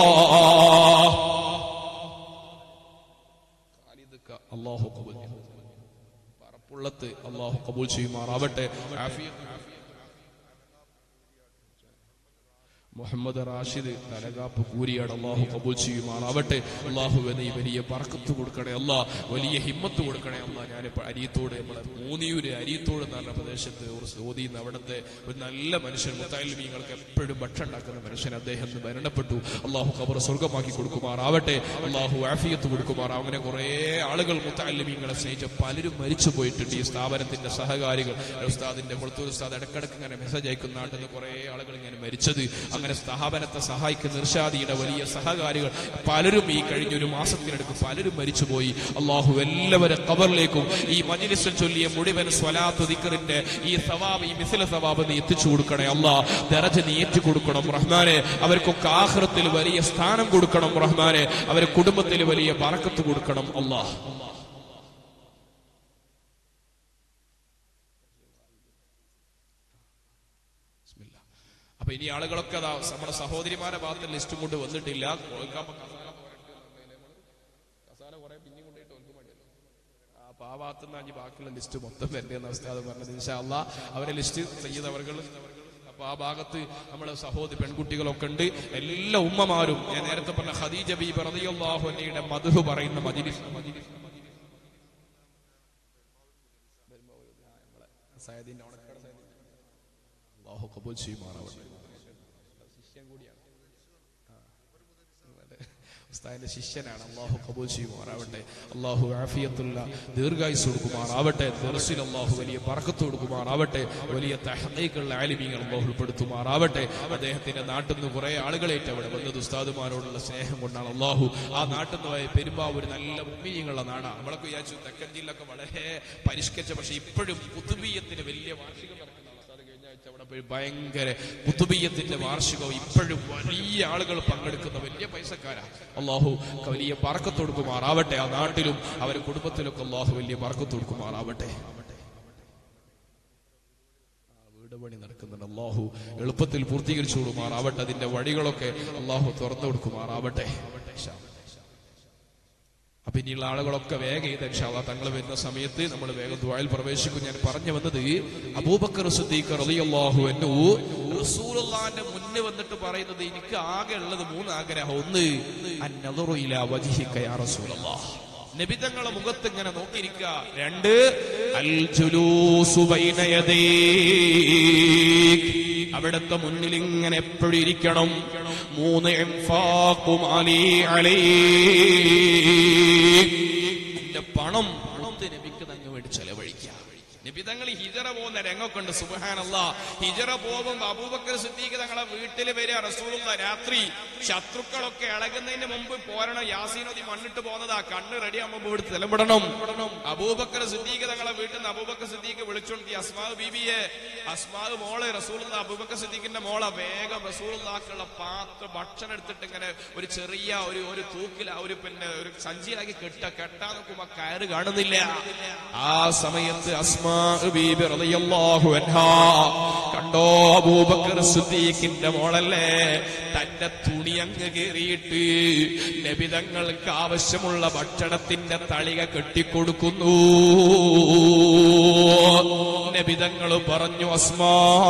അള്ളാഹു കബൂൽ പറപ്പുള്ളത്ത് അള്ളാഹു കബൂൽ ചെയ്യുമാറാവട്ടെ ആഫിയത്ത് മുഹമ്മദ് റാഷിദ് തലകാപ്പ് കൂരിയാണ് അള്ളാഹു കബൂൽ ചെയ്യുമാറാവട്ടെ അള്ളാഹു നീ വലിയ പറക്കത്ത് കൊടുക്കണേ അല്ല വലിയ ഹിമ്മത്ത് കൊടുക്കണേ അല്ല ഞാനിപ്പോ അരിയത്തോട് നമ്മളെ മൂന്നിയൂര് അരിയത്തോട് എന്ന് പറഞ്ഞ പ്രദേശത്ത് ഒരു സൗദി അവിടുത്തെ ഒരു നല്ല മനുഷ്യൻ മുത്താലിമീങ്ങൾക്ക് എപ്പോഴും ഭക്ഷണം ഉണ്ടാക്കുന്ന മനുഷ്യൻ അദ്ദേഹം ഇന്ന് മരണപ്പെട്ടു അള്ളാഹു കബർ സ്വർഗമാക്കി കൊടുക്കുമാറാവട്ടെ അള്ളാഹു ആഫിയത്ത് കൊടുക്കുമാറാ അങ്ങനെ കുറെ ആളുകൾ മുത്താലിമീങ്ങളെ സ്നേഹിച്ച പലരും മരിച്ചു പോയിട്ടുണ്ട് ഈ സ്ഥാപനത്തിന്റെ സഹകാരികൾ ഉസ്താദിന്റെ കൊളത്തൂർ ഉസ്താദ് ഇടക്കിടക്ക് ഇങ്ങനെ മെസ്സേജ് അയക്കുന്ന നാട്ടിൽ നിന്ന് കുറെ ആളുകൾ ഇങ്ങനെ മരിച്ചത് അങ്ങനെ സ്ഥാപനത്തെ സഹായിക്കുന്ന നിർഷാദിയുടെ വലിയ സഹകാരികൾ പലരും ഈ കഴിഞ്ഞൊരു മാസത്തിനടുക്ക് പലരും മരിച്ചുപോയി അള്ളാഹു എല്ലാവരും കബറിലേക്കും ഈ മജിലിസിൽ ചൊല്ലിയ മുഴുവൻ സ്വലാത്ത് ദിക്കറിന്റെ ഈ സവാബ് ഈ മിസില സവാബ് നീ എത്തിച്ചു കൊടുക്കണേ അല്ലാ ദറജ നീ ഏറ്റു കൊടുക്കണം റഹ്മാനെ അവർക്കൊക്കെ ആഹ്റത്തിൽ വലിയ സ്ഥാനം കൊടുക്കണം റഹ്മാനെ അവരെ കുടുംബത്തിൽ വലിയ പറക്കത്ത് കൊടുക്കണം അല്ലാഹ് ബിസ്മില്ലാ. അപ്പൊ ഇനി ആളുകളൊക്കെ അതാ നമ്മുടെ സഹോദരിമാരുടെ ഭാഗത്ത് ലിസ്റ്റ് കൊണ്ട് വന്നിട്ടില്ല ഓൽക്കാൻ ഇപ്പൊ കസാല പോരട്ടെ എന്നല്ലേ നമ്മള്? കസാല കുറെ പിന്നെയും കൊണ്ടുപോയിട്ട് ഓൽക്ക് മടിയല്ലോ. ആ, അപ്പൊ ആ ഭാഗത്ത് നിന്ന് ബാക്കിയുള്ള ലിസ്റ്റ് മൊത്തം വരേണ്ട അവസ്ഥ അത് പറഞ്ഞത് ഇൻഷാല്ല അവരെ ലിസ്റ്റ് ചെയ്യുന്നവർകൾ അപ്പൊ ആ ഭാഗത്ത് നമ്മളെ സഹോദരി പെൺകുട്ടികളൊക്കെ ഉണ്ട് എല്ലാ ഉമ്മമാരും ഞാൻ നേരത്തെ പറഞ്ഞ ഖദീജ ബി റളിയല്ലാഹു അൻഹയുടെ മധു പറയുന്ന മജിലിസ് മജിലിസ് സയദിന്റെ ഉണക്കട സയദിന്റെ അള്ളാഹു കബൂൽ ചെയ്യുമാറാവട്ടെ ശിഷ്യൻ കൂടിയാണ് ആ. അതെ. ഉസ്താദിന്റെ ശിഷ്യനാണ് അള്ളാഹു കബൂൽ ചെയ്യുമാറാവട്ടെ അള്ളാഹു ആഫിയത്തുള്ള ദീർഘായുസ് കൊടുക്കുമാറാവട്ടെ ദർസിൽ അള്ളാഹു വലിയ പറക്കത്ത് കൊടുക്കുമാറാവട്ടെ വലിയ തഹീക്കുള്ള ആലിമീങ്ങൾ അള്ളാഹു ഉൾപ്പെടുത്തുമാറാവട്ടെ അദ്ദേഹത്തിന്റെ നാട്ടിൽ നിന്ന് കുറെ ആളുകളേറ്റ് അവിടെ വന്നത് ഉസ്താദുമാരോടുള്ള സ്നേഹം കൊണ്ടാണ് അള്ളാഹു ആ നാട്ടിൽ നിന്ന് പെരുമ്പാവൂർ നല്ല മുമ്മിയങ്ങളുടെ നാടാണ് നമ്മളൊക്കെ വിചാരിച്ചു തെക്കൻ ജില്ലൊക്കെ വളരെ പരിഷ്കരിച്ച പക്ഷെ ഇപ്പോഴും പുതുബീയത്തിന് വലിയ വാർഷികം നടക്കുന്ന ഉസ്താദ് കഴിഞ്ഞ ആഴ്ച അവിടെ പോയി ഭയങ്കര കുത്തുബീയത്തിന്റെ വാർഷികവും ഇപ്പോഴും വലിയ ആളുകൾ പങ്കെടുക്കുന്ന വലിയ പൈസക്കാരാ അള്ളാഹു വലിയ പറക്കത്ത് കൊടുക്കുമാറാവട്ടെ ആ നാട്ടിലും അവരുടെ കുടുംബത്തിലൊക്കെ അള്ളാഹു വലിയ പറക്കത്ത് കൊടുക്കുമാറാവട്ടെ ആ, വീട് പണി നടക്കുന്നുണ്ട് അള്ളാഹു എളുപ്പത്തിൽ പൂർത്തീകരിച്ചു കൊടുക്കുമാറാവട്ടെ അതിന്റെ വഴികളൊക്കെ അള്ളാഹു തുറന്നു കൊടുക്കുമാറാവട്ടെ ഇൻഷാ അല്ലാ. അപ്പൊ ഇനിയുള്ള ആളുകളൊക്കെ വേഗം ഇത് ഇൻഷാല്ലാ തങ്ങൾ വരുന്ന സമയത്ത് നമ്മൾ വേഗം ദുആയിൽ പ്രവേശിക്കും ഞാൻ പറഞ്ഞു വന്നത് അബൂബക്കർ സിദ്ദീഖ് റളിയല്ലാഹു അൻഹു റസൂലുള്ളാഹിന്റെ മുന്നിൽ വന്നിട്ട് പറയുന്നത് എനിക്ക് ആകെ ഉള്ളത് മൂന്ന് ആഗ്രഹം ഒന്ന് അന്നദറു ഇലാ വജ്ഹിക യാ റസൂലല്ലാഹ് നബി തങ്ങളെ മുഖത്ത് ഇങ്ങനെ നോക്കിയിരിക്കുക രണ്ട് അൽ ജുലൂസു ബൈന യദൈക് അവിടുത്തെ മുന്നിൽ ഇങ്ങനെ എപ്പോഴും ഇരിക്കണം മൂന്ന് ഇൻഫാഖു മാലി അലൈക് എന്റെ പണം മുത്ത് നബിക്ക് തങ്ങ് വേണ്ടി ചെലവഴിക്കുക നബി തങ്ങൾ ഹിജറ പോകുന്ന രംഗമൊക്കെ ഉണ്ട് സുബഹാനല്ല ഹിജറ പോകുമ്പോ അബൂബക്കർ സിദ്ദീഖ് തങ്ങളെ വീട്ടിൽ വരിക റസൂലുള്ള രാത്രി ശത്രുക്കളൊക്കെ ഇളകുന്നതിന് മുമ്പ് പോരണം യാസീനോദി മണ്ണിട്ട് പോകുന്നതാ കണ്ണ് റെഡി ആകുമ്പോ ഇവിടെ തെലമ്പിടണം അബൂബക്കർ സിദ്ദീഖ് തങ്ങളെ വീട്ടിൽ നിന്ന് അബൂബക്കർ സിദ്ദീഖ് വിളിച്ചോണ്ട് അസ്മാവ് ബീബിയെ അസ്മാവ് മോള് റസൂലുള്ള അബൂബക്കർ സിദ്ദീഖിന്റെ മോളെ വേഗം റസൂലുള്ളാക്കുള്ള പാത്ര ഭക്ഷണം എടുത്തിട്ട് ഇങ്ങനെ ഒരു ചെറിയ ഒരു ഒരു തൂക്കില ഒരു പിന്നെ ഒരു സഞ്ചിയിലാക്കി കെട്ട കെട്ടാൻ നോക്കുമ്പോ കയറ് കാണുന്നില്ല ആ സമയത്ത് അസ്മാ ബീബി റളിയല്ലാഹു അൻഹാ കണ്ടോ അബൂബക്കർ സിദ്ദീഖിന്റെ മോളല്ലേ തന്റെ തുണി അങ്ങ് കീറിയിട്ട് നബിതങ്ങൾക്ക് ആവശ്യമുള്ള ഭക്ഷണത്തിന്റെ തളിക കെട്ടിക്കൊടുക്കുന്നു നബിതങ്ങൾ പറഞ്ഞു അസ്മാ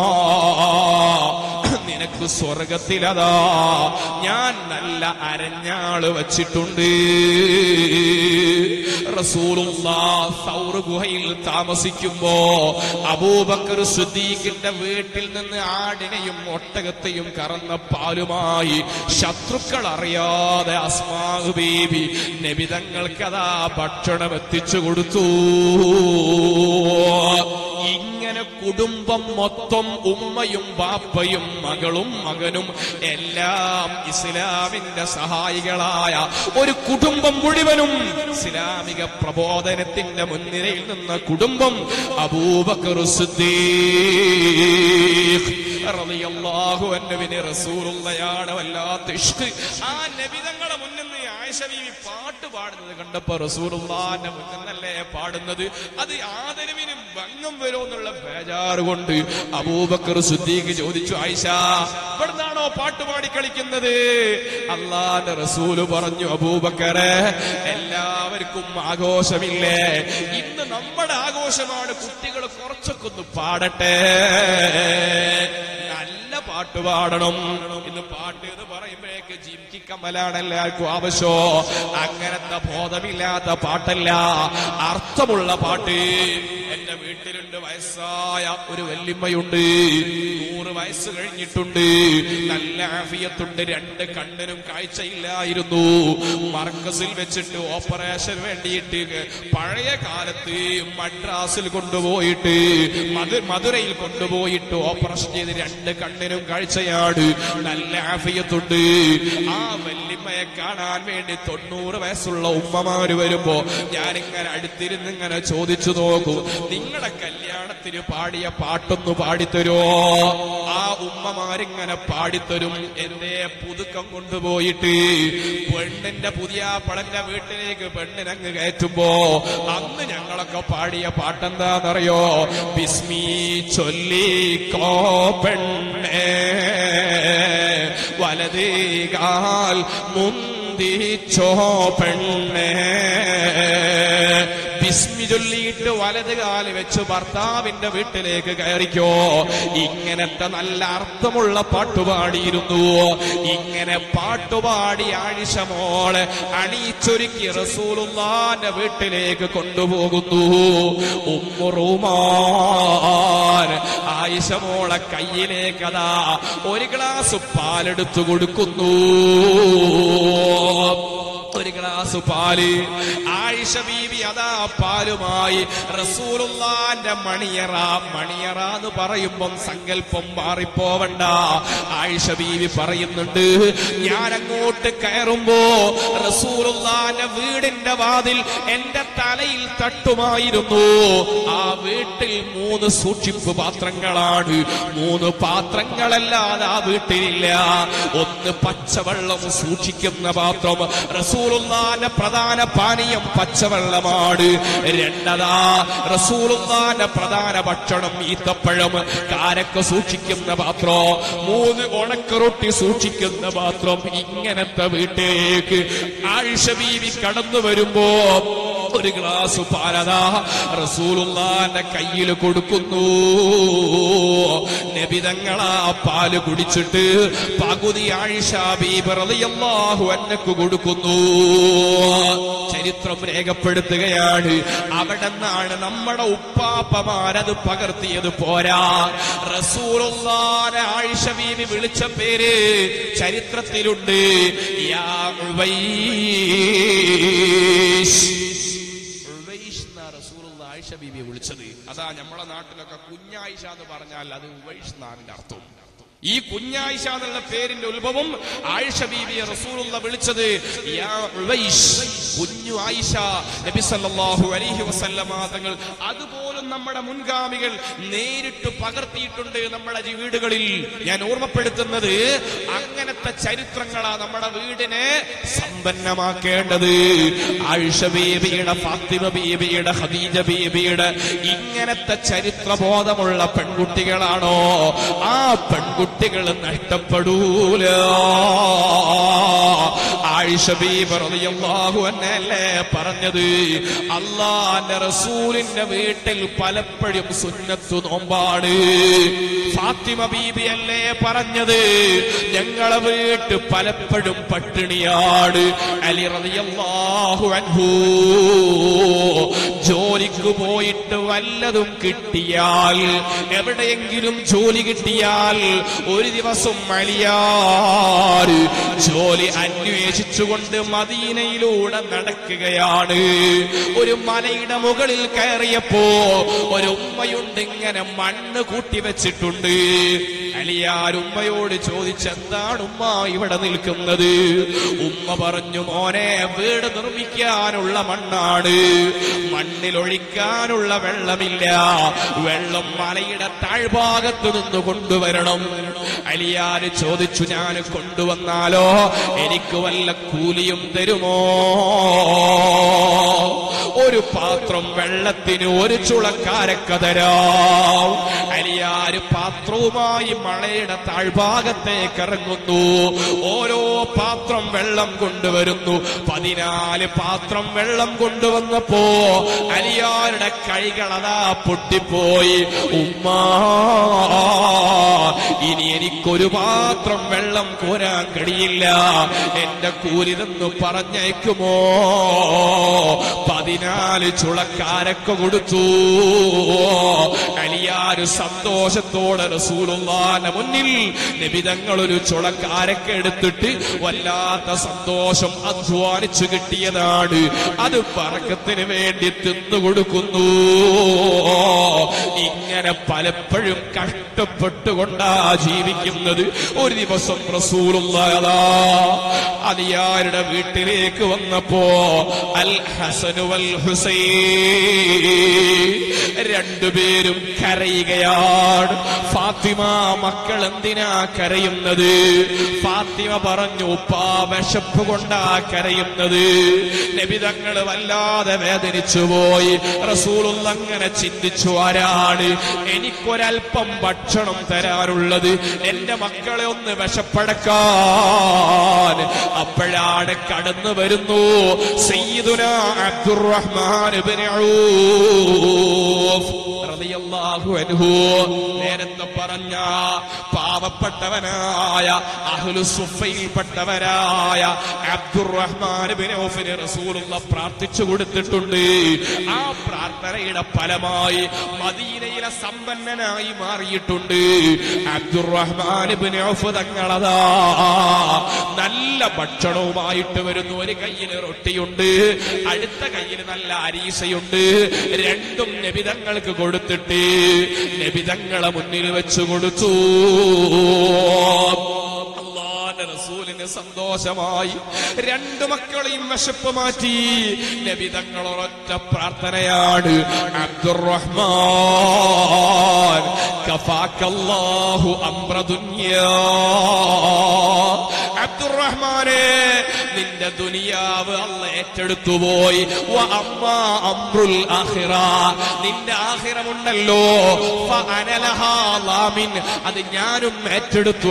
നിനക്ക് സ്വർഗത്തിലതാ ഞാൻ നല്ല അരഞ്ഞാള് വച്ചിട്ടുണ്ട് റസൂലുള്ള സൗർ ഗുഹയിൽ താമസിക്കുമ്പോ അബൂബക്കർ സുദ്ദീഖിന്റെ വീട്ടിൽ നിന്ന് ആടിനെയും ഒട്ടകത്തെയും കറന്ന പാലുമായി ശത്രുക്കൾ അറിയാതെ അസ്മാഹ് ബീബി നബിതങ്ങൾക്ക് അതാ ഭക്ഷണം എത്തിച്ചു കൊടുത്തു ഇങ്ങനെ കുടുംബം മൊത്തം ഉമ്മയും ബാപ്പയും മകളും മകനും എല്ലാം ഇസ്ലാമിന്റെ സഹായികളായ ഒരു കുടുംബം മുഴുവനും ഇസ്ലാമിക പ്രബോധനത്തിന്റെ മുൻനിരയിൽ നിന്ന കുടുംബം അബൂബക്കർ സിദ്ദീഖ് റളിയല്ലാഹു അൻഹുവിനെ റസൂലുള്ളയാണ് വല്ലാത്ത ഇഷ്ക് ആ നബിതങ്ങളെ മുന്നിൽ നിന്ന് ആയിഷ ബീവി പാട്ട് പാടുന്നത് കണ്ടപ്പോ റസൂലുള്ളാന്റെ മുന്നിൽ നിന്നല്ലേ പാടുന്നത് അത് ആദരവിനും ഭംഗം വരുമെന്നുള്ള ബേജാറ് കൊണ്ട് അബൂബക്കർ സുദ്ദീഖ് ചോദിച്ചു ആയിഷ ഇവിടുന്നാണോ പാട്ട് പാടി കളിക്കുന്നത് അള്ളാന്റെ റസൂല് പറഞ്ഞു അബൂബക്കറെ എല്ലാവർക്കും ആഘോഷമില്ലേ ഇന്ന് നമ്മുടെ ആഘോഷമാണ് കുട്ടികൾ കുറച്ചൊക്കെ ഒന്ന് പാടട്ടെ നല്ല പാട്ട് പാടണം ഇന്ന് പാട്ട് എന്ന് പറയുമ്പോഴേക്ക് ജിംകി കമലാണ് എല്ലാവർക്കും ആവശ്യം അങ്ങനത്തെ ബോധമില്ലാത്ത പാട്ടല്ല അർത്ഥമുള്ള പാട്ട് എന്റെ വീട്ടിലുണ്ട് വയസ്സായ ഒരു വല്യമ്മയുണ്ട് നൂറ് വയസ്സ് കഴിഞ്ഞിട്ടുണ്ട് നല്ല ആഫിയത്തുണ്ട് രണ്ട് കണ്ണിനും കാഴ്ചയില്ലായിരുന്നു മർക്കസിൽ വെച്ചിട്ട് ഓപ്പറേഷൻ വേണ്ടിയിട്ട് പഴയ കാലത്ത് മദ്രാസിൽ കൊണ്ടുപോയിട്ട് മധു മധുരയിൽ കൊണ്ടുപോയിട്ട് ഓപ്പറേഷൻ ചെയ്ത് രണ്ട് കണ്ണിനും കാഴ്ചയാണ് നല്ല ആഫിയത്തുണ്ട് ആ വല്യമ്മയെ കാണാൻ വേണ്ടി തൊണ്ണൂറ് വയസ്സുള്ള ഉമ്മമാര് വരുമ്പോ ഞാനിങ്ങനെ അടുത്തിരുന്ന് ഇങ്ങനെ ചോദിച്ചു നോക്കൂ നിങ്ങളുടെ കല്യാണത്തിന് പാടിയ പാട്ടൊന്ന് പാടിത്തരോ ആ ഉമ്മമാരിങ്ങനെ പാടിത്തരും എന്റെ പുതുക്കം കൊണ്ടുപോയിട്ട് പെണ്ണിന്റെ പുതിയ പടന്റെ വീട്ടിലേക്ക് പെണ്ണിനങ്ങ് കയറ്റുമ്പോ അന്ന് ഞങ്ങളൊക്കെ പാടിയ പാട്ടെന്താന്നറിയോ ബിസ്മി ചൊല്ലിക്കോ പെണ്ണേ വലത് കാൽ മുന്തിച്ചോ പെണ്ണേ ബിസ്മി ചൊല്ലിയിട്ട് വലത് കാല് വെച്ച് ഭർത്താവിന്റെ വീട്ടിലേക്ക് കയറിക്കോ ഇങ്ങനത്തെ നല്ല അർത്ഥമുള്ള പാട്ടുപാടിയിരുന്നു ഇങ്ങനെ പാട്ടുപാടി ആയിഷ മോളെ അണിയിച്ചൊരുക്കി റസൂലുള്ളാന്റെ വീട്ടിലേക്ക് കൊണ്ടുപോകുന്നു ഉമ്മുറുമാൻ ആയിഷ മോളെ കയ്യിലേക്ക് അതാ ഒരു ഗ്ലാസ് പാലെടുത്തു കൊടുക്കുന്നു ഒരു ഗ്ലാസ് പാല് ആയിഷ ബീവി അതാ പാലുമായി റസൂലുള്ളാന്റെ മണിയറ മണിയറ എന്ന് പറയുമ്പം സങ്കല്പം മാറിപ്പോവണ്ട ആയിഷ ബീവി പറയുന്നുണ്ട് ഞാൻ അങ്ങോട്ട് കയറുമ്പോ റസൂലുള്ളാന്റെ വീടിന്റെ വാതിൽ എന്റെ തലയിൽ തട്ടുമായിരുന്നു ആ വീട്ടിൽ മൂന്ന് സൂക്ഷിപ്പ് പാത്രങ്ങളാണ് മൂന്ന് പാത്രങ്ങളല്ലാതെ ആ വീട്ടിലില്ല ഒന്ന് പച്ചവെള്ളം സൂക്ഷിക്കുന്ന പാത്രം റസൂലുള്ളാന്റെ പ്രധാന പാനീയം പച്ചവെള്ളമാണ് രണ്ടതാ റസൂലുള്ളാന്റെ പ്രധാന ഭക്ഷണം ഈത്തപ്പഴം കാരക്ക സൂക്ഷിക്കുന്ന പാത്രം മൂന്ന് ഉണക്കറൊട്ടി സൂക്ഷിക്കുന്ന പാത്രം ഇങ്ങനത്തെ വീട്ടിലേക്ക് ആയിഷ ബീവി കടന്നു വരുമ്പോ ഒരു ഗ്ലാസ് പാലതാ റസൂലുള്ളാന്റെ കയ്യിൽ കൊടുക്കുന്നു നബിതങ്ങളാ പാല് കുടിച്ചിട്ട് പകുതി ആയിഷ ബീബി റളിയല്ലാഹു അന്നക്ക് കൊടുക്കുന്നു ചരിത്രം രേഖപ്പെടുത്തുകയാണ് അവിടെ നിന്നാണ് നമ്മുടെ ഉപ്പാപ്പമാരത് പകർത്തിയത് പോരാ റസൂലുള്ളാനെ ആയിഷ ബീബി വിളിച്ച പേര് ചരിത്രത്തിലുണ്ട് യാ ഉവൈസ് ഉവൈഷ് എന്നാ റസൂലുള്ള ആയിഷ ബീബിയെ വിളിച്ചത് അതാ നമ്മളെ നാട്ടിലൊക്കെ കുഞ്ഞായിഷ എന്ന് പറഞ്ഞാൽ അത് ഉവൈഷ് എന്നാണ് അർത്ഥം ഈ കുഞ്ഞായിഷ എന്നുള്ള പേരിന്റെ ഉത്ഭവം ആയിഷ ബീബിയെ റസൂലുള്ള വിളിച്ചത് യാ ഉവൈഷ് കുഞ്ഞു ആയിഷ നബി സല്ലല്ലാഹു അലൈഹി വസല്ലമ തങ്ങൾ അതുപോലും നമ്മുടെ മുൻഗാമികൾ നേരിട്ട് പകർത്തിയിട്ടുണ്ട് നമ്മുടെ ജി- വീടുകളിൽ ഞാൻ ഓർമ്മപ്പെടുത്തുന്നത് അങ്ങനത്തെ ചരിത്രങ്ങളാ നമ്മുടെ വീടിനെ സമ്പന്നമാക്കേണ്ടത് ആയിഷ ബീബിയുടെ ഫാത്തിമ ബീബിയുടെ ഖദീജ ബീബിയുടെ ഇങ്ങനത്തെ ചരിത്രബോധമുള്ള പെൺകുട്ടികളാണോ ആ പെൺകുട്ടികൾ നഷ്ടപ്പെടൂല ആയിഷ ബീബ് റളിയല്ലാഹു അൻഹല്ലേ പറഞ്ഞത് അള്ളാന്റെ റസൂലിന്റെ വീട്ടിൽ പലപ്പോഴും സുന്നത്തു നോമ്പാണ് ഫാത്തിമ ബീബി അല്ലേ പറഞ്ഞത് ഞങ്ങളെ വീട്ട് പലപ്പോഴും പട്ടിണിയാണ് അലി റളിയല്ലാഹു അൻഹു ജോലിക്ക് പോയിട്ട് വല്ലതും കിട്ടിയാൽ എവിടെയെങ്കിലും ജോലി കിട്ടിയാൽ ഒരു ദിവസം അലിയാറ് ജോലി അന്വേഷിച്ചുകൊണ്ട് മദീനയിലൂടെ നടക്കുകയാണ് ഒരു മലയുടെ മുകളിൽ കയറിയപ്പോ ഒരു ഉമ്മയുണ്ട് ഇങ്ങനെ മണ്ണ് കൂട്ടി വെച്ചിട്ടുണ്ട് അലിയാർ ഉമ്മയോട് ചോദിച്ചെന്താണ് ഉമ്മ ഇവിടെ നിൽക്കുന്നത് ഉമ്മ പറഞ്ഞു മോനെ വീട് നിർമ്മിക്കാനുള്ള മണ്ണാണ് മണ്ണിൽ ഒഴിക്കാനുള്ള വെള്ളമില്ല വെള്ളം മലയുടെ താഴ്ഭാഗത്ത് നിന്ന് കൊണ്ടുവരണം അലിയാര് ചോദിച്ചു ഞാൻ കൊണ്ടുവന്നാലോ എനിക്ക് വല്ല കൂലിയും തരുമോ ഒരു പാത്രം വെള്ളത്തിന് ഒരു ചുളക്കാരക്ക തരാം അലിയാര് പാത്രവുമായി മഴയുടെ താഴ്ഭാഗത്തേക്ക് ഇറങ്ങുന്നു ഓരോ പാത്രം വെള്ളം കൊണ്ടുവരുന്നു പതിനാല് പാത്രം വെള്ളം കൊണ്ടുവന്നപ്പോ അലിയാരുടെ കൈകളതാ പൊട്ടിപ്പോയി ഉമ്മാ ഇനി എനിക്കൊരു പാത്രം വെള്ളം കോരാൻ കഴിയില്ല എന്റെ കൂലിതെന്ന് പറഞ്ഞേക്കുമോ പതിനാല് ചുളക്കാരൊക്കെ കൊടുത്തു അലിയാര് സന്തോഷത്തോടെ റസൂലുള്ളാന്റെ മുന്നിൽ നിബിതങ്ങൾ ഒരു ചുളക്കാരൊക്കെ എടുത്തിട്ട് വല്ലാത്ത സന്തോഷം അധ്വാനിച്ചു കിട്ടിയതാണ് അത് പറക്കത്തിന് വേണ്ടി തിന്നു കൊടുക്കുന്നു ഇങ്ങനെ പലപ്പോഴും കഷ്ടപ്പെട്ടുകൊണ്ടാ ജീവിക്കുന്നത് ഒരു ദിവസം റസൂലുള്ളാഹ് അലിയാരുടെ വീട്ടിലേക്ക് വന്നപ്പോ അൽ ഹസനു വൽ ഹുസൈൻ രണ്ടുപേരും കരയുകയാണ് ഫാത്തിമ മക്കൾ എന്തിനാ കരയുന്നത് ഫാത്തിമ പറഞ്ഞു ഉപ്പാ വിശപ്പ് കൊണ്ടാ കരയുന്നത് നബിതങ്ങൾ വല്ലാതെ വേദനിച്ചു പോയി റസൂലുള്ള അങ്ങനെ ചിന്തിച്ചു ആരാണ് എനിക്കൊരൽപ്പം ഭക്ഷണം തരാറുള്ളത് എന്റെ മക്കളെ ഒന്ന് വിശപ്പടക്കാൻ അപ്പോഴാണ് കടന്നു വരുന്നു സയ്യിദുന അബ്ദുറഹ്മാൻ ഇബ്നു ഔഫ് റളിയല്ലാഹു അൻഹു നേരത്തെ പറഞ്ഞ പാവപ്പെട്ടവനായ അഹ്ലു സുഫയിൽപ്പെട്ടവരായ അബ്ദുറഹ്മാൻ ഇബ്നു ഔഫിന് റസൂലുള്ള പ്രാർത്ഥിച്ചു കൊടുത്തിട്ടുണ്ട് ആ പ്രാർത്ഥനയുടെ ഫലമായി മദീനയിലെ സമ്പന്നനായി മാറിയിട്ടുണ്ട് അബ്ദുറഹ്മാൻ ഇബ്നു ഔഫ് തങ്ങളതാ നല്ല ഭക്ഷണവുമായിട്ട് വരുന്നു ഒരു കയ്യിൽ റൊട്ടിയുണ്ട് അടുത്ത കയ്യിൽ നല്ല അരീസയുണ്ട് രണ്ടും നബിതങ്ങൾക്ക് കൊടുത്തിട്ട് നബിതങ്ങളെ മുന്നിൽ വെച്ചു കൊടുത്തു അള്ളാന്റെ റസൂലിന് സന്തോഷമായി രണ്ടു മക്കളെയും വിശപ്പ് മാറ്റി നബി തങ്ങൾ ഒരൊറ്റ പ്രാർത്ഥനയാണ് അബ്ദുറഹ്മാൻ കഫാക്കല്ലാഹു അംറ ദുനിയാ അബ്ദുറഹ്മാനെ നിന്റെ ദുനിയാവ് അല്ല ഏറ്റെടുത്തു പോയി വ അമ്മ അംറുൽ ആഖിറ നിന്റെ ആഖിറമുണ്ടല്ലോ ഫഅനലഹാ ലാമിൻ അത് ഞാനും ഏറ്റെടുത്തു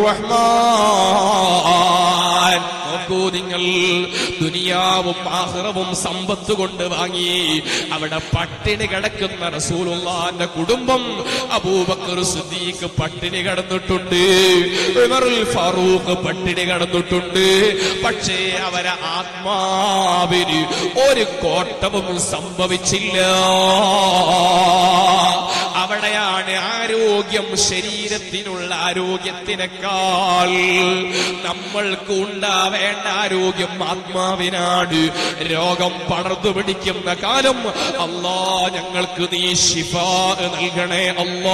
അബ്ദുറഹ്മാൻ നോക്കൂ നിങ്ങൾ ദുനിയാവും ആഹ്റവും സമ്പത്ത് കൊണ്ട് വാങ്ങി അവിടെ പട്ടിണി കിടക്കുന്ന റസൂലുള്ളാന്റെ കുടുംബം അബൂബക്കർ സിദ്ദീഖ് പട്ടിണി കിടന്നിട്ടുണ്ട് ഉമറുൽ ഫാറൂഖ് പട്ടിണി കിടന്നിട്ടുണ്ട് പക്ഷേ അവരെ ആത്മാവിന് ഒരു കോട്ടവും സംഭവിച്ചില്ല അവിടെയാണ് ആരോഗ്യം ശരീരത്തിനുള്ള ആരോഗ്യത്തിനേക്കാൾ നമ്മൾക്ക് ഉണ്ടാവേണ്ട ആരോഗ്യം ആത്മാവിനാണ് രോഗം പടർന്നു പിടിക്കുന്ന കാലം അല്ലാ ഞങ്ങൾക്ക് നീ ശിഫ നൽകണേ അല്ലാ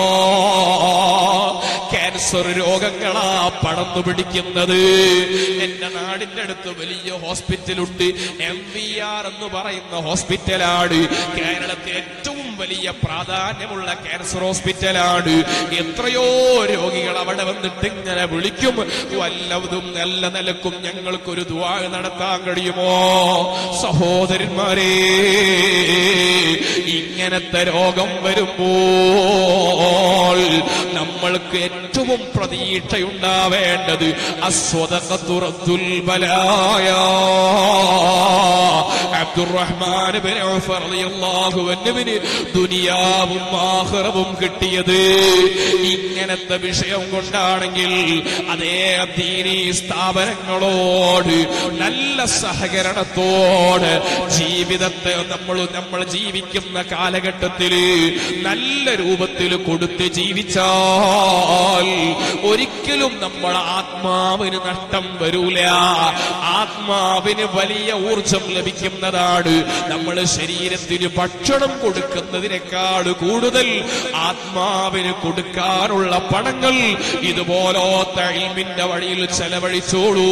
ക്യാൻസർ രോഗങ്ങളാ പടർന്നു പിടിക്കുന്നത് എന്റെ നാടിന്റെ അടുത്ത് വലിയ ഹോസ്പിറ്റലുണ്ട് എം വി ആർ എന്ന് പറയുന്ന ഹോസ്പിറ്റലാണ് കേരളത്തിൽ ഏറ്റവും വലിയ പ്രാധാന്യമുള്ള ക്യാൻസർ ഹോസ്പിറ്റലാണ് എത്രയോ രോഗികൾ അവിടെ വന്നിട്ട് ഇങ്ങനെ വിളിക്കും വല്ലതും നല്ല നിലക്കും ഞങ്ങൾക്കൊരു ദുവാ നടത്താൻ കഴിയുമോ സഹോദരന്മാരെ ഇങ്ങനത്തെ രോഗം വരുമ്പോൾ നമ്മൾക്ക് ഏറ്റവും പ്രതീക്ഷയുണ്ടാവേണ്ടത് അസ്വതത്തുറത്തുൽ ബലായ അബ്ദുറഹ്മാൻ ബിൻ ഔഫ് റളിയല്ലാഹു അൻഹുവിന് ദുനിയാവും ആഖിറവും കിട്ടിയത് ഇങ്ങനത്തെ വിഷയം കൊണ്ടാണെങ്കിൽ അതേ ദീനീ സ്ഥാപനങ്ങളോട് നല്ല സഹകരണത്തോട് ജീവിതത്തെ നമ്മൾ നമ്മൾ ജീവിക്കുന്ന കാലഘട്ടത്തിൽ നല്ല രൂപത്തിൽ കൊടുത്ത് ജീവിച്ചാൽ ഒരിക്കലും നമ്മൾ ആത്മാവിന് നഷ്ടം വരൂല ആത്മാവിന് വലിയ ഊർജം ലഭിക്കുന്നതാണ് നമ്മൾ ശരീരത്തിന് ഭക്ഷണം കൊടുക്കുന്നതിനേക്കാൾ കൂടുതൽ ആത്മാവിന് കൊടുക്കാനുള്ള പണങ്ങൾ ഇതുപോലത്തെ ഇൽമിന്റെ വഴിയിൽ ചെലവഴിച്ചോളൂ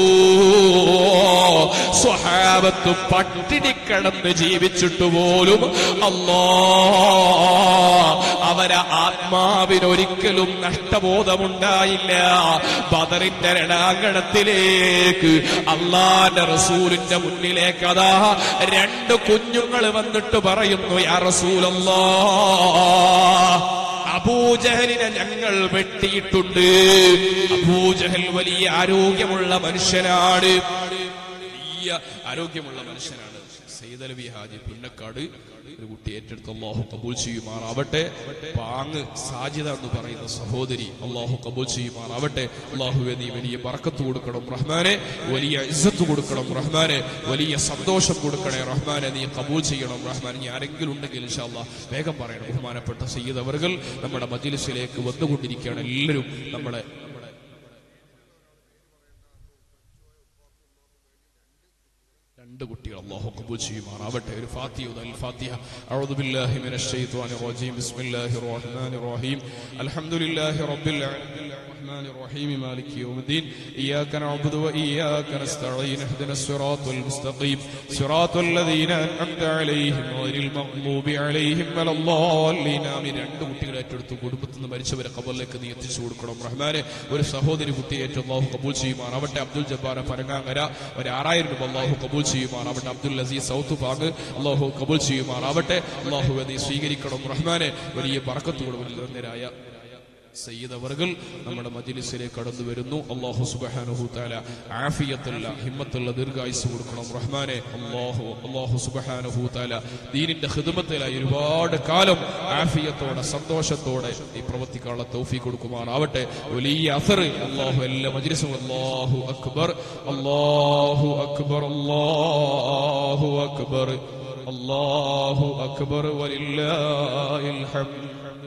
സ്വഹാബത്ത് പട്ടിണി കിടന്ന് ജീവിച്ചിട്ട് പോലും അല്ലാ അവർ അവരെ ആത്മാവിനൊരിക്കലും നഷ്ടബോധമുണ്ടായില്ല ബദറിന്റെ രണാങ്കണത്തിലേക്ക് അള്ളാന്റെ റസൂലിന്റെ മുന്നിലേക്ക് അതാ രണ്ട് കുഞ്ഞുങ്ങൾ വന്നിട്ട് പറയുന്നു യാ റസൂലല്ലാ അബൂജഹലിനെ ഞങ്ങൾ വെട്ടിയിട്ടുണ്ട് അബൂജഹൽ വലിയ ആരോഗ്യമുള്ള മനുഷ്യനാണ് വലിയ ആരോഗ്യമുള്ള മനുഷ്യനാണ് സൈദലവി ഹാജി പുന്നക്കാട് ഒരു കുട്ടി ഏറ്റെടുത്ത് അള്ളാഹു കബൂൽ ചെയ്യുമാറാവട്ടെ പാങ് സാജിദ എന്ന് പറയുന്ന സഹോദരി അള്ളാഹു കബൂൽ ചെയ്യുമാറാവട്ടെ അള്ളാഹുവെ നീ വലിയ ബർക്കത്ത് കൊടുക്കണം റഹ്മാനെ വലിയ ഇസ്സത്ത് കൊടുക്കണം റഹ്മാനെ വലിയ സന്തോഷം കൊടുക്കണേ റഹ്മാനെ നീ കബൂൽ ചെയ്യണം റഹ്മാൻ ഇനി ആരെങ്കിലും ഉണ്ടെങ്കിൽ ഇൻഷാല്ലാ വേഗം പറയണം ബഹുമാനപ്പെട്ട സയ്യിദ് അവർകൾ നമ്മുടെ മജിലിസിലേക്ക് വന്നുകൊണ്ടിരിക്കുകയാണ് എല്ലാവരും നമ്മളെ രണ്ട് കുട്ടികൾ അല്ലാഹു കബൂൽ ചെയ്യുമാറാവട്ടെ ഒരു ഫാത്തിഹ അൽ ഫാത്തിഹ അഊദു ബില്ലാഹി മിനശ് ശൈത്വാനിർ റജീം ബിസ്മില്ലാഹിർ റഹ്മാനിർ റഹീം അൽഹംദുലില്ലാഹി റബ്ബിൽ ആലമീൻ الرحمن الرحيم مالك يوم الدين إياك نعبد وإياك نستعين اهدنا الصراط المستقيم صراط الذين أنعمت عليهم غير المغضوب عليهم ولا الضالين ആമീൻ രണ്ട് കുട്ടികളെ ഏറ്റെടുത്തു കുടുംബത്തിൽ നിന്ന് മരിച്ചവരെ കബറിലേക്ക് നീ എത്തിച്ചു കൊടുക്കണം റഹ്മാനെ ഒരു സഹോദരി കുട്ടി ഏറ്റവും അള്ളാഹു കബൂൽ ചെയ്യുമാറാവട്ടെ അബ്ദുൽ ജബ്ബാർ പരങ്ങാങ്ങര ഒരു ആറായിരം രൂപ അള്ളാഹു കബൂൽ ചെയ്യുമാറാവട്ടെ അബ്ദുൽ അസീസ് സൗത്ത് പാഗ് അള്ളാഹു കബൂൽ ചെയ്യുമാറാവട്ടെ അള്ളാഹു നീ സ്വീകരിക്കണം റഹ്മാനെ വലിയ പറക്കത്തോട് വലിയ സയ്യിദ് അവർകൾ നമ്മുടെ മജിലിസിലേക്ക് കടന്നു വരുന്നു അള്ളാഹു സുബഹാനുഹു താല ആഫിയത്തുള്ള ഹിമ്മത്തുള്ള ദീർഘായുസ് കൊടുക്കണം റഹ്മാനെ അള്ളാഹു അള്ളാഹു സുബഹാനുഹു താല ദീനിന്റെ ഹിദമത്തിലായി ഒരുപാട് കാലം ആഫിയത്തോടെ സന്തോഷത്തോടെ ഈ പ്രവർത്തിക്കാനുള്ള തൗഫി കൊടുക്കുമാറാവട്ടെ വലിയ അസർ അള്ളാഹു എല്ലാ മജിലിസും അള്ളാഹു അക്ബർ അള്ളാഹു അക്ബർ അള്ളാഹു അക്ബർ അള്ളാഹു അക്ബർ വലില്ലാഹിൽ ഹംദ്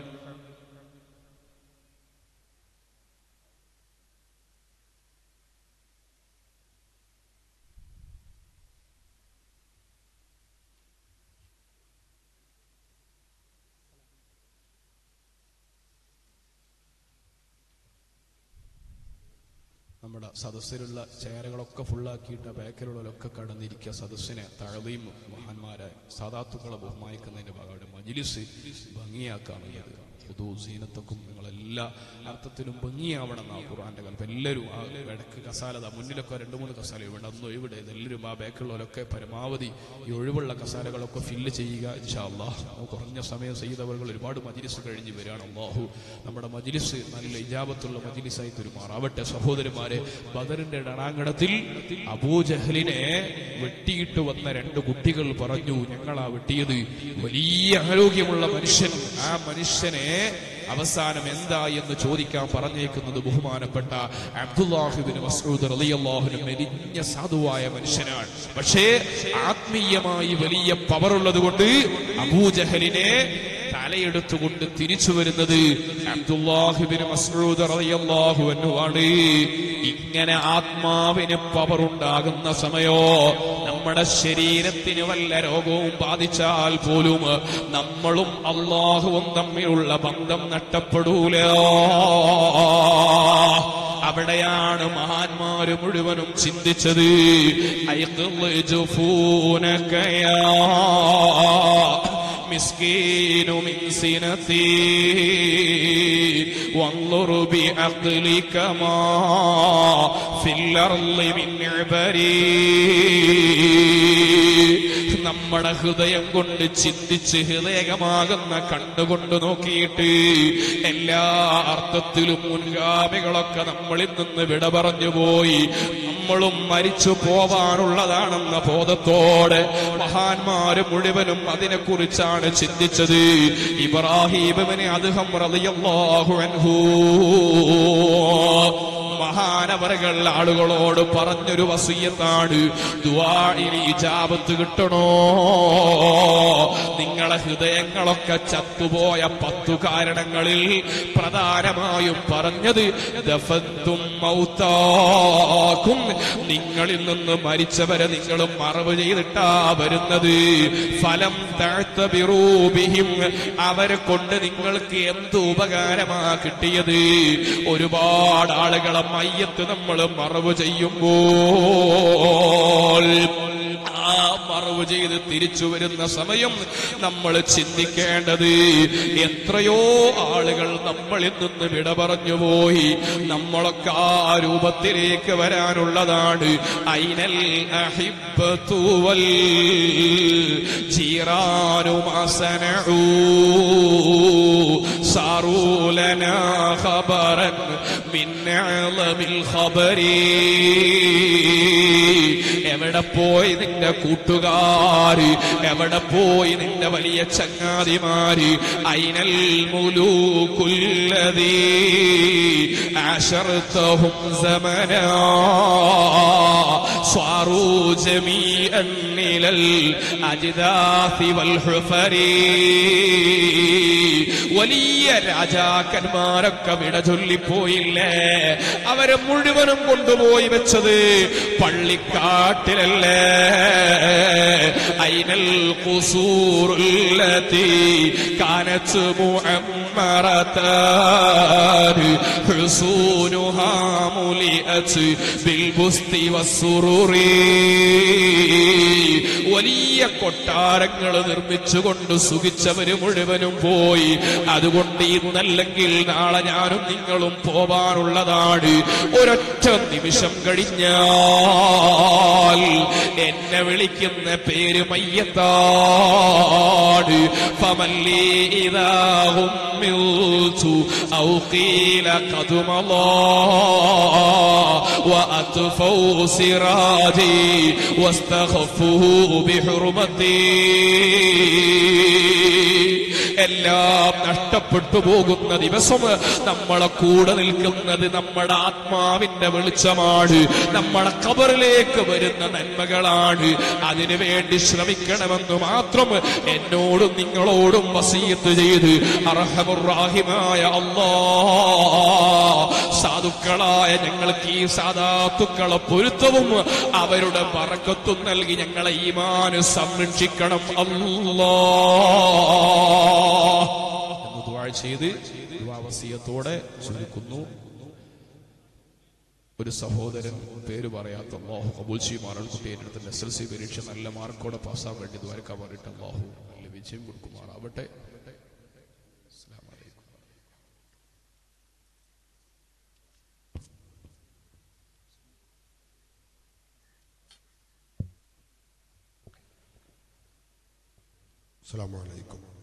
നമ്മുടെ സദസ്സിലുള്ള ചെയറുകളൊക്കെ ഫുള്ളാക്കിയിട്ട് ബാക്കിലുള്ളവരൊക്കെ കടന്നിരിക്കുക സദസ്സിനെ തഴവയും മഹാന്മാരെ സാധാത്തുക്കളെ ബഹുമാനിക്കുന്നതിന്റെ ഭാഗമായിട്ട് മജിലിസ് ഭംഗിയാക്കാനുള്ളത് പൊതു സീനത്തൊക്കും നിങ്ങളെല്ലാ അർത്ഥത്തിലും ഭംഗിയാവണം എന്നാ ഖുർആന്റെ കൽപ്പം എല്ലാവരും ആ ഇടക്ക് കസാലത മുന്നിലൊക്കെ രണ്ട് മൂന്ന് കസാല ഇവിടെ അന്ന് ഒഴിവിടെ എല്ലാവരും ആ ബാക്കിലുള്ളവരൊക്കെ പരമാവധി ഈ ഒഴിവുള്ള കസാലകളൊക്കെ ഫില്ല് ചെയ്യുക ഇൻഷാ അള്ളാഹ് കുറഞ്ഞ സമയം ചെയ്തവർ ഒരുപാട് മജിലിസ് കഴിഞ്ഞ് വരികയാണ് അള്ളാഹു നമ്മുടെ മജിലിസ് നല്ല ഇജാബത്തുള്ള മജിലിസായി പെരുമാറാവട്ടെ സഹോദരന്മാരെ ബദറിന്റെ ഡണാങ്കണത്തിൽ അബൂജഹലിനെ വെട്ടിയിട്ട് വന്ന രണ്ട് കുട്ടികൾ പറഞ്ഞു ഞങ്ങളാ വെട്ടിയത് വലിയ ആരോഗ്യമുള്ള മനുഷ്യൻ ആ മനുഷ്യനെ അവസാനം എന്താ എന്ന് ചോദിക്കാൻ പറഞ്ഞേക്കുന്നത് ബഹുമാനപ്പെട്ട അബ്ദുല്ലാഹിബിന് മസൂദ് റളിയല്ലാഹുവിന് മെലിഞ്ഞ സാധുവായ മനുഷ്യനാണ് പക്ഷേ ആത്മീയമായി വലിയ പവറുള്ളത് കൊണ്ട് അബൂജഹലിനെ തലയെടുത്തുകൊണ്ട് തിരിച്ചു വരുന്നത് അബ്ദുല്ലാഹിബിന് മസ്ഊദ് റളിയല്ലാഹു അൻഹു ആണ് ഇങ്ങനെ ആത്മാവിന് പവർ ഉണ്ടാകുന്ന സമയോ നമ്മുടെ ശരീരത്തിന് വല്ല രോഗവും ബാധിച്ചാൽ പോലും നമ്മളും അള്ളാഹുവും തമ്മിലുള്ള ബന്ധം നഷ്ടപ്പെടൂല അവിടെയാണ് മഹാന്മാര് മുഴുവനും ചിന്തിച്ചത് ഐഖ്ള് ജുഫൂനകയാ مسكين من سنتي وانظر بعقلك ما في الأرض من عبري നമ്മുടെ ഹൃദയം കൊണ്ട് ചിന്തിച്ച് ഹൃദയമാകുന്ന കണ്ടുകൊണ്ട് നോക്കിയിട്ട് എല്ലാ അർത്ഥത്തിലും മുൻഗാമികളൊക്കെ നമ്മളിൽ നിന്ന് വിട പറഞ്ഞു പോയി നമ്മളും മരിച്ചു പോവാനുള്ളതാണെന്ന ബോധത്തോടെ മഹാന്മാര് മുഴുവനും അതിനെക്കുറിച്ചാണ് ചിന്തിച്ചത് ഇബ്രാഹിമിനെ അദ്ദേഹം റളിയല്ലാഹു അൻഹു മഹാനവരകൾ ആളുകളോട് പറഞ്ഞൊരു വസീയത്താണ് ദുആഇന് ഇജാബത്ത് കിട്ടണോ നിങ്ങളെ ഹൃദയങ്ങളൊക്കെ ചത്തുപോയ പത്തു കാരണങ്ങളിൽ പ്രധാനമായും പറഞ്ഞത് ദഫത്തും മൗത്താക്കും നിങ്ങളിൽ നിന്ന് മരിച്ചവരെ നിങ്ങൾ മറവ് ചെയ്തിട്ടാ വരുന്നത് ഫലം താഴ്ത്തബിറൂബിഹിം അവരെ കൊണ്ട് നിങ്ങൾക്ക് എന്ത് ഉപകാരമാ കിട്ടിയത് ഒരുപാട് ആളുകളെ മയ്യത്ത് നമ്മൾ മറവ് ചെയ്യുമ്പോൾ ആ മറവ് ചെയ്ത് തിരിച്ചു വരുന്ന സമയം നമ്മൾ ചിന്തിക്കേണ്ടത് എത്രയോ ആളുകൾ നമ്മളിൽ നിന്ന് വിട പറഞ്ഞുപോയി നമ്മളൊക്കെ ആ രൂപത്തിലേക്ക് വരാനുള്ളതാണ് ഐനൽ അഹിബ്ബത്തു വൽ ജീറാനു മാ സനഊ صاروا لنا خبرا من أعظم الخبر എവിടെ പോയി നിന്റെ കൂട്ടുകാര് എവിടെ പോയി നിന്റെ വലിയ ചങ്ങാതിമാര് ഐനൽ മുലൂക്കുല്ലതീ ആശർത്തഹും സമനാ صاروا جميعا إلى الأجداث والحفر വലിയ രാജാക്കന്മാരൊക്കെ വിട ചൊല്ലിപ്പോയില്ലേ അവരെ മുഴുവനും കൊണ്ടുപോയി വെച്ചത് പള്ളിക്കാട്ടിലല്ലേ ഐനൽ ഖുസൂറുല്ലതി കാനത്ത് മുഅമ്മറതാൻ ഹുസൂനുഹാ മുലിഅത് ബിൽബുസ്തി വസ്സുറുറി വലിയ കൊട്ടാരങ്ങൾ നിർമ്മിച്ചുകൊണ്ട് സുഖിച്ചവര് മുഴുവനും പോയി അതുകൊണ്ട് ഇന്നല്ലെങ്കിൽ നാളെ ഞാനും നിങ്ങളും പോവാനുള്ളതാണ് ഒരൊറ്റ നിമിഷം കഴിഞ്ഞാൽ എന്നെ വിളിക്കുന്ന പേര് മയ്യത്താണ് ഫമല്ലി ഇതാഹും മിൽതു ഔ ഖീല ഖദുമല്ലാ وأطفوا سراجي واستخفوا بحرمتي എല്ലാം നഷ്ടപ്പെട്ടു പോകുന്ന ദിവസം നമ്മളെ കൂടെ നിൽക്കുന്നത് നമ്മുടെ ആത്മാവിന്റെ വെളിച്ചമാണ് നമ്മുടെ കബറിലേക്ക് വരുന്ന നന്മകളാണ് അതിനു വേണ്ടി ശ്രമിക്കണമെന്ന് മാത്രം എന്നോടും നിങ്ങളോടും വസീയത്ത് ചെയ്ത് അർഹമുറാഹിമായ അല്ലാ സാധുക്കളായ ഞങ്ങൾക്ക് ഈ സാധാത്തുക്കളെ പൊരുത്തവും അവരുടെ പറക്കത്തും നൽകി ഞങ്ങളെ ഈമാന് സംരക്ഷിക്കണം അല്ലാ എന്ന് ദുആ ചെയ്ത് ദുആവസിയത്തോടെ ചുരുക്കുന്നു ഒരു സഹോദരൻ പേര് പറയാത്ത അള്ളാഹു കബൂൽ ചെയ്യുമാറാണ് കുട്ടി എൻ്റെ അടുത്ത് എസ് എൽ സി പരീക്ഷ നല്ല മാർക്കോടെ പാസ്സാൻ വേണ്ടി ദ്വാരക്കാൻ വേണ്ടിയിട്ട് അള്ളാഹു നല്ല വിജയം കൊടുക്കുമാറാവട്ടെ അസ്സലാമു അലൈക്കും السلام عليكم